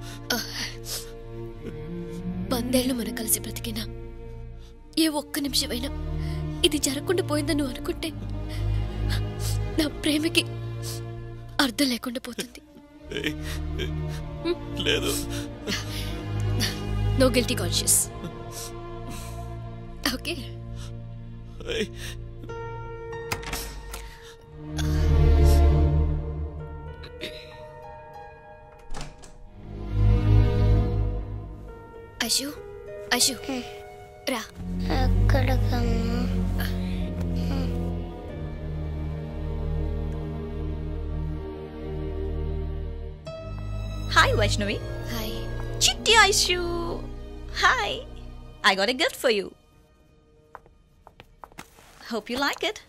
వందేళ్లు మనం కలిసి బ్రతికినా ఏ ఒక్క నిమిషమైనా ఇది జరగకుండా పోయిందని నువ్వు అనుకుంటే నా ప్రేమకి అర్థం లేకుండా పోతుంది ఏయ్, లేదు నో గిల్టీ కాన్షియస్ ఓకే ఏయ్, అశు అశు రా ఎక్కడికమ్మా Hi, Vaishnavi. Hi. Chitti Aishu. Hi. I got a gift for you. Hope you like it.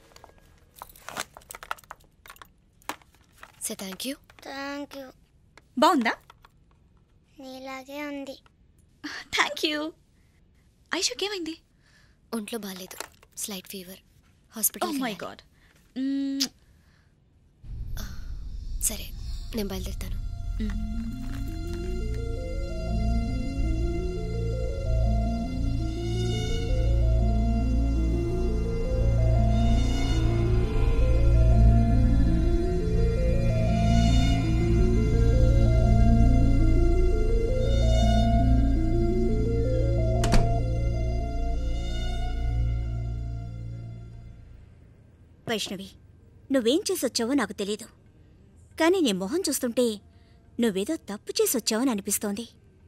Say thank you thank you బాగుందా నీలాగే ఉంది థ్యాంక్ యూ ఐషుకి ఏమైంది ఒంట్లో బాగాలేదు slight fever oh hospital my god సరే నేను బయలుదేరుతాను వైష్ణవి నువ్వేం చేసొచ్చావో నాకు తెలీదు కానీ నీ మొహం చూస్తుంటే నువ్వేదో తప్పు చేసొచ్చావని అనిపిస్తోంది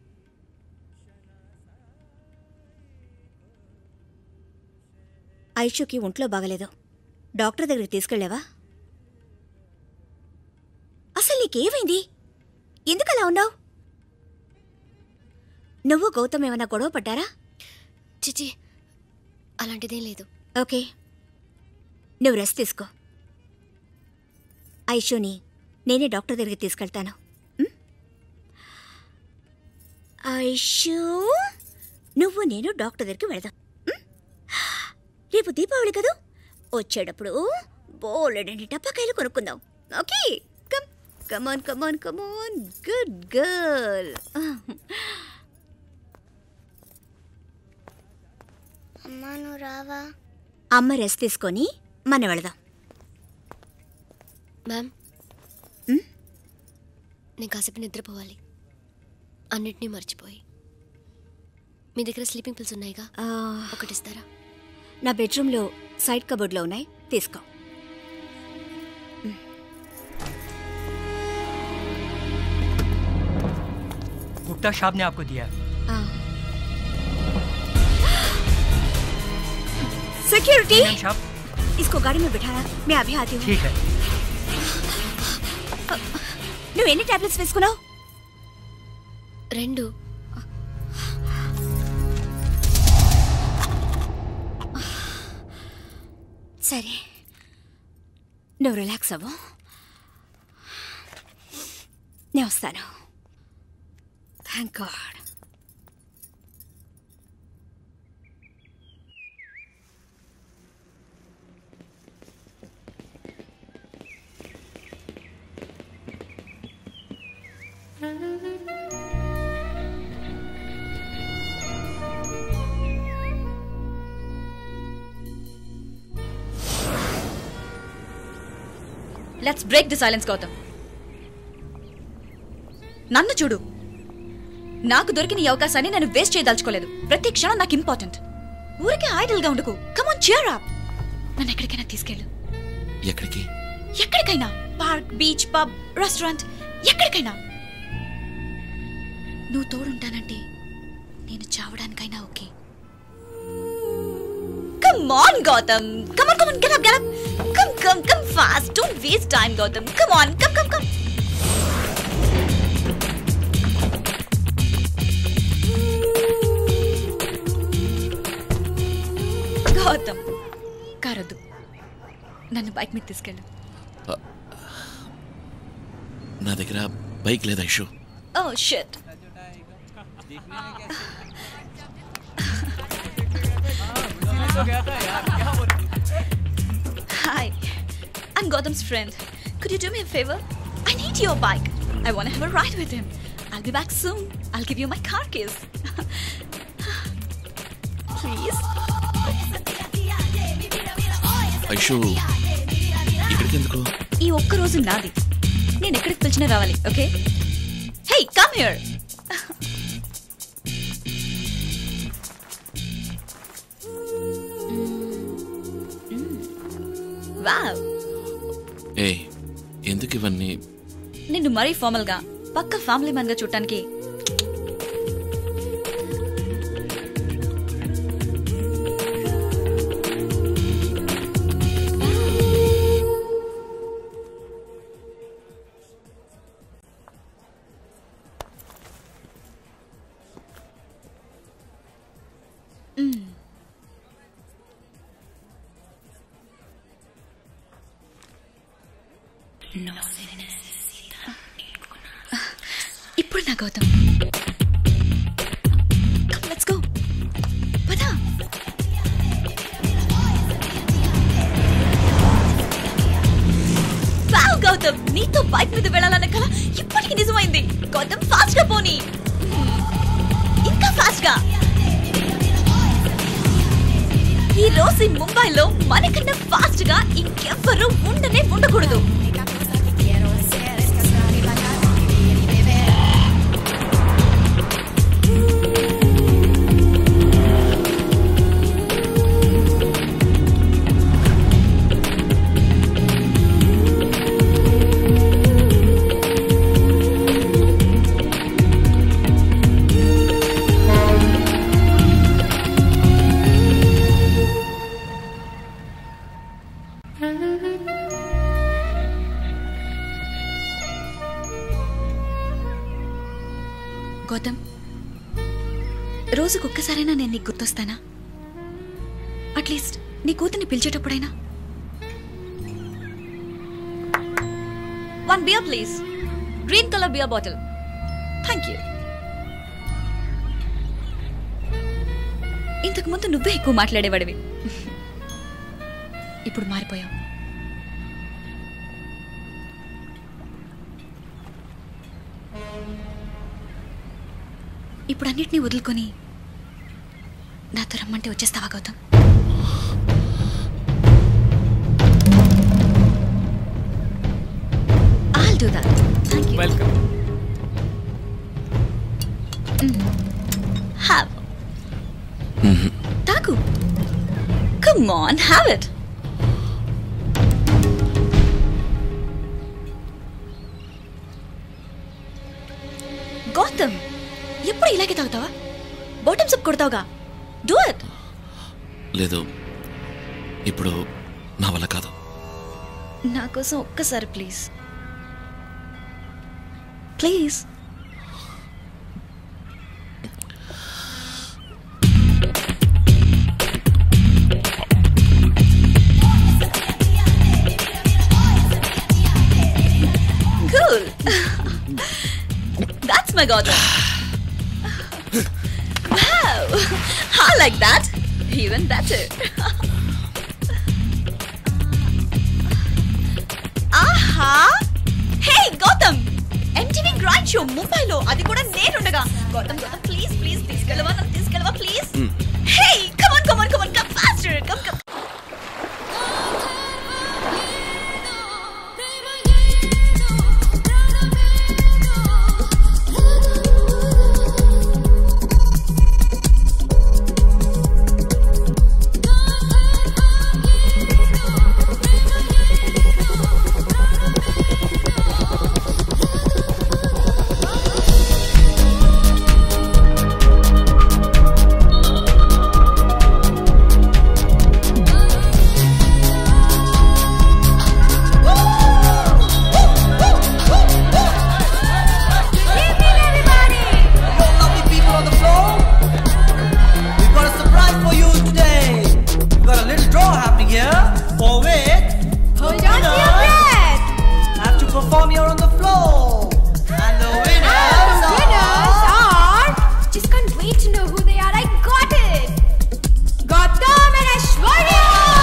ఐషుకి ఒంట్లో బాగలేదు డాక్టర్ దగ్గరికి తీసుకెళ్ళావా అసలు నీకేమైంది ఎందుకు అలా ఉన్నావు నువ్వు గౌతమ్ ఏమైనా గొడవ పడ్డారా చిచి అలాంటిదేం లేదు ఓకే నువ్వు రెస్ట్ తీసుకో ఐషుని నేనే డాక్టర్ దగ్గరికి తీసుకెళ్తాను ఉం? ఐషు నువ్వు నేను డాక్టర్ దగ్గరికి వెళదాం ఉం? రేపు దీపావళి కదూ వచ్చేటప్పుడు బోలెడని టపాకాయలు కొనుక్కుందాం okay come come on come on come on good girl అమ్మా నువ్వు రావా అమ్మ రెస్ట్ తీసుకొని మన వెళదాం మ్యామ్ నేను కాసేపు నిద్రపోవాలి అన్నిటినీ మర్చిపోయి మీ దగ్గర స్లీపింగ్ పిల్స్ ఉన్నాయిగా ఆ, ఒకటిస్తారా నా బెడ్రూమ్లో సైడ్ కబోర్డ్లో ఉన్నాయి తీసుకో गुप्ता साहब ने आपको दिया है सिक्योरिटी मैम साहब इसको गाड़ी में बिठाना मैं अभी आती हूँ ठीक है నువ్వు ఎన్ని టాబ్లెట్స్ వేసుకున్నావు రెండు సరే నువ్వు రిలాక్స్ అవ్వు నేను వస్తాను thank god let's break the silence Gautam నన్ను చూడు నాకు దొరికిన ఈ అవకాశాన్ని నేను వేస్ట్ చేయదలుచుకోలేదు ప్రతి క్షణం నాకు ఇంపార్టెంట్ ఊరికే ఐడల్ గా ఉండకు కమాన్ చియర్ అప్ నన్ను ఎక్కడికైనా తీసుకెళ్ళు ఎక్కడికి ఎక్కడికైనా పార్క్ బీచ్ పబ్ రెస్టారెంట్ ఎక్కడికైనా నువ్వు తోడుంటానంటే నేను చావడానికైనా okay come on Gautam come on come on get up get up come come come fast don't waste time Gautam come on come come come Gautam కారొద్దు నన్ను బైక్ మీద తీసుకెళ్ళు నా దగ్గర బైక్ లేదా Ishu oh shit Hi, I'm Gautam's friend. Could you do me a favor? I need your bike. I want to have a ride with him. I'll be back soon. I'll give you my car keys. Please? Aishu ఇక్కడికి ఎందుకు ఈ ఒక్క రోజు నాది నేను ఎక్కడికి పిలిచినా రావాలి okay hey come here wow ఏ ఎందుకు ఇవన్నీ నిన్ను మరీ ఫార్మల్ గా పక్క ఫ్యామిలీ మ్యాన్ గా చూడటానికి ఇప్పుడు నా గౌతమ్ లెట్స్ గో పదా వావ్ గౌతమ్ నీతో బైక్ మీద వెళ్ళాలన్న కల ఇప్పటికి నిజమైంది గౌతమ్ ఫాస్ట్ గా పోనీ ఇంకా ఫాస్ట్ గా ఈ రోజు ఈ ముంబైలో మనకన్నా ఫాస్ట్ గా ఇంకెవ్వరూ ఉండనే ఉండకూడదు గౌతమ్ రోజుకొక్కసారైనా నేను నీకు గుర్తొస్తానా అట్లీస్ట్ నీ కూతుర్ని పిలిచేటప్పుడైనా one beer please green colour beer bottle thank you ఇంతకు ముందు నువ్వే ఎక్కువ మాట్లాడేవాడివి ఇప్పుడు మారిపోయావు ఇప్పుడు అన్నిటినీ వదులుకొని నాతో రమ్మంటే వచ్చేస్తావా Gautam I'll do that. Thank you. Welcome. Have. Taku. Come on, have it. Gautam ఎప్పుడు ఇలాగే తాగుతావా బాటమ్స్ అప్ కొడతావుగా డూ ఇట్ లేదు ఇప్పుడు నా వల్ల కాదు నా కోసం ఒక్కసారి please please Cool. That's my Gautam. wow. I like that. Even better. ఆహా hey Gautam MTV grand show ముంబైలో అది కూడా నేనుండగా గౌతమ్ గౌతమ్ ప్లీజ్ ప్లీజ్ తీసుకెళ్ళవా నన్ను తీసుకెళ్ళవా please hey come on come on come on come faster come come lovely people on the floor. We've got a surprise for you today. We've got a little draw happening here. For which, Hold the on to your winners breath. Have to perform here on the floor. And the winners, The winners are. Just can't wait to know who they are. I got it. Gautam and Aishwarya.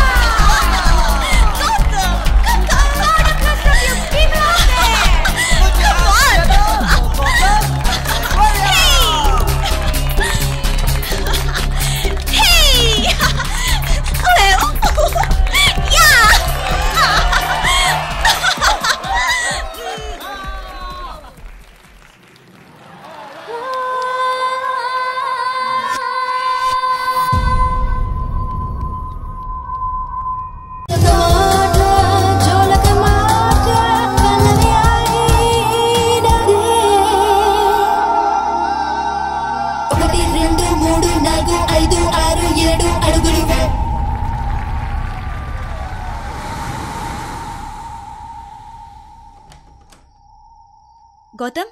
Gautam, Gautam, loud applause from you people out there. Come on. Hey! Hello! ఒకటి రెండు మూడు నాలుగు ఐదు ఆరు ఏడు అడుగులు గౌతమ్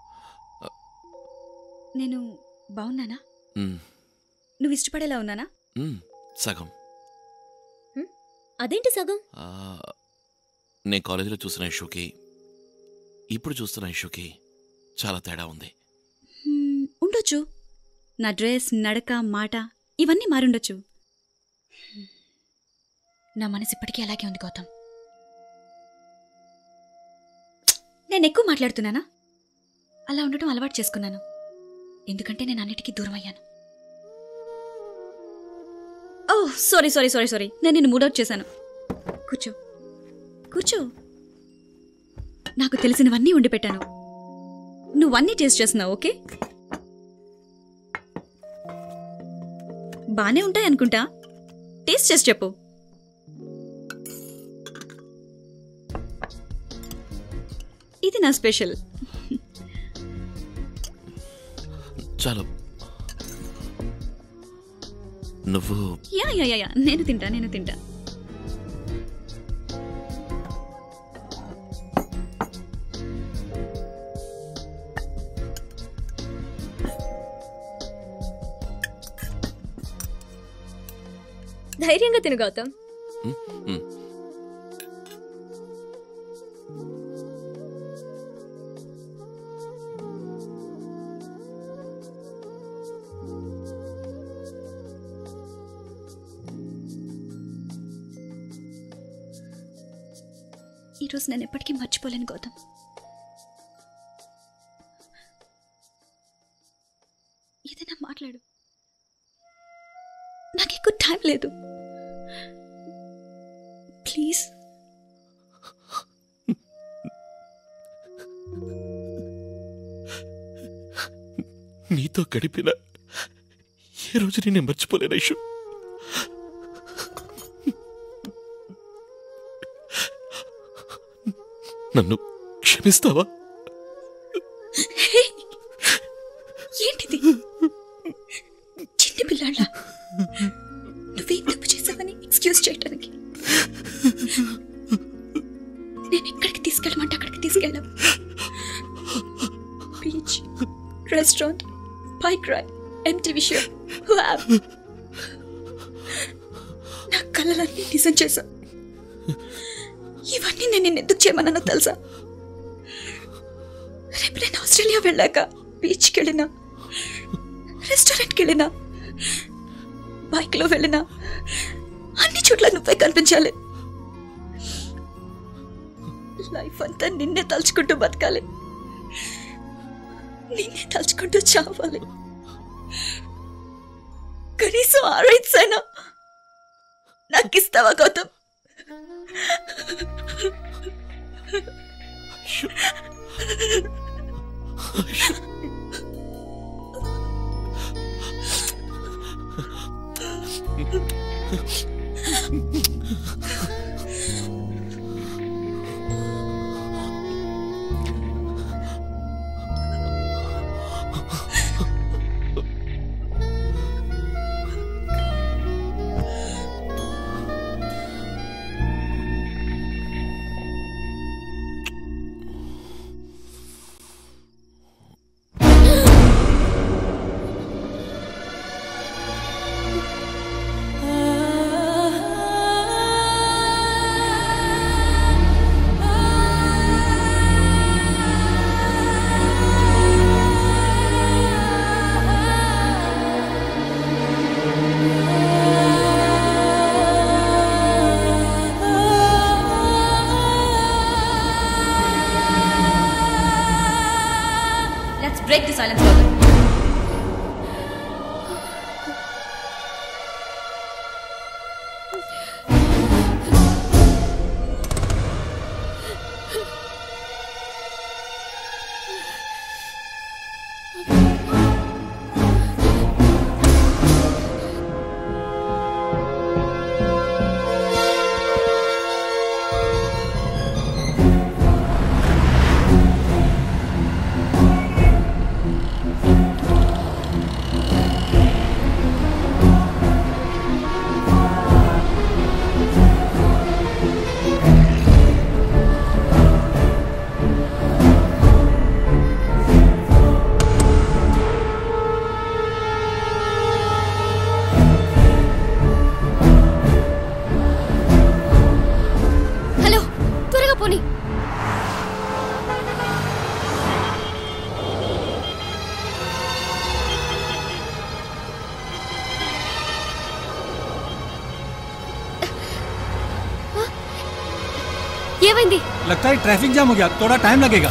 నేను బాగున్నానా మ్మ్. నువ్వు ఇష్టపడేలా ఉన్నానా మ్మ్. సగం అదేంటి సగం ఆ, నేను కాలేజీలో చూసిన ఇష్యూకి ఇప్పుడు చూస్తున్న ఇష్యూకి చాలా తేడా ఉంది హ్మ్, ఉండొచ్చు నా డ్రెస్ నడక మాట ఇవన్నీ మారుండొచ్చు నా మనసు ఇప్పటికీ అలాగే ఉంది గౌతమ్ నేను ఎక్కువ మాట్లాడుతున్నానా అలా ఉండటం అలవాటు చేసుకున్నాను ఎందుకంటే నేను అన్నిటికీ దూరం అయ్యాను oh sorry sorry sorry sorry నేను నిన్ను మూడౌట్ చేశాను కూర్చో కూర్చో నాకు తెలిసినవన్నీ ఉండి పెట్టాను నువ్వన్నీ టేస్ట్ చేస్తున్నావు ఓకే బానే ఉంటాయి అనుకుంటా టేస్ట్ చేసి చెప్పు ఇది నా స్పెషల్ చాలు నువ్వు యా యా యా యా నేను తింటా నేను తింటా ధైర్యంగా తిను గౌతమ్ మ్. ఈరోజు నేను ఎప్పటికీ మర్చిపోలేను గౌతమ్ ఏదైనా మాట్లాడు నాకు ఎక్కువ టైం లేదు ప్లీజ్ నీతో గడిపిన ఏ రోజు నేను మర్చిపోలేను ఐషు నన్ను క్షమిస్తావా ఏంటిది చిన్న పిల్లాళ్ళ నువ్వేం తప్పు చేసావని ఎక్స్క్యూజ్ చేయడానికి నేను ఎక్కడికి తీసుకెళ్ళమంటే అక్కడికి తీసుకెళ్ళాం beach restaurant bike ride MTV show lab నా కళలన్నీ నిజం చేశా ఇవన్నీ నేను నిన్ను ఎందుకు చేయమన్నానో తెలుసా రేపు నేను ఆస్ట్రేలియా వెళ్ళాక బీచ్కి వెళ్ళినా రెస్టారెంట్కి వెళ్ళినా బైక్లో వెళ్ళినా అన్ని చోట్ల నువ్వే కనిపించాలి లైఫ్ అంతా నిన్నే తలుచుకుంటూ బతకాలి నిన్నే తలుచుకుంటూ చావాలి కనీసం ఆ రైట్స్ అయినా నాకు ఇస్తావా Gautam Let's break the silence, Gautam. Hello త్వరగా పోనీ ఏమైంది लगता है ट्रैफिक जाम हो गया थोड़ा टाइम लगेगा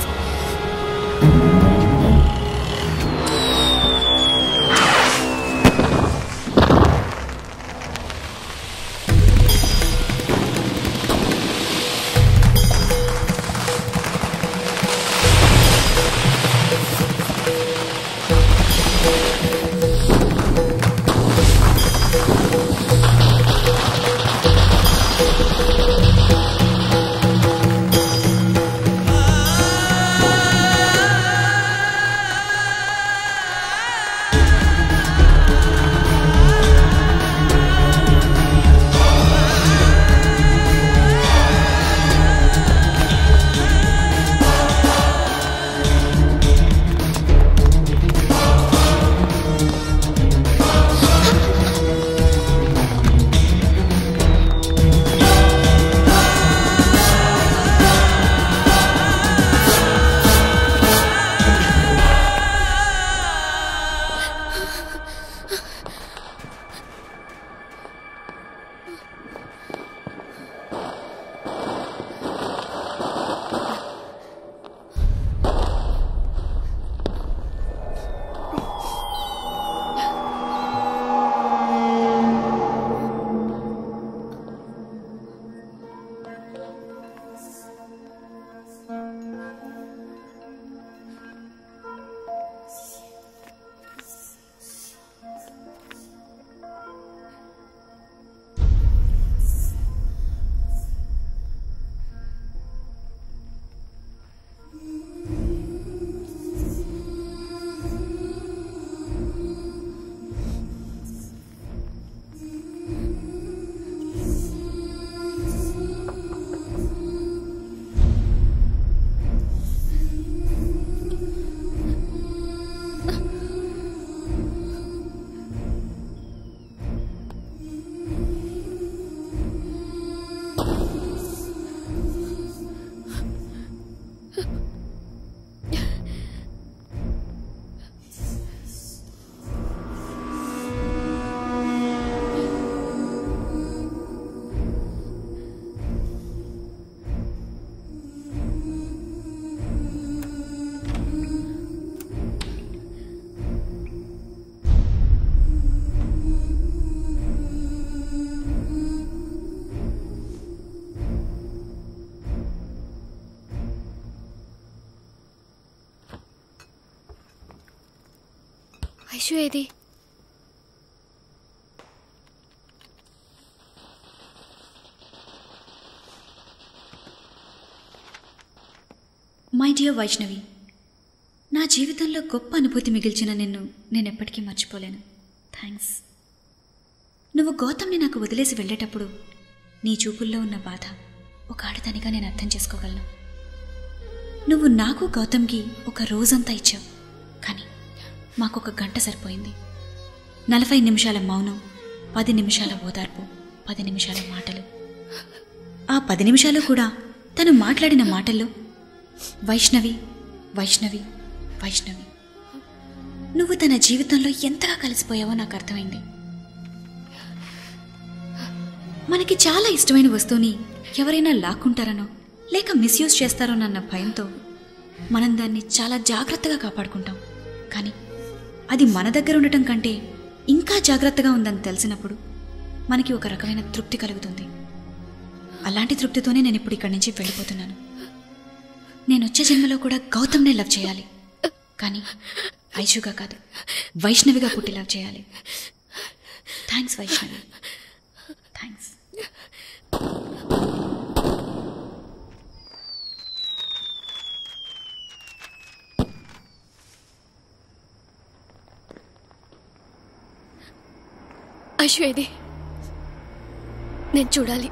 ఆ ఐషు ఏది మై డియర్ వైష్ణవి నా జీవితంలో గొప్ప అనుభూతి మిగిల్చిన నిన్ను నేను ఎప్పటికీ మర్చిపోలేను థ్యాంక్స్ నువ్వు గౌతమ్ని నాకు వదిలేసి వెళ్ళేటప్పుడు నీ చూపుల్లో ఉన్న బాధ ఒక ఆడదానిగా నేను అర్థం చేసుకోగలను నువ్వు నాకు గౌతమ్కి ఒక రోజంతా ఇచ్చావు కానీ మాకు ఒక గంట సరిపోయింది నలభై నిమిషాల మౌనం పది నిమిషాల ఓదార్పు పది నిమిషాల మాటలు ఆ పది నిమిషాలు కూడా తను మాట్లాడిన మాటల్లో వైష్ణవి వైష్ణవి వైష్ణవి నువ్వు తన జీవితంలో ఎంతగా కలిసిపోయావో నాకు అర్థమైంది మనకి చాలా ఇష్టమైన వస్తువుని ఎవరైనా లాక్కుంటారనో లేక మిస్యూజ్ చేస్తారోనన్న భయంతో మనం దాన్ని చాలా జాగ్రత్తగా కాపాడుకుంటాం కానీ అది మన దగ్గర ఉండటం కంటే ఇంకా జాగ్రత్తగా ఉందని తెలిసినప్పుడు మనకి ఒక రకమైన తృప్తి కలుగుతుంది అలాంటి తృప్తితోనే నేను ఇప్పుడు ఇక్కడి నుంచి వెళ్ళిపోతున్నాను నేను వచ్చే జన్మలో కూడా గౌతమ్నే లవ్ చేయాలి కానీ ఐషుగా కాదు వైష్ణవిగా పుట్టి లవ్ చేయాలి థ్యాంక్స్ వైష్ణవి థ్యాంక్స్ ఐషు ఏది నేను చూడాలి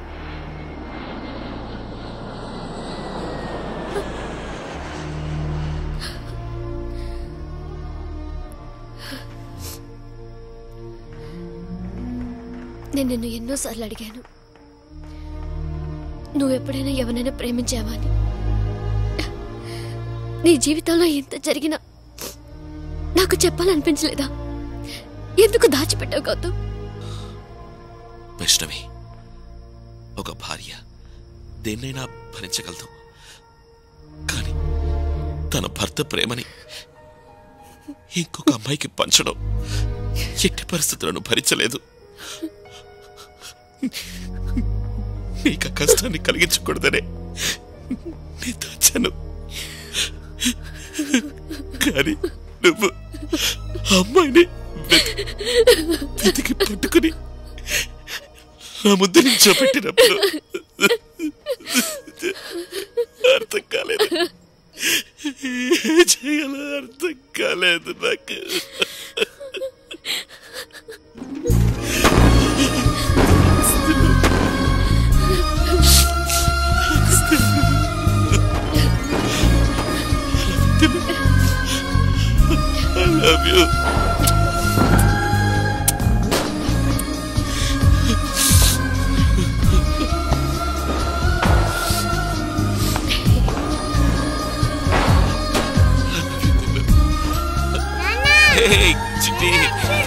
నేను నిన్ను ఎన్నోసార్లు అడిగాను నువ్వు ఎప్పుడైనా ఎవరైనా ప్రేమించావా అని నీ జీవితంలో ఎంత జరిగినా నాకు చెప్పాలనిపించలేదా ఎందుకు దాచిపెట్టావు గౌతమ్ వైష్ణవి ఒక భార్య దేన్నైనా భరించగలదు కానీ తన భర్త ప్రేమని ఇంకొక అమ్మాయికి పంచడం ఎట్టి పరిస్థితులను భరించలేదు నీకు ఆ కష్టాన్ని కలిగించకూడదనే నీ దాచాను కానీ నువ్వు ఆ అమ్మాయిని వెతి- వెతికి పట్టుకుని నా ముద్దు నించోబెట్టినప్పుడు అర్థం కాలేదు ఏం చేయాలో అర్థం కాలేదు నాకు I love you. Hey, Chitti.